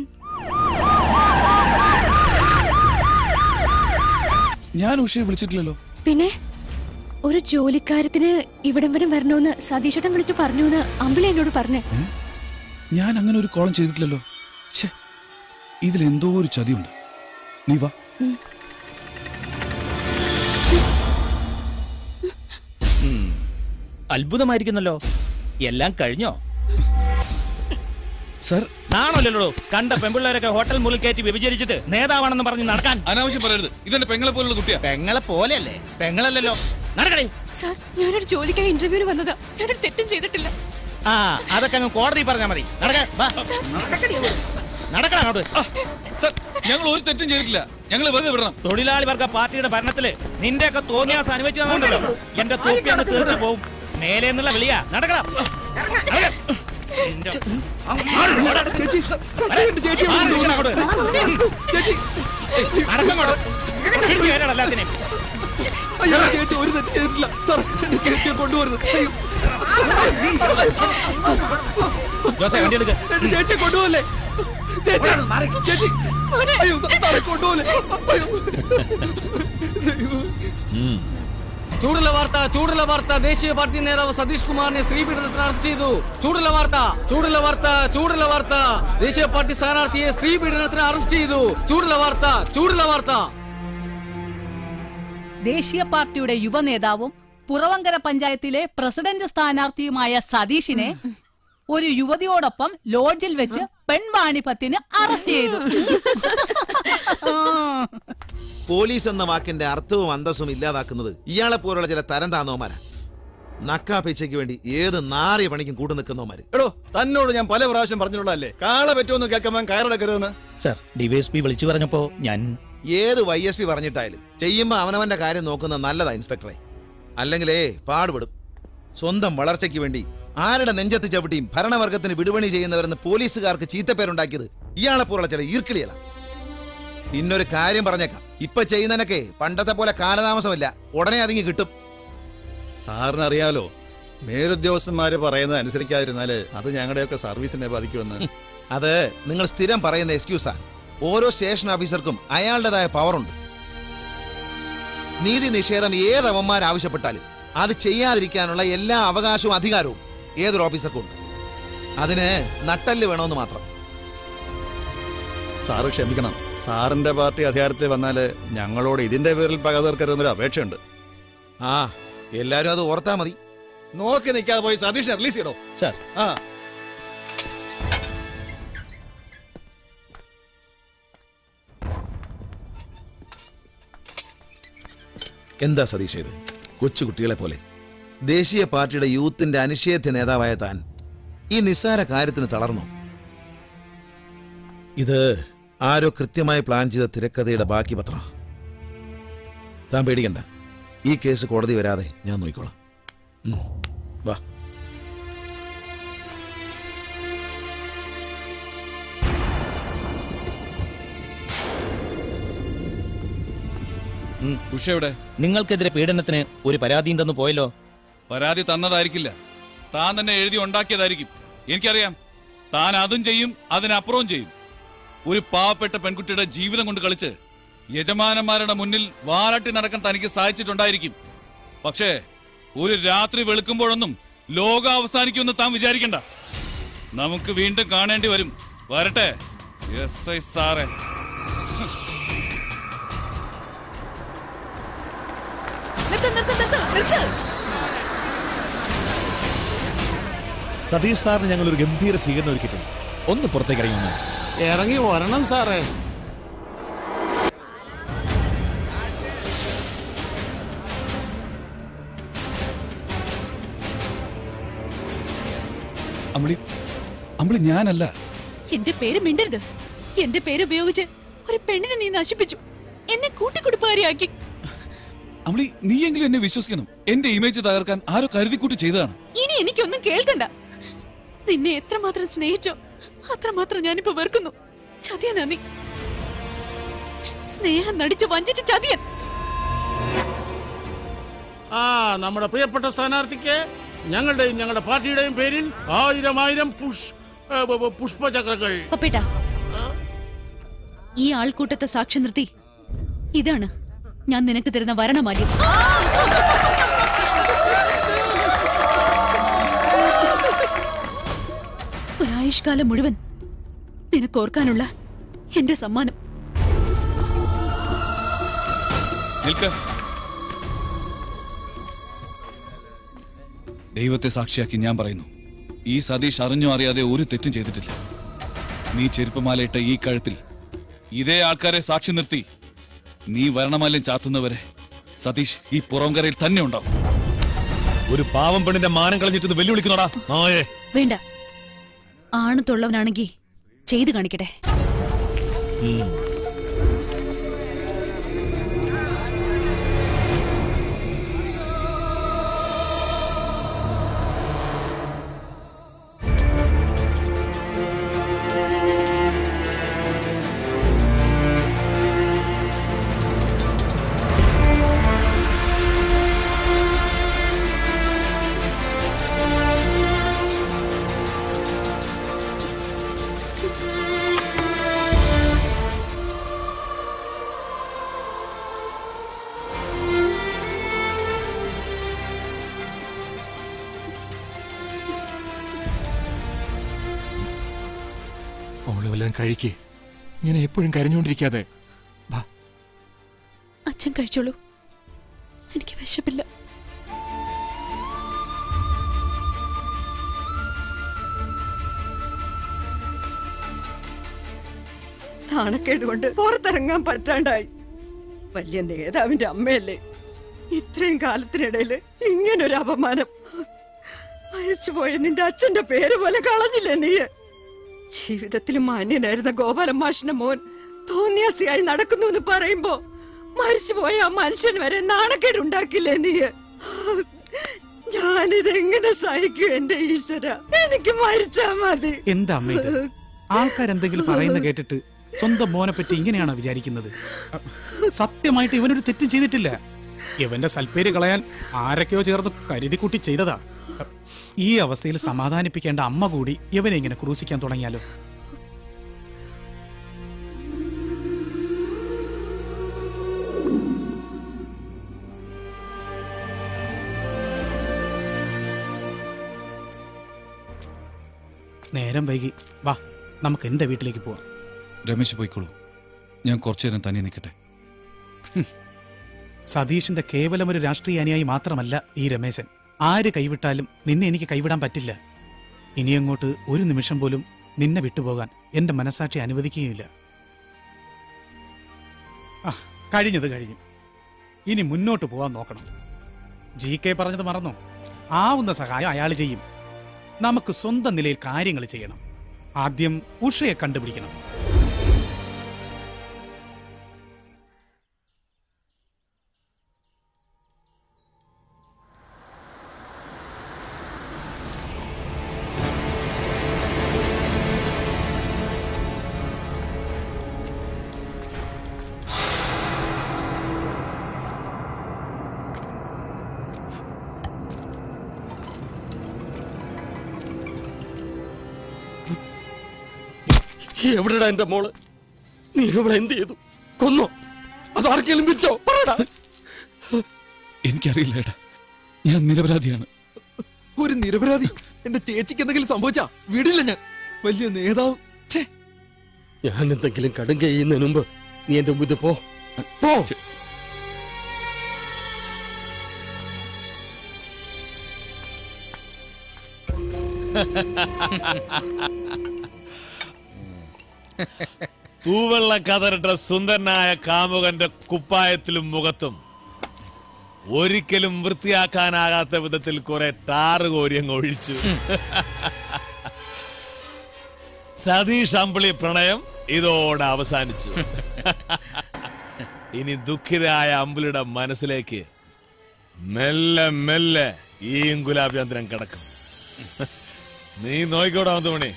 ഞാൻ ഉഷയെ വിളിച്ചിട്ടില്ലല്ലോ പിന്നെ ഒരു ജോലിക്കാര്യത്തിന് ഇവിടം വരെ വരണമെന്ന് സതീഷേട്ടൻ വിളിച്ചു പറഞ്ഞു എന്ന് അമ്പിളി എന്നോട് പറഞ്ഞേ ഞാൻ അങ്ങനെ ഒരു കോളം ചെയ്തിട്ടില്ലല്ലോ ഛേ ഇതിലെന്തോ ഒരു ചതിയുണ്ട് നീ വാ അത്ഭുതമായിരിക്കുന്നല്ലോ എല്ലാം കഴിഞ്ഞോ സർ നാണല്ലോ കണ്ട പെമ്പിള്ളേരൊക്കെ ഹോട്ടൽ മുറിൽ കയറ്റി വ്യഭിചരിച്ചിട്ട് നേതാവാണെന്ന് പറഞ്ഞ് നടക്കാൻ അനാവശ്യം പറയരുത് ഇതെന്റെ പെങ്ങളെ പോലുള്ള കുട്ടിയാ പെങ്ങളെ പോലെയല്ലേ പെങ്ങളല്ലല്ലോ നടക്കണേ സാർ ഞാനൊരു ജോലിക്കായി ഇന്റർവ്യൂവിന് വന്നതാ ഞാനൊരു തെറ്റും ചെയ്തിട്ടില്ല ആ അതൊക്കെ അങ്ങ് കോടതി പറഞ്ഞാ മതി നടക്ക വാ. നടക്കണം അങ്ങോട്ട് ഞങ്ങൾ ഒരു തെറ്റും ചെയ്തിട്ടില്ല ഞങ്ങൾ വെറുതെ വിടണം തൊഴിലാളി വർഗ പാർട്ടിയുടെ ഭരണത്തില് നിന്റെയൊക്കെ തോന്നിയാസം അനുഭവിച്ചു തന്നുണ്ടല്ലോ എന്റെ തൊപ്പി അങ്ങ് തീർച്ചു പോവും മേലെ എന്നുള്ള വിളിയാ നടക്കണം നടക്ക. നിന്റെ- അങ്ങോട്ട് പോടാ. ചേച്ചി മാറി നിൽക്കണം അങ്ങോട്ട്. നടക്ക് അങ്ങോട്ട്. പിടിച്ച് കയറ്റണം എല്ലാത്തിനെയും. അയ്യോ ചേച്ചി ഒരു തെറ്റ് ചെയ്തിട്ടില്ല സാർ എന്റെ ചേച്ചിയെ കൊണ്ടുവരുന്നു അയ്യോ ജോസേ വണ്ടി എടുക്ക് എന്റെ ചേച്ചിയെ കൊണ്ടുപോകല്ലേ ചേച്ചി ചേച്ചി അയ്യോ സാറേ കൊണ്ടുപോകല്ലേ ചൂടുള്ള വാർത്ത ചൂടുള്ള വാർത്ത ദേശീയ പാർട്ടി നേതാവ് സതീഷ് കുമാറിനെ സ്ത്രീപീഡനത്തിന് അറസ്റ്റ് ചെയ്തു ചൂടുള്ള വാർത്ത ചൂടുള്ള വാർത്ത ചൂടുള്ള വാർത്ത ദേശീയ പാർട്ടി സ്ഥാനാർത്ഥിയെ സ്ത്രീപീഡനത്തിന് അറസ്റ്റ് ചെയ്തു ചൂടുള്ള വാർത്ത ചൂടുള്ള വാർത്ത ദേശീയ പാർട്ടിയുടെ യുവനേതാവും പുറവങ്കര പഞ്ചായത്തിലെ പ്രസിഡന്റ് സ്ഥാനാർത്ഥിയുമായ സതീഷിനെ ഒരു യുവതിയോടൊപ്പം ലോഡ്ജിൽ വെച്ച് പെൺവാണിപത്തിന് അറസ്റ്റ് ചെയ്തു പോലീസ് എന്ന വാക്കിന്റെ അർത്ഥവും അന്തസ്സും ഇല്ലാതാക്കുന്നത് ഇയാളെ പോലുള്ള ചില തരം താന്നവന്മാരാ നക്കാപ്പീച്ചയ്ക്ക് വേണ്ടി ഏത് നാറിയ പണിക്കും കൂട്ടു നിൽക്കുന്നവന്മാര് എടോ തന്നോട് ഞാൻ പല പ്രാവശ്യം പറഞ്ഞിട്ടുള്ളതല്ലേ കാള പറ്റുമെന്ന് കേൾക്കുമ്പോൾ കയറെടുക്കരുതെന്ന് സർ ഡിവൈഎസ്പി വിളിച്ചു പറഞ്ഞപ്പോ ഞാൻ ഏത് വൈ എസ് പി പറഞ്ഞിട്ടായാലും ചെയ്യുമ്പോ അവനവന്റെ കാര്യം നോക്കുന്ന നല്ലതാ ഇൻസ്പെക്ടറെ അല്ലെങ്കിലേ പാടുപെടും സ്വന്തം വളർച്ചയ്ക്ക് വേണ്ടി ആരുടെ നെഞ്ചത്ത് ചവിട്ടിയും ഭരണവർഗത്തിന് വിടുപണി ചെയ്യുന്നവരെന്ന് പോലീസുകാർക്ക് ചീത്തപ്പേരുണ്ടാക്കിയത് ഇയാളെ പോലുള്ള ചില ഈർക്കിളികളാ പിന്നൊരു കാര്യം പറഞ്ഞേക്കാം ഇപ്പൊ ചെയ്യുന്നതിനൊക്കെ പണ്ടത്തെ പോലെ കാലതാമസമില്ല ഉടനെ അതിങ്ങി കിട്ടും സാറിന് അറിയാലോ മേലുദ്യോഗസ്ഥന്മാര് പറയുന്നത് അനുസരിക്കാതിരുന്നാല് അത് ഞങ്ങളുടെയൊക്കെ സർവീസിനെ ബാധിക്കുമെന്ന് അത് നിങ്ങൾ സ്ഥിരം പറയുന്ന എക്സ്ക്യൂസാ ഓരോ സ്റ്റേഷൻ ഓഫീസർക്കും അയാളുടേതായ പവറുണ്ട് നീതി നിഷേധം ഏത് അവന്മാർ ആവശ്യപ്പെട്ടാലും അത് ചെയ്യാതിരിക്കാനുള്ള എല്ലാ അവകാശവും അധികാരവും ഏതൊരു ഓഫീസർക്കും ഉണ്ട് അതിന് നട്ടല് വേണമെന്ന് മാത്രം സാറ് ക്ഷമിക്കണം സാറിന്റെ പാർട്ടി അധികാരത്തിൽ വന്നാല് ഞങ്ങളോട് ഇതിന്റെ പേരിൽ പക തീർക്കരുതെന്നൊരു അപേക്ഷയുണ്ട് ആ എല്ലാരും അത് ഓർത്താ മതി നോക്കി നിൽക്കാതെ പോയി സതീഷിനെ റിലീസ് ചെയ്യണോ സർ ആ എന്താ സതീഷ് ഇത് കൊച്ചു കുട്ടികളെ പോലെ ദേശീയ പാർട്ടിയുടെ യൂത്തിന്റെ അനിഷേധ്യ നേതാവായ താൻ ഈ നിസ്സാര കാര്യത്തിന് തളർന്നു ഇത് ആരോ കൃത്യമായി പ്ലാൻ ചെയ്ത തിരക്കഥയുടെ ബാക്കി പത്രം താൻ പേടിക്കണ്ട ഈ കേസ് കോടതി വരാതെ ഞാൻ നോക്കിക്കോളാം ഉം. വാ ഉഷ എവിടെ നിങ്ങൾക്കെതിരെ പീഡനത്തിന് ഒരു പരാതിയും തന്നു പോയല്ലോ പരാതി തന്നതായിരിക്കില്ല താൻ തന്നെ എഴുതി ഉണ്ടാക്കിയതായിരിക്കും എനിക്കറിയാം താൻ അതും ചെയ്യും അതിനപ്പുറവും ചെയ്യും ഒരു പാവപ്പെട്ട പെൺകുട്ടിയുടെ ജീവിതം കൊണ്ട് കളിച്ച് യജമാനന്മാരുടെ മുന്നിൽ വാലാട്ടി നടക്കാൻ തനിക്ക് സാധിച്ചിട്ടുണ്ടായിരിക്കും പക്ഷേ ഒരു രാത്രി വെളുക്കുമ്പോഴൊന്നും ലോകം അവസാനിക്കുമെന്ന് താൻ വിചാരിക്കണ്ട നമുക്ക് വീണ്ടും കാണേണ്ടി വരും വരട്ടെ എസ് ഐ സാറേ നിർത്ത് നിർത്ത് നിർത്ത് നിർത്ത് സതീഷ് സാറിന് ഞങ്ങൾ ഒരു ഗംഭീര സ്വീകരണം ഒരുക്കിയിട്ടുണ്ട് ഒന്ന് പുറത്തേക്ക് ഇറങ്ങി വന്നോ ഇറങ്ങി വരണം സാറേ അമ്പിളി അമ്പിളി ഞാനല്ല എന്റെ പേര് മിണ്ടരുത് എന്റെ പേര് ഉപയോഗിച്ച് ഒരു പെണ്ണിനെ നീ നശിപ്പിച്ചു എന്നെ കൂട്ടിക്കൊടുപ്പാരിയാക്കി അമ്പിളി നീയെങ്കിലും എന്നെ വിശ്വസിക്കണം എന്റെ ഇമേജ് തകർക്കാൻ ആരോ കരുതിക്കൂട്ടി ചെയ്തതാണ് ഇനി എനിക്കൊന്നും കേൾക്കണ്ട നിന്നെ എത്രമാത്രം സ്നേഹിച്ചോ അത്രമാത്രം ഞാനിപ്പോ വെറുക്കുന്നു ചതിയനാ നീ സ്നേഹം നടിച്ച് വഞ്ചിച്ച ചതിയൻ ആ നമ്മുടെ പ്രിയപ്പെട്ട സ്ഥാനാർത്ഥിക്ക് ഞങ്ങളുടെയും ഞങ്ങളുടെ പാർട്ടിയുടെയും പേരിൽ ആയിരം ആയിരം പുഷ് ഏ, ബ- ബ- പുഷ്പചക്രങ്ങൾ പപ്പേട്ട ഈ ആൾക്കൂട്ടത്തെ സാക്ഷി നിർത്തി ഇതാണ് ഞാൻ നിനക്ക് തരുന്ന വരണമാല്യം ഒരായുഷ്കാലം മുഴുവൻ നിനക്ക് ഓർക്കാനുള്ള എന്റെ സമ്മാനം നിൽക്ക ദൈവത്തെ സാക്ഷിയാക്കി ഞാൻ പറയുന്നു ഈ സതീഷ് അറിഞ്ഞോ അറിയാതെ ഒരു തെറ്റും ചെയ്തിട്ടില്ല നീ ചെരുപ്പമാലയിട്ട ഈ കഴുത്തിൽ ഇതേ ആൾക്കാരെ സാക്ഷി നിർത്തി നീ വരണമാല്യം ചാത്തുന്നവരെ സതീഷ് ഈ പുറംകരയിൽ തന്നെ ഉണ്ടാവും ഒരു പാവം പെണ്ണിന്റെ മാനം കളഞ്ഞിട്ട് ഇത് വെല്ലുവിളിക്കുന്നോടാ നായേ വേണ്ട ആണത്തുള്ളവനാണെങ്കി ചെയ്തു കാണിക്കട്ടെ മോള് വല്ലതും കഴിക്കേ ഇങ്ങനെ എപ്പോഴും കരഞ്ഞുകൊണ്ടിരിക്കാതെ അച്ഛൻ കഴിച്ചോളൂ എനിക്ക് വിശപ്പില്ല നാണക്കേട് കൊണ്ട് പുറത്തിറങ്ങാൻ പറ്റാണ്ടായി വലിയ നേതാവിന്റെ അമ്മയല്ലേ ഇത്രയും കാലത്തിനിടയിൽ ഇങ്ങനൊരു അപമാനം അയച്ചുപോയ നിന്റെ അച്ഛന്റെ പേര് പോലെ കളഞ്ഞില്ലേ നീ ജീവിതത്തിൽ മാന്യനായിരുന്ന ഗോപാലൻ മാഷിന്റെ മോൻ തോന്നിയാസിയായി നടക്കുന്നു എന്ന് പറയുമ്പോ മരിച്ചുപോയ ആ മനുഷ്യൻ വരെ നാണക്കേട് ഉണ്ടാക്കില്ലേ നീ ഞാനിത് എങ്ങനെ സഹിക്കും എന്റെ ഈശ്വര എനിക്ക് മരിച്ചാ മതി എന്താ അമ്മ ഇത് ആൾക്കാരെന്തെങ്കിലും പറയുന്ന കേട്ടിട്ട് സ്വന്തം മോനെ പറ്റി ഇങ്ങനെയാണോ വിചാരിക്കുന്നത് സത്യമായിട്ട് ഇവനൊരു തെറ്റും ചെയ്തിട്ടില്ല ഇവന്റെ സൽപ്പേര് കളയാൻ ആരൊക്കെയോ ചേർന്ന് കരുതിക്കുട്ടി ചെയ്തതാ ഈ അവസ്ഥയിൽ സമാധാനിപ്പിക്കേണ്ട അമ്മ കൂടി ഇവനെ ഇങ്ങനെ ക്രൂശിക്കാൻ തുടങ്ങിയാലോ നേരം വൈകി വാ നമുക്ക് എന്റെ വീട്ടിലേക്ക് പോവാം രമേശ് പോയിക്കോളൂ ഞാൻ കുറച്ചു നേരം തന്നെ നിൽക്കട്ടെ സതീഷിന്റെ കേവലം ഒരു രാഷ്ട്രീയ അനുയായി മാത്രമല്ല ഈ രമേശൻ ആര് കൈവിട്ടാലും നിന്നെ എനിക്ക് കൈവിടാൻ പറ്റില്ല ഇനിയങ്ങോട്ട് ഒരു നിമിഷം പോലും നിന്നെ വിട്ടുപോകാൻ എന്റെ മനസാക്ഷി അനുവദിക്കുകയില്ല ആ കഴിഞ്ഞത് കഴിഞ്ഞു ഇനി മുന്നോട്ട് പോവാൻ നോക്കണം ജി കെ പറഞ്ഞത് മറന്നോ ആവുന്ന സഹായം അയാൾ ചെയ്യും നമുക്ക് സ്വന്തം നിലയിൽ കാര്യങ്ങൾ ചെയ്യണം ആദ്യം ഉഷയെ കണ്ടുപിടിക്കണം എവിടെടാ എന്റെ മോള് നീ ഇവിടെ എന്ത് ചെയ്തു കൊന്നോ അത് ആർക്കെങ്കിലും വിറ്റോ പറയടാ എനിക്കറിയില്ല ഏട്ടാ ഞാൻ നിരപരാധിയാണ് ഒരു നിരപരാധി എന്റെ ചേച്ചിക്ക് എന്തെങ്കിലും സംഭവിച്ചാ വിടില്ല ഞാൻ വലിയ നേതാവ് ഛേ, ഞാൻ എന്തെങ്കിലും കടും ചെയ്യുന്നതിന് മുമ്പ് നീ എന്റെ മുന്നിൽ പോ പോ തൂവെള്ള കതറിട്ട സുന്ദരനായ കാമുകന്റെ കുപ്പായത്തിലും മുഖത്തും ഒരിക്കലും വൃത്തിയാക്കാനാകാത്ത വിധത്തിൽ കുറെ ടാറ് കോരിയങ്ങ് ഒഴിച്ചു സതീഷ് അമ്പിളി പ്രണയം ഇതോടെ അവസാനിച്ചു ഇനി ദുഃഖിതയായ അമ്പിളിയുടെ മനസ്സിലേക്ക് മെല്ലെ മെല്ലെ ഈ ഗുലാബിയന്ത്രം കിടക്കും നീ നോയിക്കോടാ മണി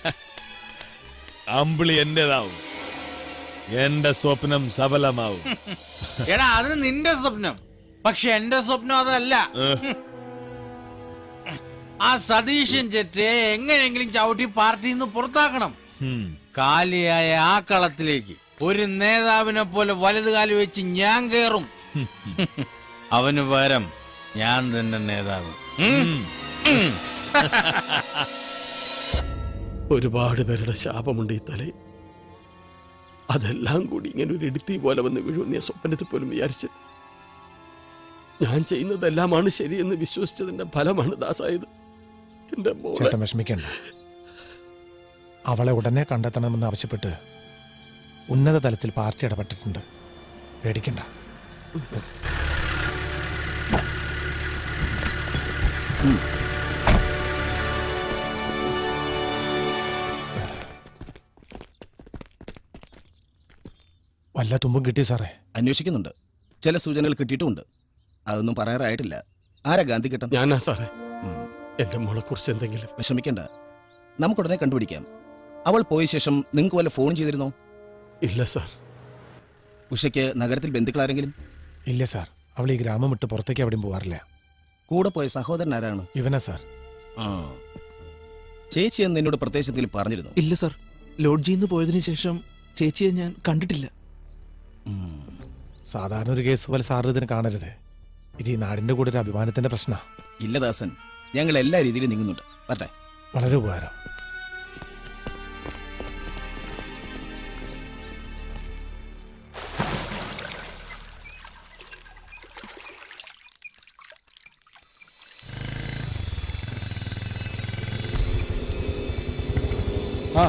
അമ്പിളി എന്റേതാവും എന്റെ സ്വപ്നം സഫലമാവും എടാ അത് നിന്റെ സ്വപ്നം പക്ഷെ എന്റെ സ്വപ്നം അതല്ല ആ സതീശൻ ചെറ്റെ എങ്ങനെയെങ്കിലും ചവിട്ടി പാർട്ടിയിൽ നിന്ന് പുറത്താക്കണം ഹും. കാലിയായ ആ കളത്തിലേക്ക് ഒരു നേതാവിനെ പോലെ വലത് കാല് വെച്ച് ഞാൻ കേറും അവന് പകരം ഞാൻ തന്നെ നേതാവ് ഉം. ഉം. ഒരുപാട് പേരുടെ ശാപമുണ്ട് ഈ തലയിൽ അതെല്ലാം കൂടി ഇങ്ങനെ ഒരു ഇടുത്തി പോലെ വന്ന് വീഴുമെന്ന് ഞാൻ സ്വപ്നത്തിൽ പോലും വിചാരിച്ച് ഞാൻ ചെയ്യുന്നതെല്ലാമാണ് ശരിയെന്ന് വിശ്വസിച്ചതിന്റെ ഫലമാണ് ദാസായത് എന്റെ മോളെ ചേട്ടൻ വിഷമിക്കണ്ട അവളെ ഉടനെ കണ്ടെത്തണമെന്ന് ആവശ്യപ്പെട്ട് ഉന്നത തലത്തിൽ പാർട്ടി ഇടപെട്ടിട്ടുണ്ട് പേടിക്കണ്ട വല്ല തുമ്പും കിട്ടി സാറേ അന്വേഷിക്കുന്നുണ്ട് ചില സൂചനകൾ കിട്ടിയിട്ടുമുണ്ട് അതൊന്നും പറയാറായിട്ടില്ല ആരാ ഗാന്ധി കിട്ടം ഞാനാ സാറേ എന്റെ മോളെ കുറിച്ച് എന്തെങ്കിലും വിഷമിക്കണ്ട നമുക്കുടനെ കണ്ടുപിടിക്കാം അവൾ പോയ ശേഷം നിങ്ങൾക്ക് വല്ല ഫോൺ ചെയ്തിരുന്നോ ഇല്ല സാർ ഉഷയ്ക്ക് നഗരത്തിൽ ബന്ധുക്കൾ ആരെങ്കിലും ഇല്ല സാർ അവൾ ഈ ഗ്രാമം വിട്ട് പുറത്തേക്ക് എവിടെയും പോകാറില്ല കൂടെ പോയ സഹോദരൻ ആരാണ് ഇവനാ സാർ ആ ചേച്ചി എന്ന് എന്നോട് പ്രത്യേകിച്ച് എന്തെങ്കിലും പറഞ്ഞിരുന്നു ഇല്ല സാർ ലോഡ്ജിൽ നിന്ന് പോയതിനു ശേഷം ചേച്ചിയെ ഞാൻ കണ്ടിട്ടില്ല സാധാരണ ഒരു കേസ് പോലെ സാർ ഇതിന് കാണരുത് ഇത് ഈ നാടിന്റെ കൂടെ ഒരു അഭിമാനത്തിന്റെ പ്രശ്ന ഇല്ല ദാസൻ ഞങ്ങൾ എല്ലാ രീതിയിലും നീങ്ങുന്നുണ്ട് പറ്റേ വളരെ ഉപകാരം ആ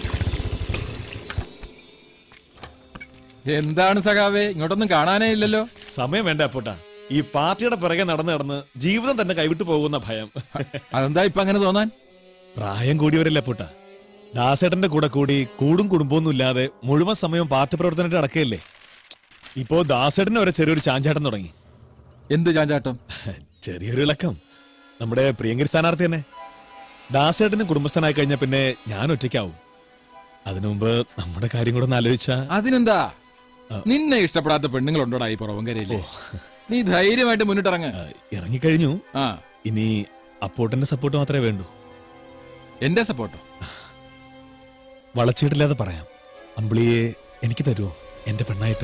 എന്താണ് സഖാവേ ഇങ്ങോട്ടൊന്നും കാണാനേ ഇല്ലല്ലോ സമയം വേണ്ട അപ്പോട്ടാ ഈ പാർട്ടിയുടെ പിറകെ നടന്ന് നടന്ന് ജീവിതം തന്നെ കൈവിട്ടു പോകുന്ന ഭയം അതെന്താ ഇപ്പൊ അങ്ങനെ തോന്നാൻ പ്രായം കൂടിയവരല്ലേ അപ്പോട്ടാ ദാസേട്ടന്റെ കൂടെ കൂടി കൂടും കുടുംബമൊന്നും ഇല്ലാതെ മുഴുവൻ സമയം പാർട്ടി പ്രവർത്തനത്തിൽ നടക്കുകയല്ലേ ഇപ്പോ ദാസേട്ടന് വരെ ചെറിയൊരു ചാഞ്ചാട്ടം തുടങ്ങി എന്ത് ചാഞ്ചാട്ടം ചെറിയൊരു ഇളക്കം നമ്മുടെ പ്രിയങ്കരി സ്ഥാനാർത്ഥി തന്നെ ദാസേട്ടന് കുടുംബസ്ഥനായി കഴിഞ്ഞാൽ പിന്നെ ഞാൻ ഒറ്റയ്ക്കാവും അതിനു മുമ്പ് നമ്മുടെ കാര്യം കൂടെ ഒന്ന് ആലോചിച്ചാ അതിനെന്താ നിന്നെ ഇഷ്ടപ്പെടാത്ത പെണ്ണുങ്ങളുണ്ടോടാ ഈ പുറവങ്കരയില് നീ ധൈര്യമായിട്ട് മുന്നിട്ടിറങ്ങ ഇറങ്ങിക്കഴിഞ്ഞു ആ ഇനി അപ്പോട്ടന്റെ സപ്പോർട്ട് മാത്രമേ വേണ്ടൂ എന്റെ സപ്പോർട്ടോ വളച്ചിട്ടില്ലാതെ പറയാം അമ്പിളിയെ എനിക്ക് തരുമോ എന്റെ പെണ്ണായിട്ട്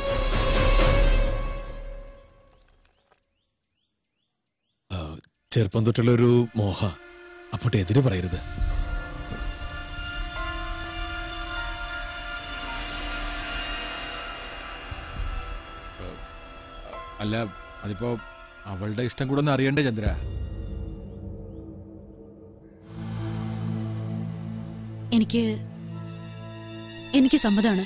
ആ, ചെറുപ്പം തൊട്ടുള്ള ഒരു മോഹ അപ്പോട്ട് എതിര് പറയരുത് അല്ല അതിപ്പോ അവളുടെ ഇഷ്ടം കൂടെ ഒന്ന് അറിയണ്ടേ ചന്ദ്ര എനിക്ക് എനിക്ക് സമ്മതാണ്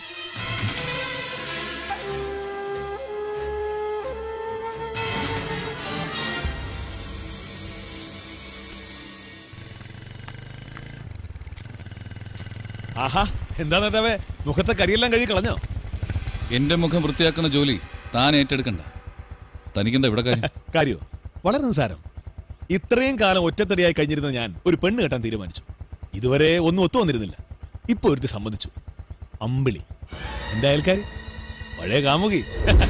ആഹാ എന്താ നേതാവേ മുഖത്തെ കരിയെല്ലാം കഴുകി കളഞ്ഞോ എന്റെ മുഖം വൃത്തിയാക്കുന്ന ജോലി താൻ ഏറ്റെടുക്കണ്ട തനിക്കെന്താ ഇവിടെ കാര്യം കാര്യോ വളരെ നിസ്സാരം ഇത്രയും കാലം ഒറ്റത്തടിയായി കഴിഞ്ഞിരുന്ന ഞാൻ ഒരു പെണ്ണ് കെട്ടാൻ തീരുമാനിച്ചു ഇതുവരെ ഒന്നും ഒത്തു വന്നിരുന്നില്ല ഇപ്പൊ ഒരുത്തി സമ്മതിച്ചു അമ്പിളി എന്റെ അയൽക്കാരി പഴയ കാമുകി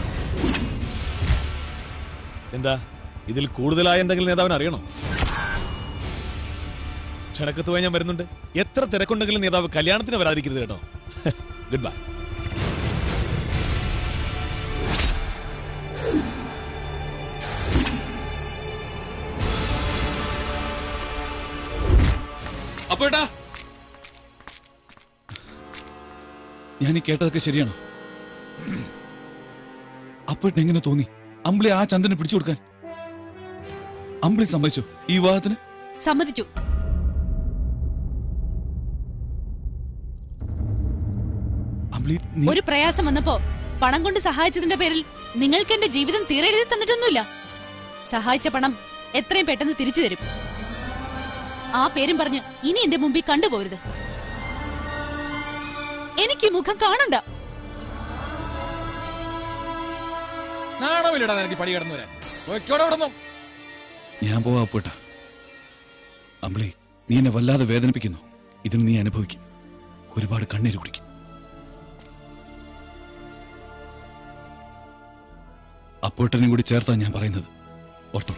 എന്താ ഇതിൽ കൂടുതലായ എന്തെങ്കിലും നേതാവിന് അറിയണോ ക്ഷണക്കത്ത് പോയി ഞാൻ വരുന്നുണ്ട് എത്ര തിരക്കുണ്ടെങ്കിലും നേതാവ് കല്യാണത്തിന് വരാതിരിക്കരുത് കേട്ടോ ഗുഡ് ബൈ അപ്പോട്ടാ ഞാൻ ഈ കേട്ടതൊക്കെ ശരിയാണോ അപ്പോട്ട് എങ്ങനെ തോന്നി അമ്പിളി ആ ചന്ദ്രനെ പിടിച്ചു കൊടുക്കാൻ അമ്പിളി സമ്മതിച്ചു ഈ വിവാഹത്തിന് സമ്മതിച്ചു അമ്പിളി നീ ഒരു പ്രയാസം വന്നപ്പോ പണം കൊണ്ട് സഹായിച്ചതിന്റെ പേരിൽ നിങ്ങൾക്ക് എന്റെ ജീവിതം തീരെ എഴുതി തന്നിട്ടൊന്നുമില്ല സഹായിച്ച പണം എത്രയും പെട്ടെന്ന് തിരിച്ചു തരും ആ പേരും പറഞ്ഞ് ഇനി എന്റെ മുമ്പിൽ കണ്ടുപോരുത് എനിക്ക് ഈ മുഖം കാണണ്ട നാണമില്ലടാ നിനക്ക് പടി കടന്നു വരാൻ ഒയ്ക്കോടെ വിടുന്നു ഞാൻ പോവാ അപ്പോട്ടാ അമ്പിളി നീ എന്നെ വല്ലാതെ വേദനിപ്പിക്കുന്നു ഇതിന് നീ അനുഭവിക്കും ഒരുപാട് കണ്ണീര് കുടിക്കും അപ്പോട്ടനും കൂടി ചേർത്താ ഞാൻ പറയുന്നത് ഓർത്തോ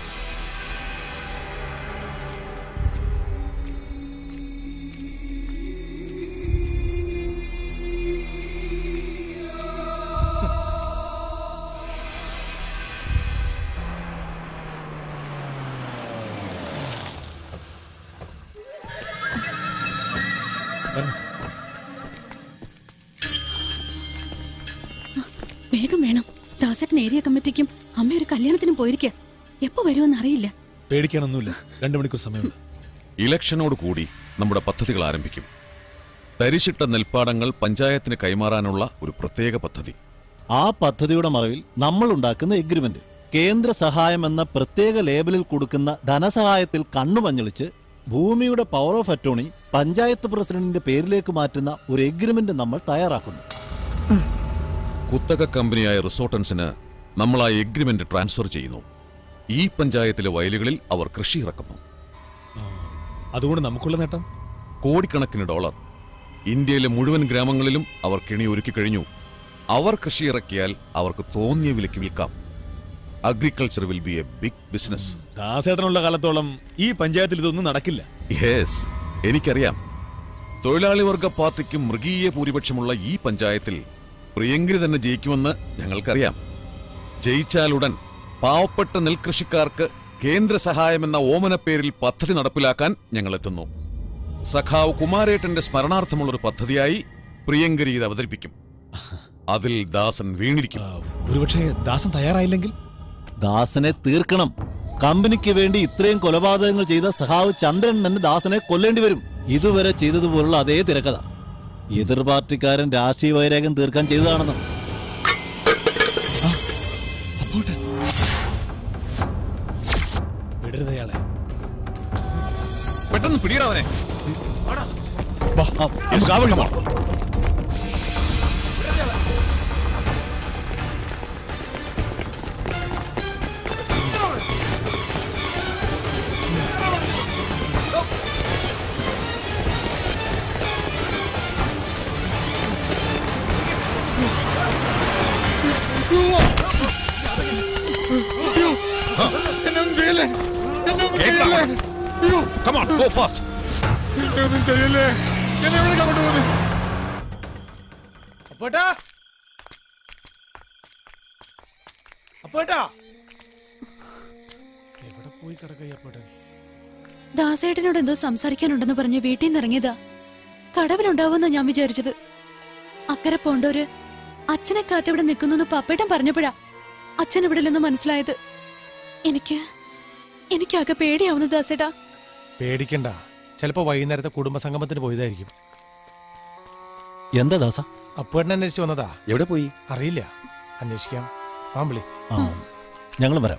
വേഗം വേണം ദാസേട്ടൻ ഏരിയ കമ്മിറ്റിക്കും അമ്മ ഒരു കല്യാണത്തിനും പോയിരിക്കുക എപ്പോ വരുമെന്ന് അറിയില്ല പേടിക്കാനൊന്നുമില്ല രണ്ടു മണിക്കൂർ സമയമുണ്ട് ഇലക്ഷനോട് കൂടി നമ്മുടെ പദ്ധതികൾ ആരംഭിക്കും തരിശിട്ട നെൽപ്പാടങ്ങൾ പഞ്ചായത്തിന് കൈമാറാനുള്ള ഒരു പ്രത്യേക പദ്ധതി ആ പദ്ധതിയുടെ മറവിൽ നമ്മൾ ഉണ്ടാക്കുന്ന എഗ്രിമെന്റ് കേന്ദ്ര സഹായം എന്ന പ്രത്യേക ലേബലിൽ കൊടുക്കുന്ന ധനസഹായത്തിൽ കണ്ണുമഞ്ഞളിച്ച് ഭൂമിയുടെ പവർ ഓഫ് അറ്റോണി പഞ്ചായത്ത് പ്രസിഡന്റിന്റെ പേരിലേക്ക് മാറ്റുന്ന ഒരു എഗ്രിമെന്റ് നമ്മൾ തയ്യാറാക്കുന്നു കുത്തക കമ്പനിയായ റിസോർട്ടൻസിന് നമ്മൾ ആ എഗ്രിമെന്റ് ട്രാൻസ്ഫർ ചെയ്യുന്നു ഈ പഞ്ചായത്തിലെ വയലുകളിൽ അവർ കൃഷി ഇറക്കുന്നു അതുകൊണ്ട് നമുക്കുള്ള നേട്ടം കോടിക്കണക്കിന് ഡോളർ ഇന്ത്യയിലെ മുഴുവൻ ഗ്രാമങ്ങളിലും അവർ കെണി ഒരുക്കി കഴിഞ്ഞു അവർ കൃഷി ഇറക്കിയാൽ അവർക്ക് തോന്നിയ വിലയ്ക്ക് വിൽക്കാം agriculture will be a big business ദാസേട്ടനുള്ള കാലത്തോളം ഈ പഞ്ചായത്തിൽ ഇതൊന്നും നടക്കില്ല യെസ് എനിക്കറിയാം തൊഴിലാളി വർഗ പാർട്ടിക്ക് മൃഗീയ ഭൂരിപക്ഷമുള്ള ഈ പഞ്ചായത്തിൽ പ്രിയങ്കരി തന്നെ ജയിക്കുമെന്ന് ഞങ്ങൾക്കറിയാം ജയിച്ചാലുടൻ പാവപ്പെട്ട നെൽകൃഷിക്കാർക്ക് കേന്ദ്ര സഹായമെന്ന ഓമന പേരിൽ പദ്ധതി നടപ്പിലാക്കാൻ ഞങ്ങൾ എത്തുന്നു സഖാവ് കുമാരേട്ടന്റെ സ്മരണാർത്ഥമുള്ളൊരു പദ്ധതിയായി പ്രിയങ്കരി ഇത് അവതരിപ്പിക്കും അതിൽ ദാസൻ വീണിരിക്കും ഒരുപക്ഷെ ദാസൻ തയ്യാറായില്ലെങ്കിൽ ദാസനെ തീർക്കണം കമ്പനിക്ക് വേണ്ടി ഇത്രയും കൊലപാതകങ്ങൾ ചെയ്ത സഹാവ് ചന്ദ്രൻ തന്നെ ദാസനെ കൊല്ലേണ്ടി വരും ഇതുവരെ ചെയ്തതുപോലുള്ള അതേ തിരക്കഥ എതിർ പാർട്ടിക്കാരൻ രാഷ്ട്രീയ വൈരാഗ്യം തീർക്കാൻ ചെയ്തതാണെന്ന് വിടരുത് അയാളെ പെട്ടെന്ന് പിടിയിടവനെ എന്നൊന്നും ചെയ്യല്ലേ എന്നൊന്നും ചെയ്യല്ലേ അയ്യോ Come on, go fast. എന്നൊന്നും ചെയ്യല്ലേ എന്നെ എവിടെ കൊണ്ടുപോകുന്നത് അപ്പോട്ടാ അപ്പോട്ടാ എവിടെ പോയി കിടക്കൈ അപ്പോട്ടൻ ദാസേട്ടനോട് എന്തോ സംസാരിക്കാനുണ്ടെന്ന് പറഞ്ഞ് വീട്ടിൽ നിന്ന് ഇറങ്ങിയതാ കടവിലുണ്ടാവുമെന്നാ ഞാൻ വിചാരിച്ചത് അക്കരെ പോണ്ടോര് അച്ഛനെ കാത്തിവിടെ നിൽക്കുന്നു പപ്പേട്ടൻ പറഞ്ഞപ്പോഴാ അച്ഛൻ ഇവിടെ നിന്ന് മനസ്സിലായത് എനിക്ക് എനിക്കാകെ പേടിയാവുന്നു ദാസേട്ടാ പേടിക്കണ്ട ചിലപ്പോ വൈകുന്നേരത്തെ കുടുംബസംഗമത്തിന് പോയതായിരിക്കും എന്താ ദാസ അപ്പോട്ടൻ അന്വേഷിച്ച് വന്നതാ എവിടെ പോയി അറിയില്ല അന്വേഷിക്കാം വാമ്പിളി ഞങ്ങൾ വരാം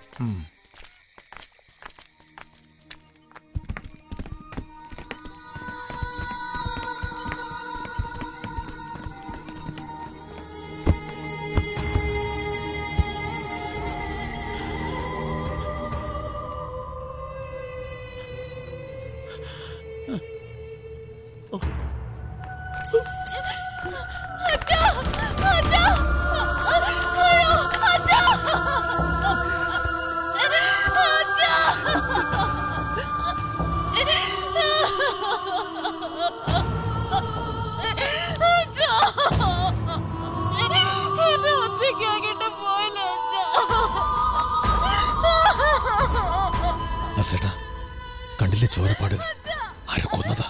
അസേട്ടാ കണ്ടില്ലേ ചോരപ്പാടുകൾ ആരോ കൊന്നതാ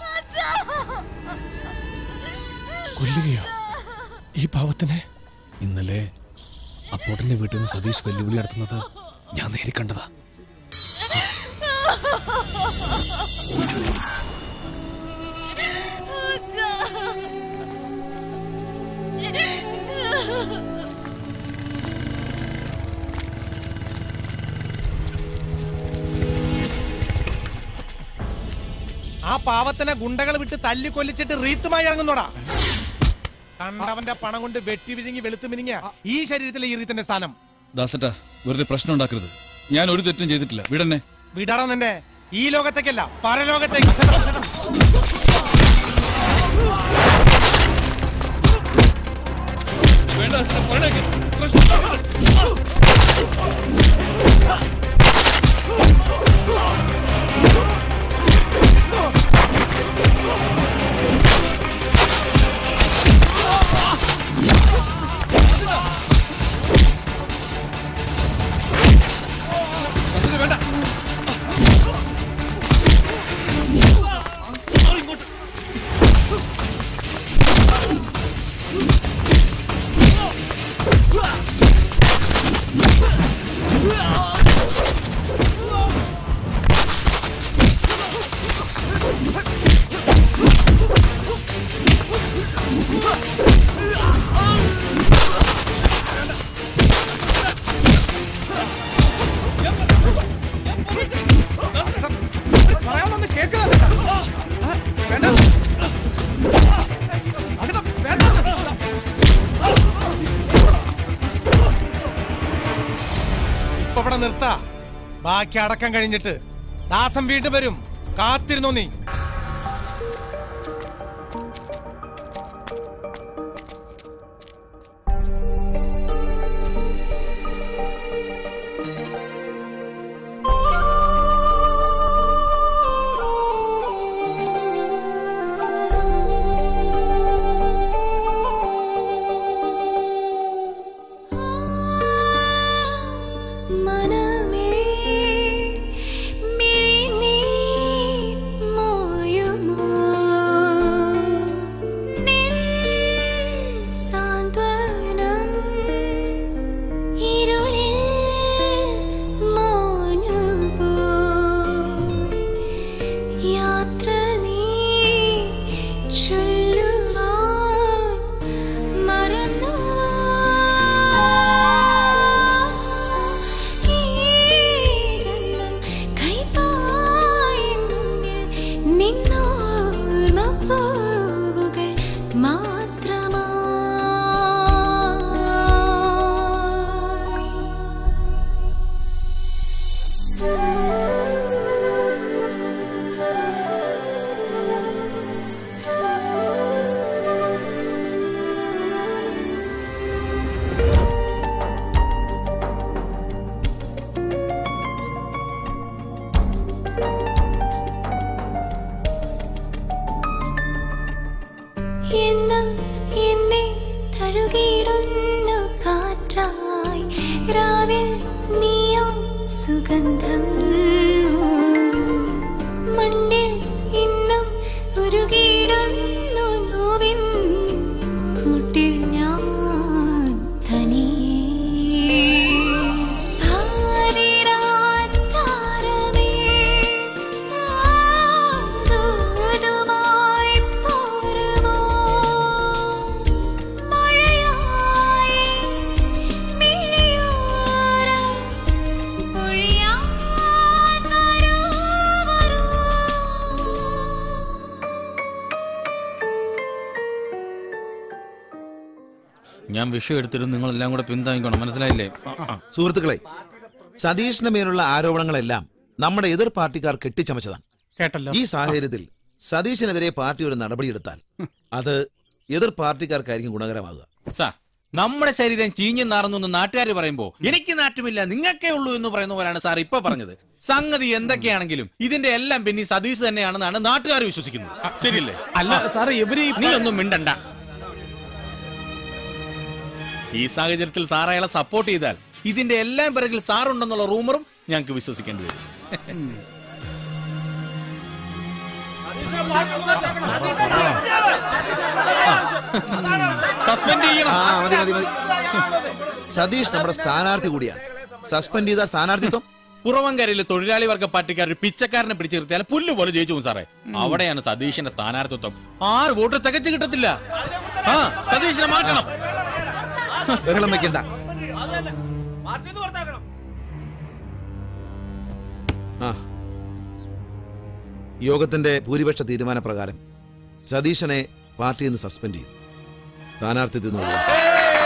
കൊല്ലുകയോ ഈ പാവത്തിനെ ഇന്നലെ അപ്പോട്ടന്റെ വീട്ടിൽ നിന്ന് സതീഷ് വെല്ലുവിളി നടത്തുന്നത് ഞാൻ നേരി കണ്ടതാ ആ പാവത്തിനെ ഗുണ്ടകൾ വിട്ട് തല്ലി കൊല്ലിച്ചിട്ട് റീത്തുമായി ഇറങ്ങുന്നോടാ കണ്ടവന്റെ പണം കൊണ്ട് വെട്ടി വിഴുങ്ങി വെളുത്തു മിനിങ്ങ ഈ ശരീരത്തിലെ ഈ റീത്തിന്റെ സ്ഥാനം ദാസട്ടാ വെറുതെ പ്രശ്നം ഉണ്ടാക്കരുത് ഞാൻ ഒരു തെറ്റും ചെയ്തിട്ടില്ല വിടന്നെ വിടണം നിന്നെ ഈ ലോകത്തേക്കല്ല പരലോകത്തേക്ക് പറയാനൊന്ന് കേൾക്കുക ചേട്ടാ. ആ, വേണ്ട. ആ, ചേട്ടാ, വേണ്ട. ഇപ്പൊ ഇവിടെ നിർത്താ ബാക്കി അടക്കം കഴിഞ്ഞിട്ട് ദാസം വീണ്ടും വരും കാത്തിരുന്നോ നീ മനമേ മിഴിനീർ മായുമോ നിൻ സാന്ത്വനം ഇരുളിൽ മാഞ്ഞുപോ യാത്ര നീ ചൊല്ലുവാൻ മറന്നു ഈ ജന്മം കൈപ്പായെന്നിൽ നിന്നോർമ്മ പൂവുകൾ മാത്രമായി എന്നും എന്നെ തഴുകിയിടുന്നു കാറ്റായി രാവിൽ നീയാം സുഗന്ധം മണ്ണിൽ ഇന്നും ഉരുകിയിടുന്നു നോവിൻ കൂട്ടിൽ ഞാൻ തനിയേ ആരിരാത്താരമേ ദൂതുമായി പോരുമോ മഴയായി മിഴിയോരം പൊഴിയാൻ വരൂ വരൂ ഞാൻ വിഷയം എടുത്തിട്ട് നിങ്ങൾ എല്ലാം കൂടെ പിന്താങ്ങിക്കണം മനസ്സിലായില്ലേ സുഹൃത്തുക്കളെ സതീഷിന്റെ മേലുള്ള ആരോപണങ്ങളെല്ലാം നമ്മുടെ എതിർ പാർട്ടിക്കാർ കെട്ടിച്ചമച്ചതാണ് കേട്ടല്ലോ ഈ സാഹചര്യത്തിൽ സതീഷിനെതിരെ പാർട്ടി ഒരു നടപടിയെടുത്താൽ അത് എതിർ പാർട്ടിക്കാർക്കായിരിക്കും ഗുണകരമാകുക സാർ നമ്മുടെ ശരീരം ചീഞ്ഞു നാറുന്നു എന്ന് നാട്ടുകാർ പറയുമ്പോ എനിക്ക് നാട്ടുമില്ല നിങ്ങൾക്കേ ഉള്ളൂ എന്ന് പറയുന്ന പോലാണ് സാർ ഇപ്പൊ പറഞ്ഞത് സംഗതി എന്തൊക്കെയാണെങ്കിലും ഇതിന്റെ എല്ലാം പിന്നെ ഈ സതീഷ് തന്നെയാണെന്നാണ് നാട്ടുകാർ വിശ്വസിക്കുന്നത് ശരിയല്ലേ അല്ല സാറേ ഇവര് നീ ഒന്നും മിണ്ടണ്ട ഈ സാഹചര്യത്തിൽ സാർ അയാളെ സപ്പോർട്ട് ചെയ്താൽ ഇതിന്റെ എല്ലാം പിറകിൽ സാറുണ്ടെന്നുള്ള റൂമറും ഞങ്ങൾക്ക് വിശ്വസിക്കേണ്ടി വരും സസ്പെൻഡ് ചെയ്യണം ആ മതി മതി മതി സതീഷ് നമ്മുടെ സ്ഥാനാർത്ഥി കൂടിയാണ് സസ്പെൻഡ് ചെയ്ത സ്ഥാനാർത്ഥിത്വം പുറവങ്കരയിലെ തൊഴിലാളി വർഗ പാർട്ടിക്കാർ ഒരു പിച്ചക്കാരനെ പിടിച്ചു നിർത്തിയാൽ പുല്ല് പോലെ ജയിച്ചു പോകും സാറേ അവിടെയാണ് സതീഷിന്റെ സ്ഥാനാർത്ഥിത്വം ആറ് വോട്ട് തികച്ചു കിട്ടത്തില്ല ആ സതീഷിനെ മാറ്റണം ബഹളം വെക്കണ്ട ആ യോഗത്തിന്റെ ഭൂരിപക്ഷ തീരുമാനപ്രകാരം സതീശനെ പാർട്ടിയിൽ നിന്ന് സസ്പെൻഡ് ചെയ്തു സ്ഥാനാർത്ഥിത്വത്തിൽ നിന്ന് ഒഴിവാക്കി.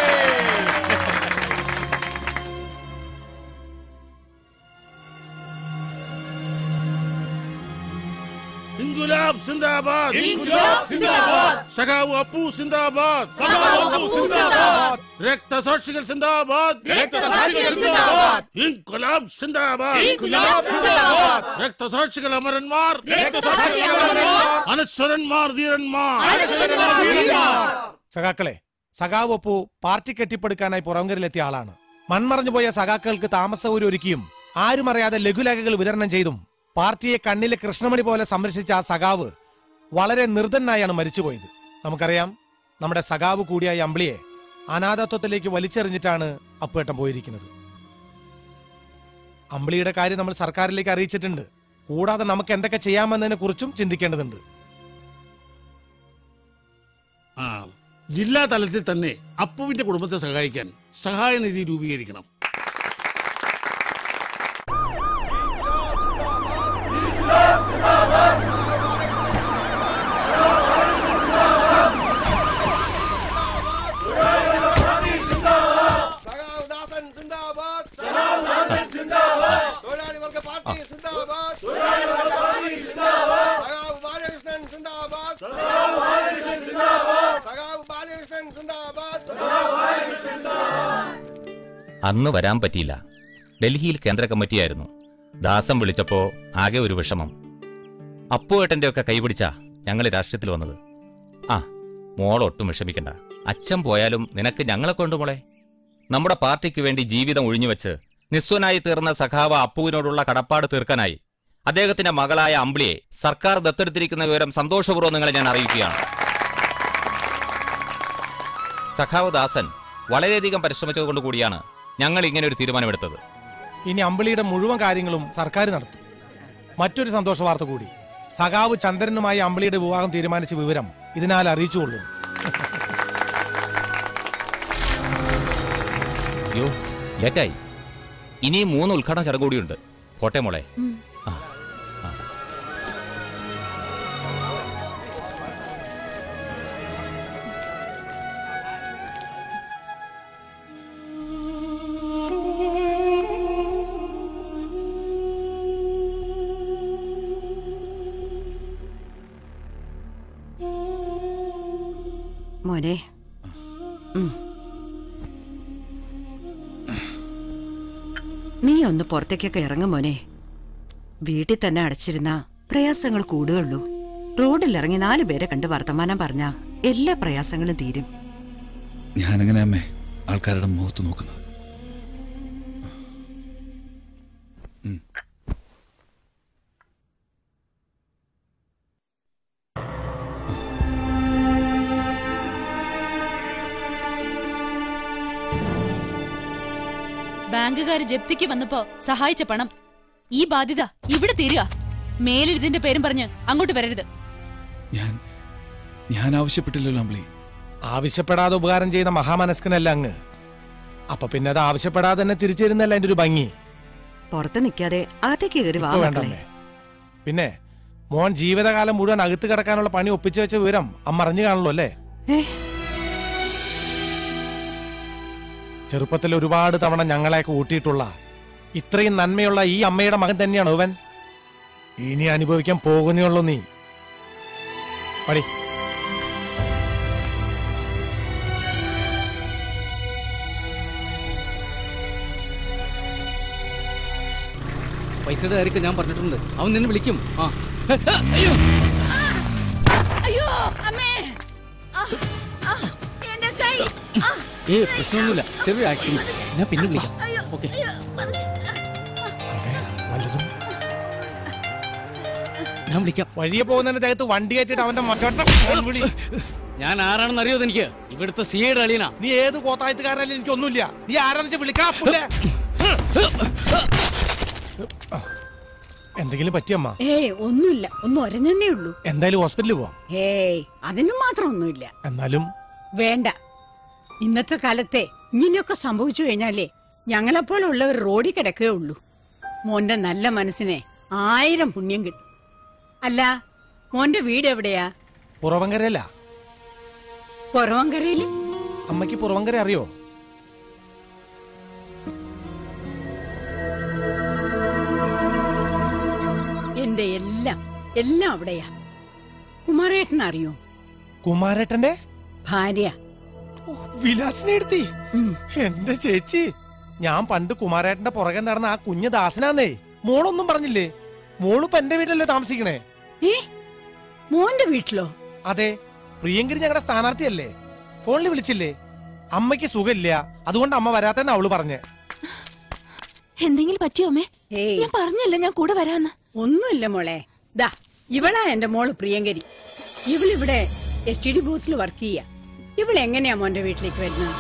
ഇൻകുലാബ് സിന്ദാബാദ് ഇൻകുലാബ് സിന്ദാബാദ്. സഖാവ് അപ്പു സിന്ദാബാദ് സഖാവ് അപ്പു സിന്ദാബാദ്. രക്തസാക്ഷികൾ സിന്ദാബാദ് രക്തസാക്ഷികൾ സിന്ദാബാദ്. ഇൻകുലാബ് സിന്ദാബാദ് ഇൻകുലാബ് സിന്ദാബാദ്. രക്തസാക്ഷികൾ അമരന്മാർ രക്തസാക്ഷികൾ അമരന്മാർ. അനശ്വരന്മാർ ധീരന്മാർ അനശ്വരന്മാർ ധീരന്മാർ. സഖാക്കളെ സഖാവ് ഒപ്പു പാർട്ടി കെട്ടിപ്പടുക്കാനായി പുറംകരിലെത്തിയ ആളാണ് മൺമറഞ്ഞു പോയ സഖാക്കൾക്ക് താമസ സൗകര്യം ഒരുക്കിയും ആരും അറിയാതെ ലഘുലേഖകൾ വിതരണം ചെയ്തും പാർട്ടിയെ കണ്ണിലെ കൃഷ്ണമണി പോലെ സംരക്ഷിച്ച ആ സഖാവ് വളരെ നിർദ്ധനായാണ് മരിച്ചുപോയത് നമുക്കറിയാം നമ്മുടെ സഖാവ് കൂടിയായ അമ്പിളിയെ അനാഥത്വത്തിലേക്ക് വലിച്ചെറിഞ്ഞിട്ടാണ് അപ്പുവേട്ടൻ പോയിരിക്കുന്നത് അമ്പിളിയുടെ കാര്യം നമ്മൾ സർക്കാരിലേക്ക് അറിയിച്ചിട്ടുണ്ട് കൂടാതെ നമുക്ക് എന്തൊക്കെ ചെയ്യാമെന്നതിനെ കുറിച്ചും ചിന്തിക്കേണ്ടതുണ്ട് ആ ജില്ലാ തലത്തിൽ തന്നെ അപ്പുവിന്റെ കുടുംബത്തെ സഹായിക്കാൻ സഹായനിധി രൂപീകരിക്കണം അന്ന് വരാൻ പറ്റിയില്ല ഡൽഹിയിൽ കേന്ദ്ര കമ്മിറ്റിയായിരുന്നു ദാസം വിളിച്ചപ്പോ ആകെ ഒരു വിഷമം അപ്പുവേട്ടന്റെ ഒക്കെ കൈപിടിച്ച ഞങ്ങൾ രാഷ്ട്രീയത്തിൽ വന്നത് ആ മോളൊട്ടും വിഷമിക്കണ്ട അച്ഛൻ പോയാലും നിനക്ക് ഞങ്ങളെ കൊണ്ട് മോളെ നമ്മുടെ പാർട്ടിക്ക് വേണ്ടി ജീവിതം ഒഴിഞ്ഞുവെച്ച് നിസ്വനായി തീർന്ന സഖാവ അപ്പുവിനോടുള്ള കടപ്പാട് തീർക്കാനായി അദ്ദേഹത്തിന്റെ മകളായ അമ്പിളിയെ സർക്കാർ ദത്തെടുത്തിരിക്കുന്ന വിവരം സന്തോഷപൂർവ്വം നിങ്ങളെ ഞാൻ അറിയിക്കുകയാണ് സഖാവ് ദാസൻ വളരെയധികം പരിശ്രമിച്ചതുകൊണ്ട് കൂടിയാണ് ഞങ്ങൾ ഇങ്ങനെ ഒരു തീരുമാനമെടുത്തത് ഇനി അമ്പിളിയുടെ മുഴുവൻ കാര്യങ്ങളും സർക്കാർ നടത്തും മറ്റൊരു സന്തോഷ വാർത്ത കൂടി സഖാവ് ചന്ദ്രനുമായി അമ്പിളിയുടെ വിവാഹം തീരുമാനിച്ച വിവരം ഇതിനാൽ അറിയിച്ചുകൊള്ളും അയ്യോ ലേറ്റായി ഇനിയും മൂന്ന് ഉദ്ഘാടന ചടങ്ങ് കൂടിയുണ്ട് കോട്ടെ മോളെ ആ ആ. മോനെ ഉം. നീ ഒന്ന് പുറത്തേക്കൊക്കെ ഇറങ്ങും മോനെ വീട്ടിൽ തന്നെ അടച്ചിരുന്ന പ്രയാസങ്ങൾ കൂടുകയുള്ളൂ റോഡിൽ ഇറങ്ങി നാല് പേരെ കണ്ട് വർത്തമാനം പറഞ്ഞ എല്ലാ പ്രയാസങ്ങളും തീരും ഞാനെങ്ങനെ അമ്മേ ആൾക്കാരുടെ മുഖത്ത് നോക്കുന്നത് ബാങ്കുകാർ ജപ്തിക്ക് വന്നപ്പോ സഹായിച്ച പണം ഈ ബാധ്യത ഇവിടെ തീരുക മേലിൽ ഇതിന്റെ പേരും പറഞ്ഞ് അങ്ങോട്ട് വരരുത് ഞാൻ ഞാൻ ആവശ്യപ്പെട്ടില്ലല്ലോ അമ്പിളി ആവശ്യപ്പെടാതെ ഉപകാരം ചെയ്യുന്ന മഹാമനസ്കനല്ല അങ്ങ് അപ്പൊ പിന്നെ അത് ആവശ്യപ്പെടാതെ തന്നെ തിരിച്ചു തരുന്നല്ല അതിന്റെ ഒരു ഭംഗി പുറത്ത് നിൽക്കാതെ അകത്തേക്ക് കയറി വാ ഇപ്പൊ മക്കളെ വേണ്ടമ്മേ പിന്നെ മോൻ ജീവിതകാലം മുഴുവൻ അകത്ത് കിടക്കാനുള്ള പണി ഒപ്പിച്ചു വെച്ച വിവരം അമ്മ അറിഞ്ഞു കാണല്ലോ അല്ലേ ചെറുപ്പത്തിൽ ഒരുപാട് തവണ ഞങ്ങളെയൊക്കെ ഊട്ടിയിട്ടുള്ള ഇത്രയും നന്മയുള്ള ഈ അമ്മയുടെ മകൻ തന്നെയാണ് ഇവൻ ഇനി അനുഭവിക്കാൻ പോകുന്നേ നീ പടി പൈസയുടെ കാര്യമൊക്കെ ഞാൻ പറഞ്ഞിട്ടുണ്ട് അവൻ നിന്നെ വിളിക്കും ആ അയ്യോ അമ്മേ ആ, ആ, എന്റെ കൈ ആ, ഏ പ്രശ്നമൊന്നുമില്ല ചെറിയൊരു ആക്സിഡന്റ് ഞാൻ പിന്നെ വിളിക്കാം ഓക്കെ അയ്യോ, പതുക്കെ. ഞാൻ വിളിക്കാം വഴിയെ പോകുന്നതിന്റെ ദേഹത്ത് വണ്ടി കയറ്റിട്ട് അവന്റെ മറ്റടുത്ത ഫോൺ വിളി ഞാൻ ആരാണെന്ന് അറിയോ എനിക്ക് ഇവിടുത്തെ സി ഐയുടെ അളിയനാ നീ ഏത് കോത്തായത്തുകാരനായാലും എനിക്കൊന്നുമില്ല നീ ആരാന്ന് വെച്ചാൽ വിളിക്കാം പുല്ലേ എന്തെങ്കിലും പറ്റിയമ്മ ഏയ് ഒന്നുമില്ല ഒന്ന് ഒരഞ്ഞേ ഉള്ളൂ എന്തായാലും ഹോസ്പിറ്റലിൽ പോവാം ഏയ് അതിനും മാത്രം ഒന്നുമില്ല എന്നാലും വേണ്ട ഇന്നത്തെ കാലത്തെ ഇങ്ങനെയൊക്കെ സംഭവിച്ചു കഴിഞ്ഞാലേ ഞങ്ങളെപ്പോലുള്ളവർ റോഡിൽ കിടക്കേ ഉള്ളൂ മോന്റെ നല്ല മനസ്സിനെ ആയിരം പുണ്യം കിട്ടും അല്ല മോന്റെ വീട് എവിടെയാ പുറവങ്കരയല്ല കുറവങ്കരയില് അമ്മയ്ക്ക് പുറവങ്കര അറിയോ എന്റെ എല്ലാം എല്ലാം അവിടെയാ കുമാരേട്ടൻ അറിയോ കുമാരേട്ടന്റെ ഭാര്യ വിലാസിനെ എടുത്തി എന്റെ ചേച്ചി ഞാൻ പണ്ട് കുമാരേട്ടന്റെ പുറകെ നടന്ന ആ കുഞ്ഞ് ദാസനാന്നേ മോളൊന്നും പറഞ്ഞില്ലേ മോളിപ്പോ എന്റെ വീട്ടിലല്ലേ താമസിക്കണേ ഏ മോന്റെ വീട്ടിലോ അതെ പ്രിയങ്കരി ഞങ്ങളുടെ സ്ഥാനാർത്ഥിയല്ലേ ഫോണിൽ വിളിച്ചില്ലേ അമ്മയ്ക്ക് സുഖമില്ല അതുകൊണ്ട് അമ്മ വരാത്തെന്ന് അവള് പറഞ്ഞേ എന്തെങ്കിലും പറ്റിയോ അമ്മേ ഞാൻ പറഞ്ഞല്ല ഞാൻ കൂടെ വരാന്ന് ഒന്നുമില്ല മോളെ ദാ ഇവളാ എന്റെ മോള് പ്രിയങ്കരി ഇവളിവിടെ എസ് ടി ഡി ബൂത്തിൽ വർക്ക് ചെയ്യാ ഇവളെങ്ങനെയാ മോന്റെ വീട്ടിലേക്ക് വരുന്നത്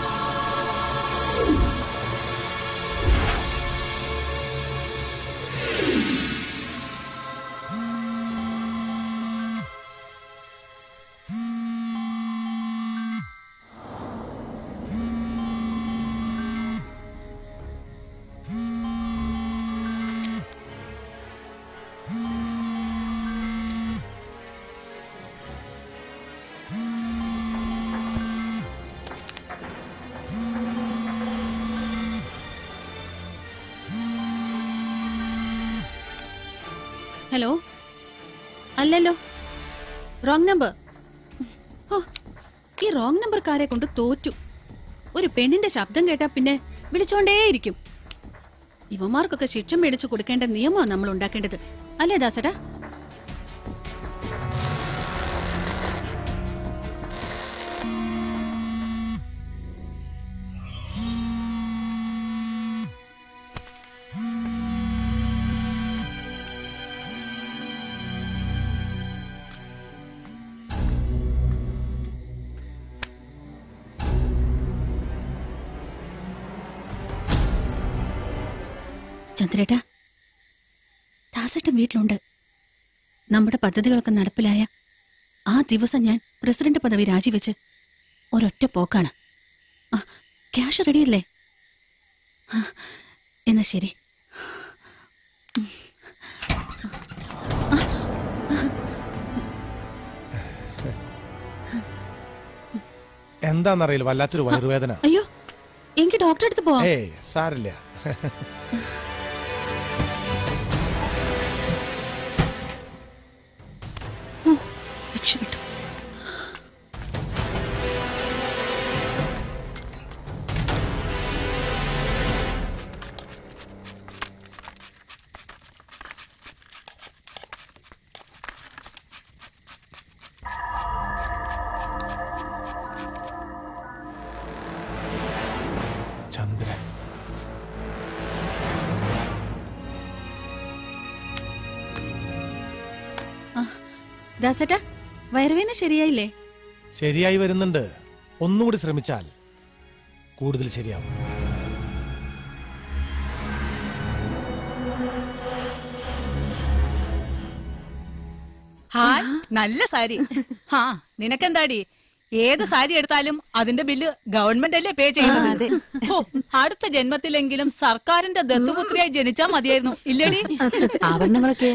ഹലോ അല്ലല്ലോ റോങ് നമ്പർ ഓ ഈ റോങ് നമ്പർക്കാരെ കൊണ്ട് തോറ്റു ഒരു പെണ്ണിന്റെ ശബ്ദം കേട്ടാ പിന്നെ വിളിച്ചോണ്ടേയിരിക്കും ഇവന്മാർക്കൊക്കെ ശിക്ഷ മേടിച്ചു കൊടുക്കേണ്ട നിയമമാണ് നമ്മൾ ഉണ്ടാക്കേണ്ടത് അല്ലേ ദാസടാ ചന്ദ്രേട്ടാ ദാസേട്ടൻ വീട്ടിലുണ്ട് നമ്മുടെ പദ്ധതികളൊക്കെ നടപ്പിലായ ആ ദിവസം ഞാൻ പ്രസിഡന്റ് പദവി രാജിവെച്ച് ഒരൊറ്റ പോക്കാണ് ആ ക്യാഷ് റെഡിയല്ലേ ആ, എന്നാ ശരി എന്താന്നറിയില്ല വല്ലാത്തൊരു വയറുവേദന അയ്യോ എനിക്ക് ഡോക്ടറെ അടുത്ത് പോവാം ഏയ് സാരില്ല ഓ, രക്ഷപ്പെട്ടു ചന്ദ്രൻ ആ, ദാസേട്ടാ വയറുവേന ശരിയായില്ലേ ശരിയായി വരുന്നുണ്ട് ഒന്നുകൂടി ശ്രമിച്ചാൽ കൂടുതൽ ശരിയാവും ഹായ് നല്ല സാരി ഹാ നിനക്കെന്താടി ഏത് സാരി എടുത്താലും അതിന്റെ ബില്ല് ഗവൺമെന്റ് അല്ലേ പേ ചെയ്യുന്നത് ഹോ, അടുത്ത ജന്മത്തിലെങ്കിലും സർക്കാരിന്റെ ദത്തുപുത്രിയായി ജനിച്ചാ മതിയായിരുന്നു ഇല്ലേടി ആഭരണങ്ങളൊക്കെ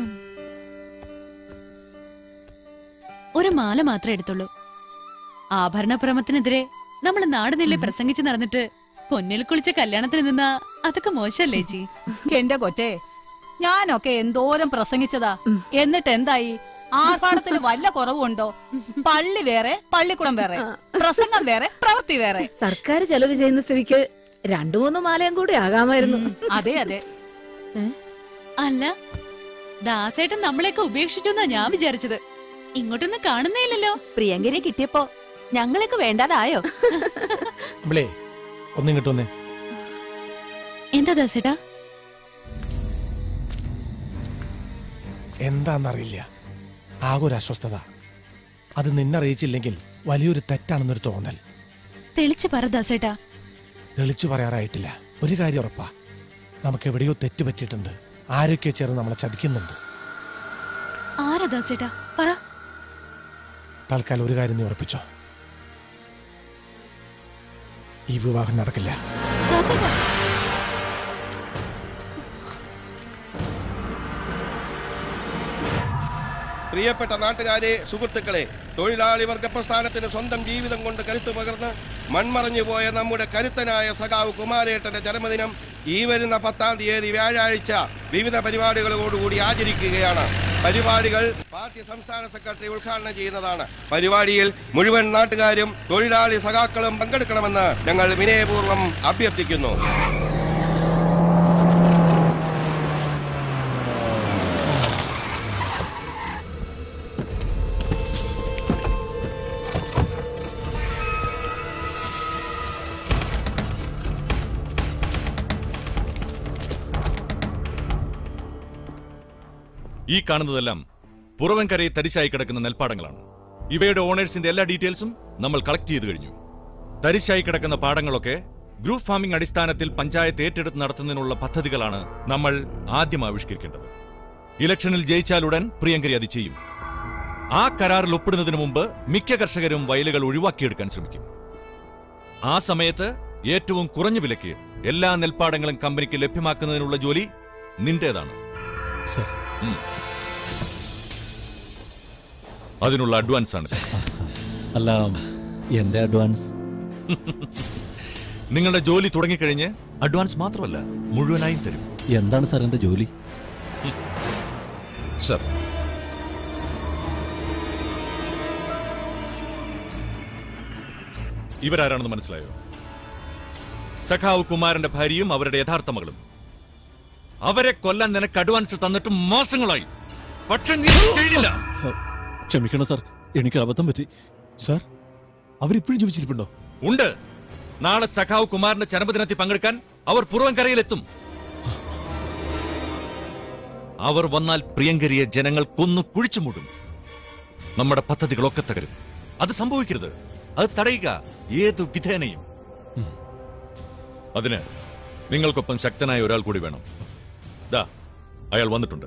ഒരു മാല മാത്രമേ എടുത്തുള്ളൂ ആഭരണപ്രമത്തിനെതിരെ നമ്മൾ നാടുനില്ലേ പ്രസംഗിച്ച് നടന്നിട്ട് പൊന്നിൽ കുളിച്ച കല്യാണത്തിന് നിന്നാ അതൊക്കെ മോശല്ലേ ജി എന്റെ കൊച്ചേ ഞാനൊക്കെ എന്തോരം പ്രസംഗിച്ചതാ എന്നിട്ട് എന്തായി ആർഭാടത്തിന് വല്ല കുറവുണ്ടോ പള്ളി വേറെ പള്ളിക്കുടം വേറെ പ്രസംഗം വേറെ പ്രവൃത്തി വേറെ സർക്കാർ ചെലവ് ചെയ്യുന്ന സ്ഥിതിക്ക് രണ്ടു മൂന്ന് മാലയും കൂടി ആകാമായിരുന്നു അതെ അതെ അല്ല ദാസേട്ടൻ നമ്മളെയൊക്കെ ഉപേക്ഷിച്ചു എന്നാ ഞാൻ വിചാരിച്ചത് ഇങ്ങോട്ടൊന്നും കാണുന്നേ ഇല്ലല്ലോ പ്രിയങ്കരെ കിട്ടിയപ്പോ ഞങ്ങളൊക്കെ വേണ്ടാതായോ നമ്മളേ ഒന്നും കിട്ടുന്നേ എന്താ ദാസേട്ടാ എന്താന്നറിയില്ല ആകെ ഒരു അസ്വസ്ഥത അത് നിന്നറിയിച്ചില്ലെങ്കിൽ വലിയൊരു തെറ്റാണെന്നൊരു തോന്നൽ തെളിച്ചു പറ ദാസേട്ടാ തെളിച്ചു പറയാറായിട്ടില്ല ഒരു കാര്യം ഉറപ്പാ നമുക്ക് എവിടെയോ തെറ്റ് പറ്റിയിട്ടുണ്ട് ആരൊക്കെ ചേർന്ന് നമ്മളെ ചതിക്കുന്നുണ്ട് ആരാ ദാസേട്ടാ പറ തൽക്കാലം ഒരു കാര്യം നീ ഉറപ്പിച്ചോ ഈ വിവാഹം നടക്കില്ല ദാസേട്ടാ പ്രിയപ്പെട്ട നാട്ടുകാരെ സുഹൃത്തുക്കളെ തൊഴിലാളി വർഗ പ്രസ്ഥാനത്തിന് സ്വന്തം ജീവിതം കൊണ്ട് കരുത്തു പകർന്ന് മൺമറഞ്ഞു പോയ നമ്മുടെ കരുത്തനായ സഖാവ് കുമാരേട്ടന്റെ ജന്മദിനം ഈ വരുന്ന പത്താം തീയതി വ്യാഴാഴ്ച വിവിധ പരിപാടികളോടുകൂടി ആചരിക്കുകയാണ് പരിപാടികൾ പാർട്ടി സംസ്ഥാന സെക്രട്ടറി ഉദ്ഘാടനം ചെയ്യുന്നതാണ് പരിപാടിയിൽ മുഴുവൻ നാട്ടുകാരും തൊഴിലാളി സഖാക്കളും പങ്കെടുക്കണമെന്ന് ഞങ്ങൾ വിനയപൂർവ്വം അഭ്യർത്ഥിക്കുന്നു ഈ കാണുന്നതെല്ലാം പുറവൻകരയിൽ തരിശായി കിടക്കുന്ന നെൽപ്പാടങ്ങളാണ് ഇവയുടെ ഓണേഴ്സിന്റെ എല്ലാ ഡീറ്റെയിൽസും നമ്മൾ കളക്ട് ചെയ്തു കഴിഞ്ഞു തരിശായി കിടക്കുന്ന പാടങ്ങളൊക്കെ ഗ്രൂപ്പ് ഫാമിംഗ് അടിസ്ഥാനത്തിൽ പഞ്ചായത്ത് ഏറ്റെടുത്ത് നടത്തുന്നതിനുള്ള പദ്ധതികളാണ് നമ്മൾ ആദ്യം ആവിഷ്കരിക്കേണ്ടത് ഇലക്ഷനിൽ ജയിച്ചാലുടൻ പ്രിയങ്കരി അത് ചെയ്യും ആ കരാറിൽ ഒപ്പിടുന്നതിന് മുമ്പ് മിക്ക കർഷകരും വയലുകൾ ഒഴിവാക്കിയെടുക്കാൻ ശ്രമിക്കും ആ സമയത്ത് ഏറ്റവും കുറഞ്ഞ വിലയ്ക്ക് എല്ലാ നെൽപ്പാടങ്ങളും കമ്പനിക്ക് ലഭ്യമാക്കുന്നതിനുള്ള ജോലി നിന്റേതാണ് സർ ഉം. അതിനുള്ള അഡ്വാൻസ് ആണ് അല്ല എന്റെ അഡ്വാൻസ് നിങ്ങളുടെ ജോലി തുടങ്ങിക്കഴിഞ്ഞ് അഡ്വാൻസ് മാത്രമല്ല മുഴുവനായും തരും എന്താണ് സാർ എന്റെ ജോലി സർ ഇവരാരാണെന്ന് മനസ്സിലായോ സഖാവ് കുമാരന്റെ ഭാര്യയും അവരുടെ യഥാർത്ഥ മകളും അവരെ കൊല്ലാൻ നിനക്ക് അഡ്വാൻസ് തന്നിട്ട് മാസങ്ങളായി പക്ഷെ നീ ഇത് ചെയ്തില്ല ക്ഷമിക്കണം സാർ എനിക്ക് അബദ്ധം പറ്റി സാർ അവരിപ്പോഴും ജീവിച്ചിരിപ്പുണ്ടോ ഉണ്ട് നാളെ സഖാവ് കുമാരന്റെ ജന്മദിനത്തിൽ പങ്കെടുക്കാൻ അവർ പുറവൻകരയിലെത്തും അവർ വന്നാൽ പ്രിയങ്കരിയെ ജനങ്ങൾ കൊന്നു കുഴിച്ചു മൂടും നമ്മുടെ പദ്ധതികളൊക്കെ തകരും അത് സംഭവിക്കരുത് അത് തടയുക ഏതു വിധേനയും അതിന് നിങ്ങൾക്കൊപ്പം ശക്തനായ ഒരാൾ കൂടി വേണം ദാ അയാൾ വന്നിട്ടുണ്ട്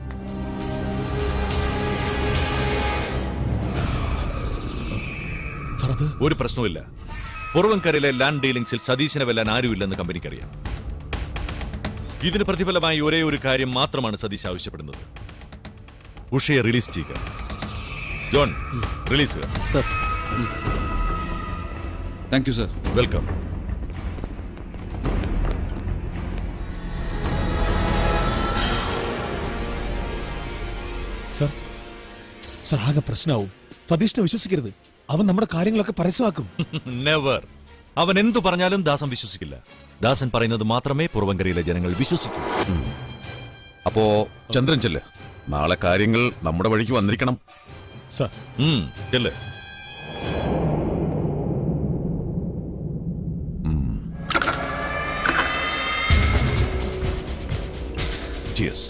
ഒരു പ്രശ്നവുമില്ല പുറവൻകരയിലെ ലാൻഡ് ഡീലിംഗ്സിൽ സതീശനെ വെല്ലാൻ ആരുമില്ലെന്ന് കമ്പനിക്കറിയാം ഇതിന് പ്രതിഫലമായി ഒരേ ഒരു കാര്യം മാത്രമാണ് സതീശ് ആവശ്യപ്പെടുന്നത് ഉഷയെ റിലീസ് ചെയ്യുക John release sir thank you sir welcome sir sir ആകെ പ്രശ്നമാവും സതീഷിനെ വിശ്വസിക്കരുത് അവൻ നമ്മുടെ കാര്യങ്ങളൊക്കെ പരസ്യമാക്കും നെവർ അവൻ എന്തു പറഞ്ഞാലും ദാസൻ വിശ്വസിക്കില്ല ദാസൻ പറയുന്നത് മാത്രമേ പുറവൻകരയിലെ ജനങ്ങൾ വിശ്വസിക്കൂ അപ്പോ ചന്ദ്രൻ ചെല്ല് നാളെ കാര്യങ്ങൾ നമ്മുടെ വഴിക്ക് വന്നിരിക്കണം സർ ഉം, ചെല്ല് Cheers.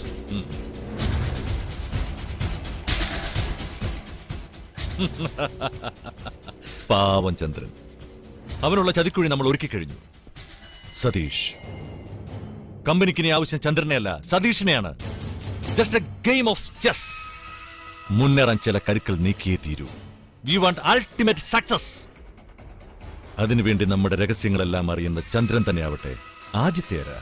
പാവം ചന്ദ്രൻ അവനുള്ള ചതിക്കുഴി നമ്മൾ ഒരുക്കി കഴിഞ്ഞു സതീഷ് കമ്പനിക്ക് ഇനി ആവശ്യം ചന്ദ്രനെയല്ല സതീഷിനെയാണ് just a game of chess മുന്നേറാൻ ചില കരുക്കൾ നീക്കിയേ തീരൂ വി വാണ്ട് അൾട്ടിമേറ്റ് സക്സസ് അതിനുവേണ്ടി നമ്മുടെ രഹസ്യങ്ങളെല്ലാം അറിയുന്ന ചന്ദ്രൻ തന്നെയാവട്ടെ ആദ്യത്തെ അര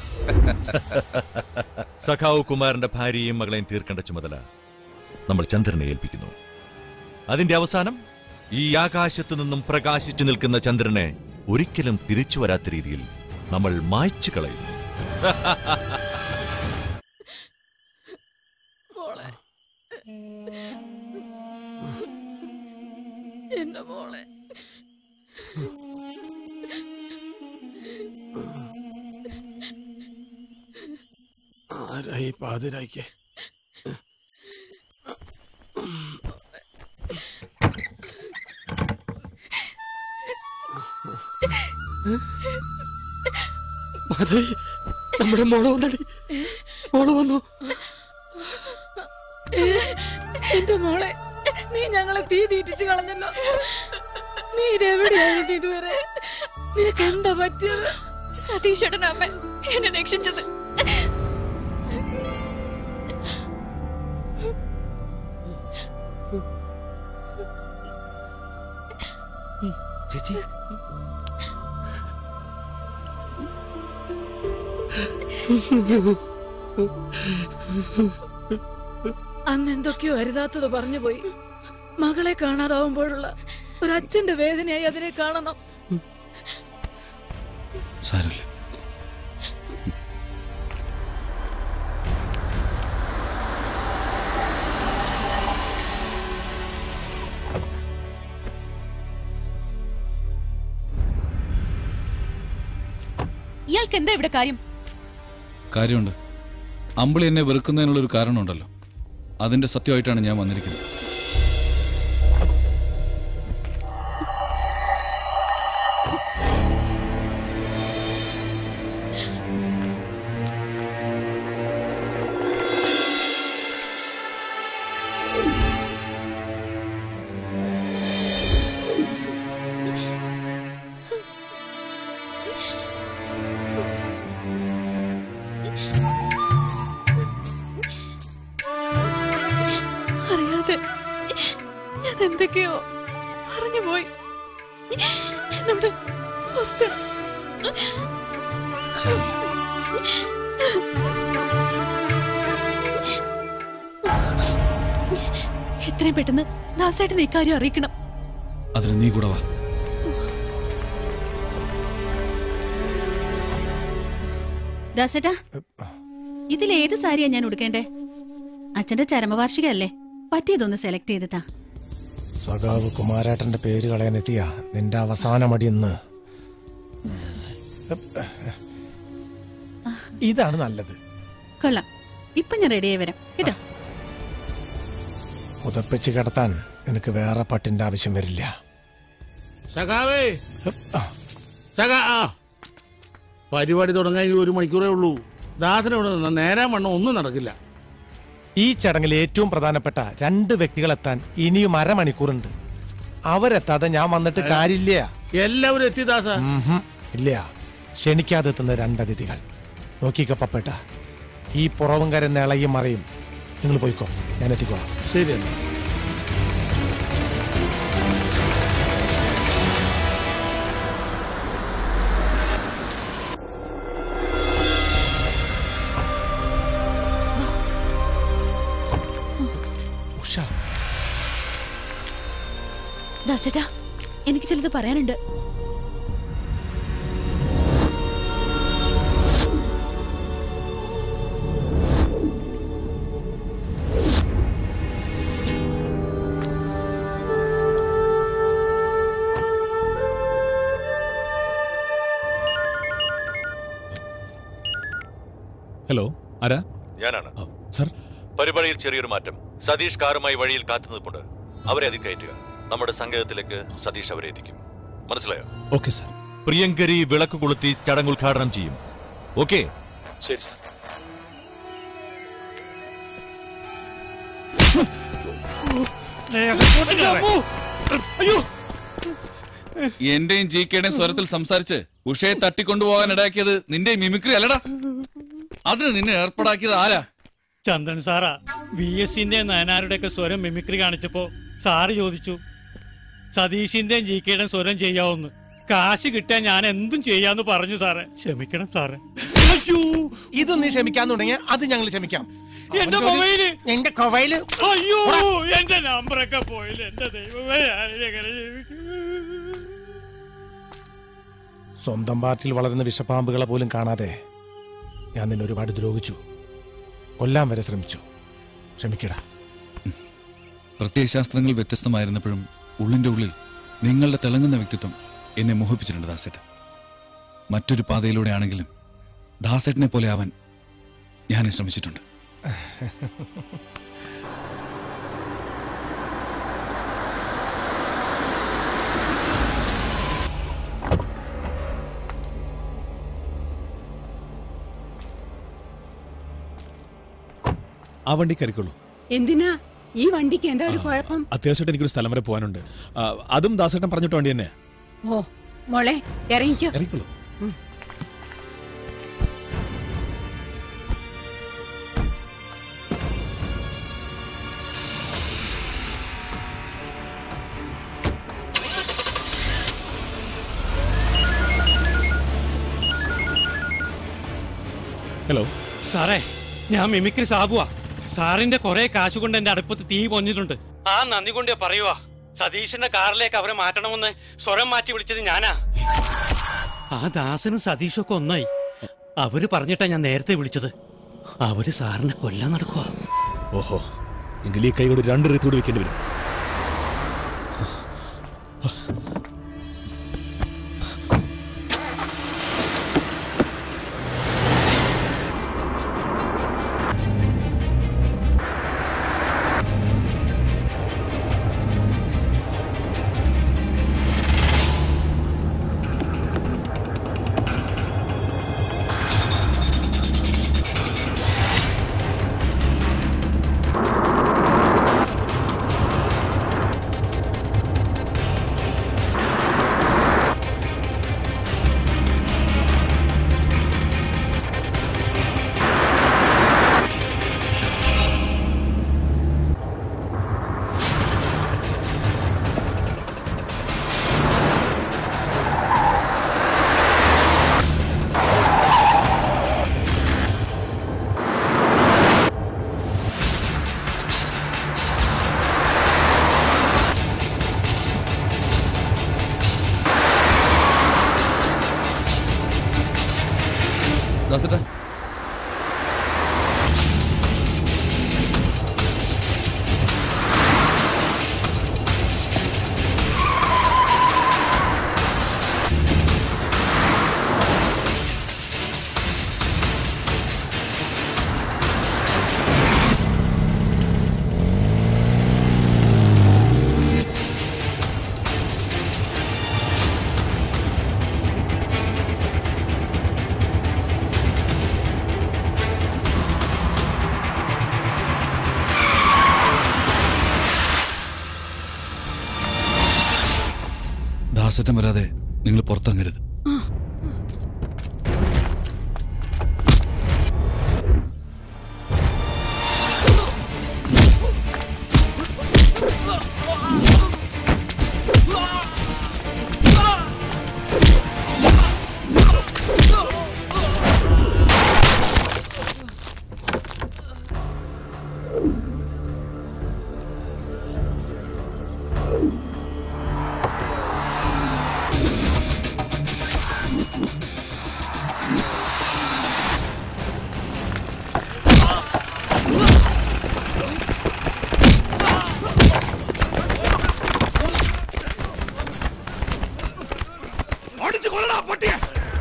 സഖാവ് കുമാരന്റെ ഭാര്യയും മകളെയും തീർക്കേണ്ട ചുമതല നമ്മൾ ചന്ദ്രനെ ഏൽപ്പിക്കുന്നു അതിന്റെ അവസാനം ഈ ആകാശത്ത് നിന്നും പ്രകാശിച്ചു നിൽക്കുന്ന ചന്ദ്രനെ ഒരിക്കലും തിരിച്ചു വരാത്ത രീതിയിൽ നമ്മൾ മായ്ച്ചു കളയുന്നു മോളെ എന്റെ മോളെ ആരായി പാതിരായിക്ക് മാധവി നമ്മുടെ മോള് വന്നടി മോള് വന്നു എന്റെ മോളെ നീ ഞങ്ങളെ തീ തീറ്റിച്ച് കളഞ്ഞല്ലോ നീ ഇതെവിടെയായിരുന്നു ഇതുവരെ നിനക്ക് എന്താ പറ്റിയത് സതീഷേട്ടൻ അമ്മ എന്നെ രക്ഷിച്ചത് ചേച്ചി അന്ന് എന്തൊക്കെയോ അരുതാത്തത് പറഞ്ഞു പോയി മകളെ കാണാതാവുമ്പോഴുള്ള ഒരച്ഛന്റെ വേദനയായി അതിനെ കാണണം സാരമില്ല ഇയാൾക്ക് എന്താ ഇവിടെ കാര്യം കാര്യമുണ്ട് അമ്പിളി എന്നെ വെറുക്കുന്നതിനുള്ള ഒരു കാരണമുണ്ടല്ലോ അതിന്റെ സത്യമായിട്ടാണ് ഞാൻ വന്നിരിക്കുന്നത് അറിയാതെ ഞാൻ എന്തൊക്കെയോ പറഞ്ഞു പോയി എന്നോട് ഓർക്കണം. എത്രയും പെട്ടെന്ന് ദാസേട്ടൻ ഇക്കാര്യം അറിയിക്കണം അതിന് നീ കൂടെ വാ ദാസേട്ടാ ഇതിലേത് സാരിയാ ഞാൻ ഉടുക്കേണ്ടേ അച്ഛന്റെ ചരമവാർഷികല്ലേ പറ്റിയതൊന്ന് സെലക്ട് ചെയ്തിട്ടാ സഖാവ് കുമാരേട്ടന്റെ പേര് കളയാനെത്തിയ നിന്റെ അവസാന മടി ഇന്ന് ഇതാണ് നല്ലത് കൊള്ളാം ഇപ്പൊ ഞാൻ റെഡിയായി വരാം കേട്ടോ പുതപ്പിച്ച് കിടത്താൻ നിനക്ക് വേറെ പട്ടിന്റെ ആവശ്യം വരില്ല സഖാവേ സഖാ ആ പരിപാടി തുടങ്ങാൻ ഇനി ഒരു മണിക്കൂറേ ഉള്ളൂ ദാസനോട് നിന്നാ നേരാൻ വണ്ണം ഒന്നും നടക്കില്ല ഈ ചടങ്ങിൽ ഏറ്റവും പ്രധാനപ്പെട്ട രണ്ട് വ്യക്തികളെത്താൻ ഇനിയും അരമണിക്കൂറുണ്ട് അവരെത്താതെ ഞാൻ വന്നിട്ട് കാര്യമില്ല എല്ലാവരും എത്തി ദാസ ഉംഹും. ഇല്ല ക്ഷണിക്കാതെ എത്തുന്ന രണ്ടതിഥികൾ നോക്കിക്ക പപ്പേട്ട ഈ പുറവും കരന്ന് ഇളയും മറയും നിങ്ങൾ പോയിക്കോ ഞാൻ എത്തിക്കോളാം ശരി എന്നാ ഉഷ ദാസേട്ടാ എനിക്ക് ചിലത് പറയാനുണ്ട് ഹലോ ആരാ ഞാനാണ് സർ പരിപാടിയിൽ ചെറിയൊരു മാറ്റം സതീഷ് കാറുമായി വഴിയിൽ കാത്തു നിൽപ്പുണ്ട് അവരെ അതിൽ കയറ്റുക നമ്മുടെ സംഗീതത്തിലേക്ക് സതീഷ് അവരെ എത്തിക്കും മനസ്സിലായോ ഓക്കെ സർ പ്രിയങ്കരി വിളക്ക് കൊളുത്തി ചടങ്ങ് ഉദ്ഘാടനം ചെയ്യും ഓക്കെ ശരി സർ അയ്യോ എന്റെയും ജി കെയുടെയും സ്വരത്തിൽ സംസാരിച്ച് ഉഷയെ തട്ടിക്കൊണ്ടുപോകാൻ ഇടയാക്കിയത് നിന്റെ മിമിക്രി അല്ലടാ അതിന് നിന്നെ ഏർപ്പാടാക്കിയത് ആരാ ചന്ദ്രൻ സാറാ വി എസിന്റെ നയനാരുടെ ഒക്കെ സ്വരം മിമിക്രി കാണിച്ചപ്പോ സാറ് ചോദിച്ചു സതീഷിന്റെയും ജി കെയുടെയും സ്വരം ചെയ്യാവുന്ന് കാശ് കിട്ടാൻ ഞാൻ എന്തും ചെയ്യാന്ന് പറഞ്ഞു സാറേ ക്ഷമിക്കണം സാറേ അയ്യോ ഇത് നീ ക്ഷമിക്കാൻ തുടങ്ങിയ അത് ഞങ്ങൾ ക്ഷമിക്കാം എന്റെ അവന്റെ ഒരു- മൊബൈല് എന്റെ കൊവയില് അയ്യോ എന്റെ നമ്പറൊക്കെ പോയില്ല എന്റെ ദൈവമേ ഞാനിതെങ്ങനെ ജീവിക്കും സ്വന്തം പാർട്ടിയിൽ വളരുന്ന വിഷപ്പാമ്പുകളെ പോലും കാണാതെ ഞാൻ നിന്നെ ഒരുപാട് ദ്രോഹിച്ചു കൊല്ലാൻ വരെ ശ്രമിച്ചു ക്ഷമിക്കടാ പ്രത്യയശാസ്ത്രങ്ങൾ വ്യത്യസ്തമായിരുന്നപ്പോഴും ഉള്ളിന്റെ ഉള്ളിൽ നിങ്ങളുടെ തിളങ്ങുന്ന വ്യക്തിത്വം എന്നെ മോഹിപ്പിച്ചിട്ടുണ്ട് ദാസേട്ട മറ്റൊരു പാതയിലൂടെ ആണെങ്കിലും ദാസേട്ടനെ പോലെ ആവാൻ ഞാൻ ശ്രമിച്ചിട്ടുണ്ട് ആ വണ്ടി കയറിക്കോളൂ എന്തിനാ ഈ വണ്ടിക്ക് എന്താ ഒരു കുഴപ്പം അത്യാവശ്യമായിട്ട് എനിക്കൊരു സ്ഥലം വരെ പോകാനുണ്ട് ആ, അതും ദാസേട്ടൻ പറഞ്ഞിട്ട് വണ്ടി തന്നെ ഓ മോളെ ഇറങ്ങിക്കോ ഇറങ്ങിക്കോളൂ ഹലോ സാറേ ഞാൻ മിമിക്രി സാബുവാ സാറിന്റെ കുറെ കാശ് കൊണ്ട് എന്റെ അടുപ്പത്ത് തീ പൊഞ്ഞിട്ടുണ്ട് ആ നന്ദി കൊണ്ട് പറയുവാ സതീഷിന്റെ കാറിലേക്ക് അവരെ മാറ്റണമെന്ന് സ്വരം മാറ്റി വിളിച്ചത് ഞാനാ ആ ദാസനും സതീഷും ഒക്കെ ഒന്നായി അവര് പറഞ്ഞിട്ടാ ഞാൻ നേരത്തെ വിളിച്ചത് അവര് സാറിനെ കൊല്ലാൻ നടക്കുക ഓഹോ എങ്കിൽ ഈ കൈ കൊണ്ട് രണ്ട് റീത്ത് കൂടി വെക്കേണ്ടി വരും ദാസേട്ടാ ദാസേട്ടൻ വരാതെ നിങ്ങൾ പുറത്തിറങ്ങരുത് അടിച്ചു കൊല്ലടാ പട്ടിയെ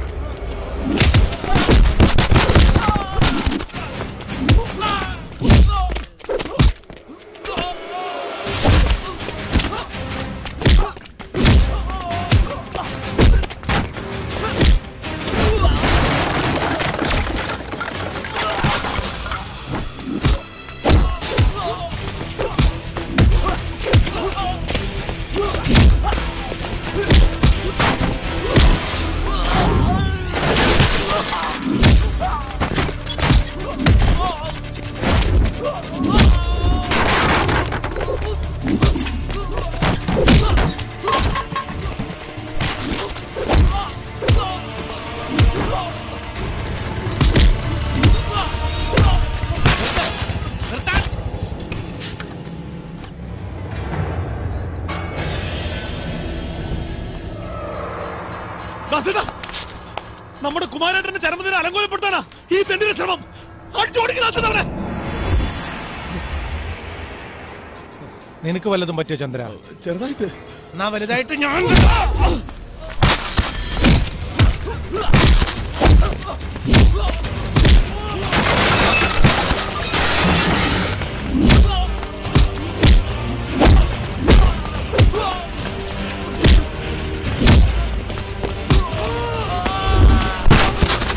ദാസേട്ടാ നമ്മുടെ കുമാരേട്ടന്റെ ചരമദിനം അലങ്കോലപ്പെടുത്താനാ ഈ തെണ്ടിന്റെ ശ്രമം അടിച്ചോടിക്ക് ദാസേട്ടാ അവനെ നിനക്ക് വല്ലതും പറ്റിയോ ചന്ദ്ര ചെറുതായിട്ട് എന്നാ വലുതായിട്ട് ഞാൻ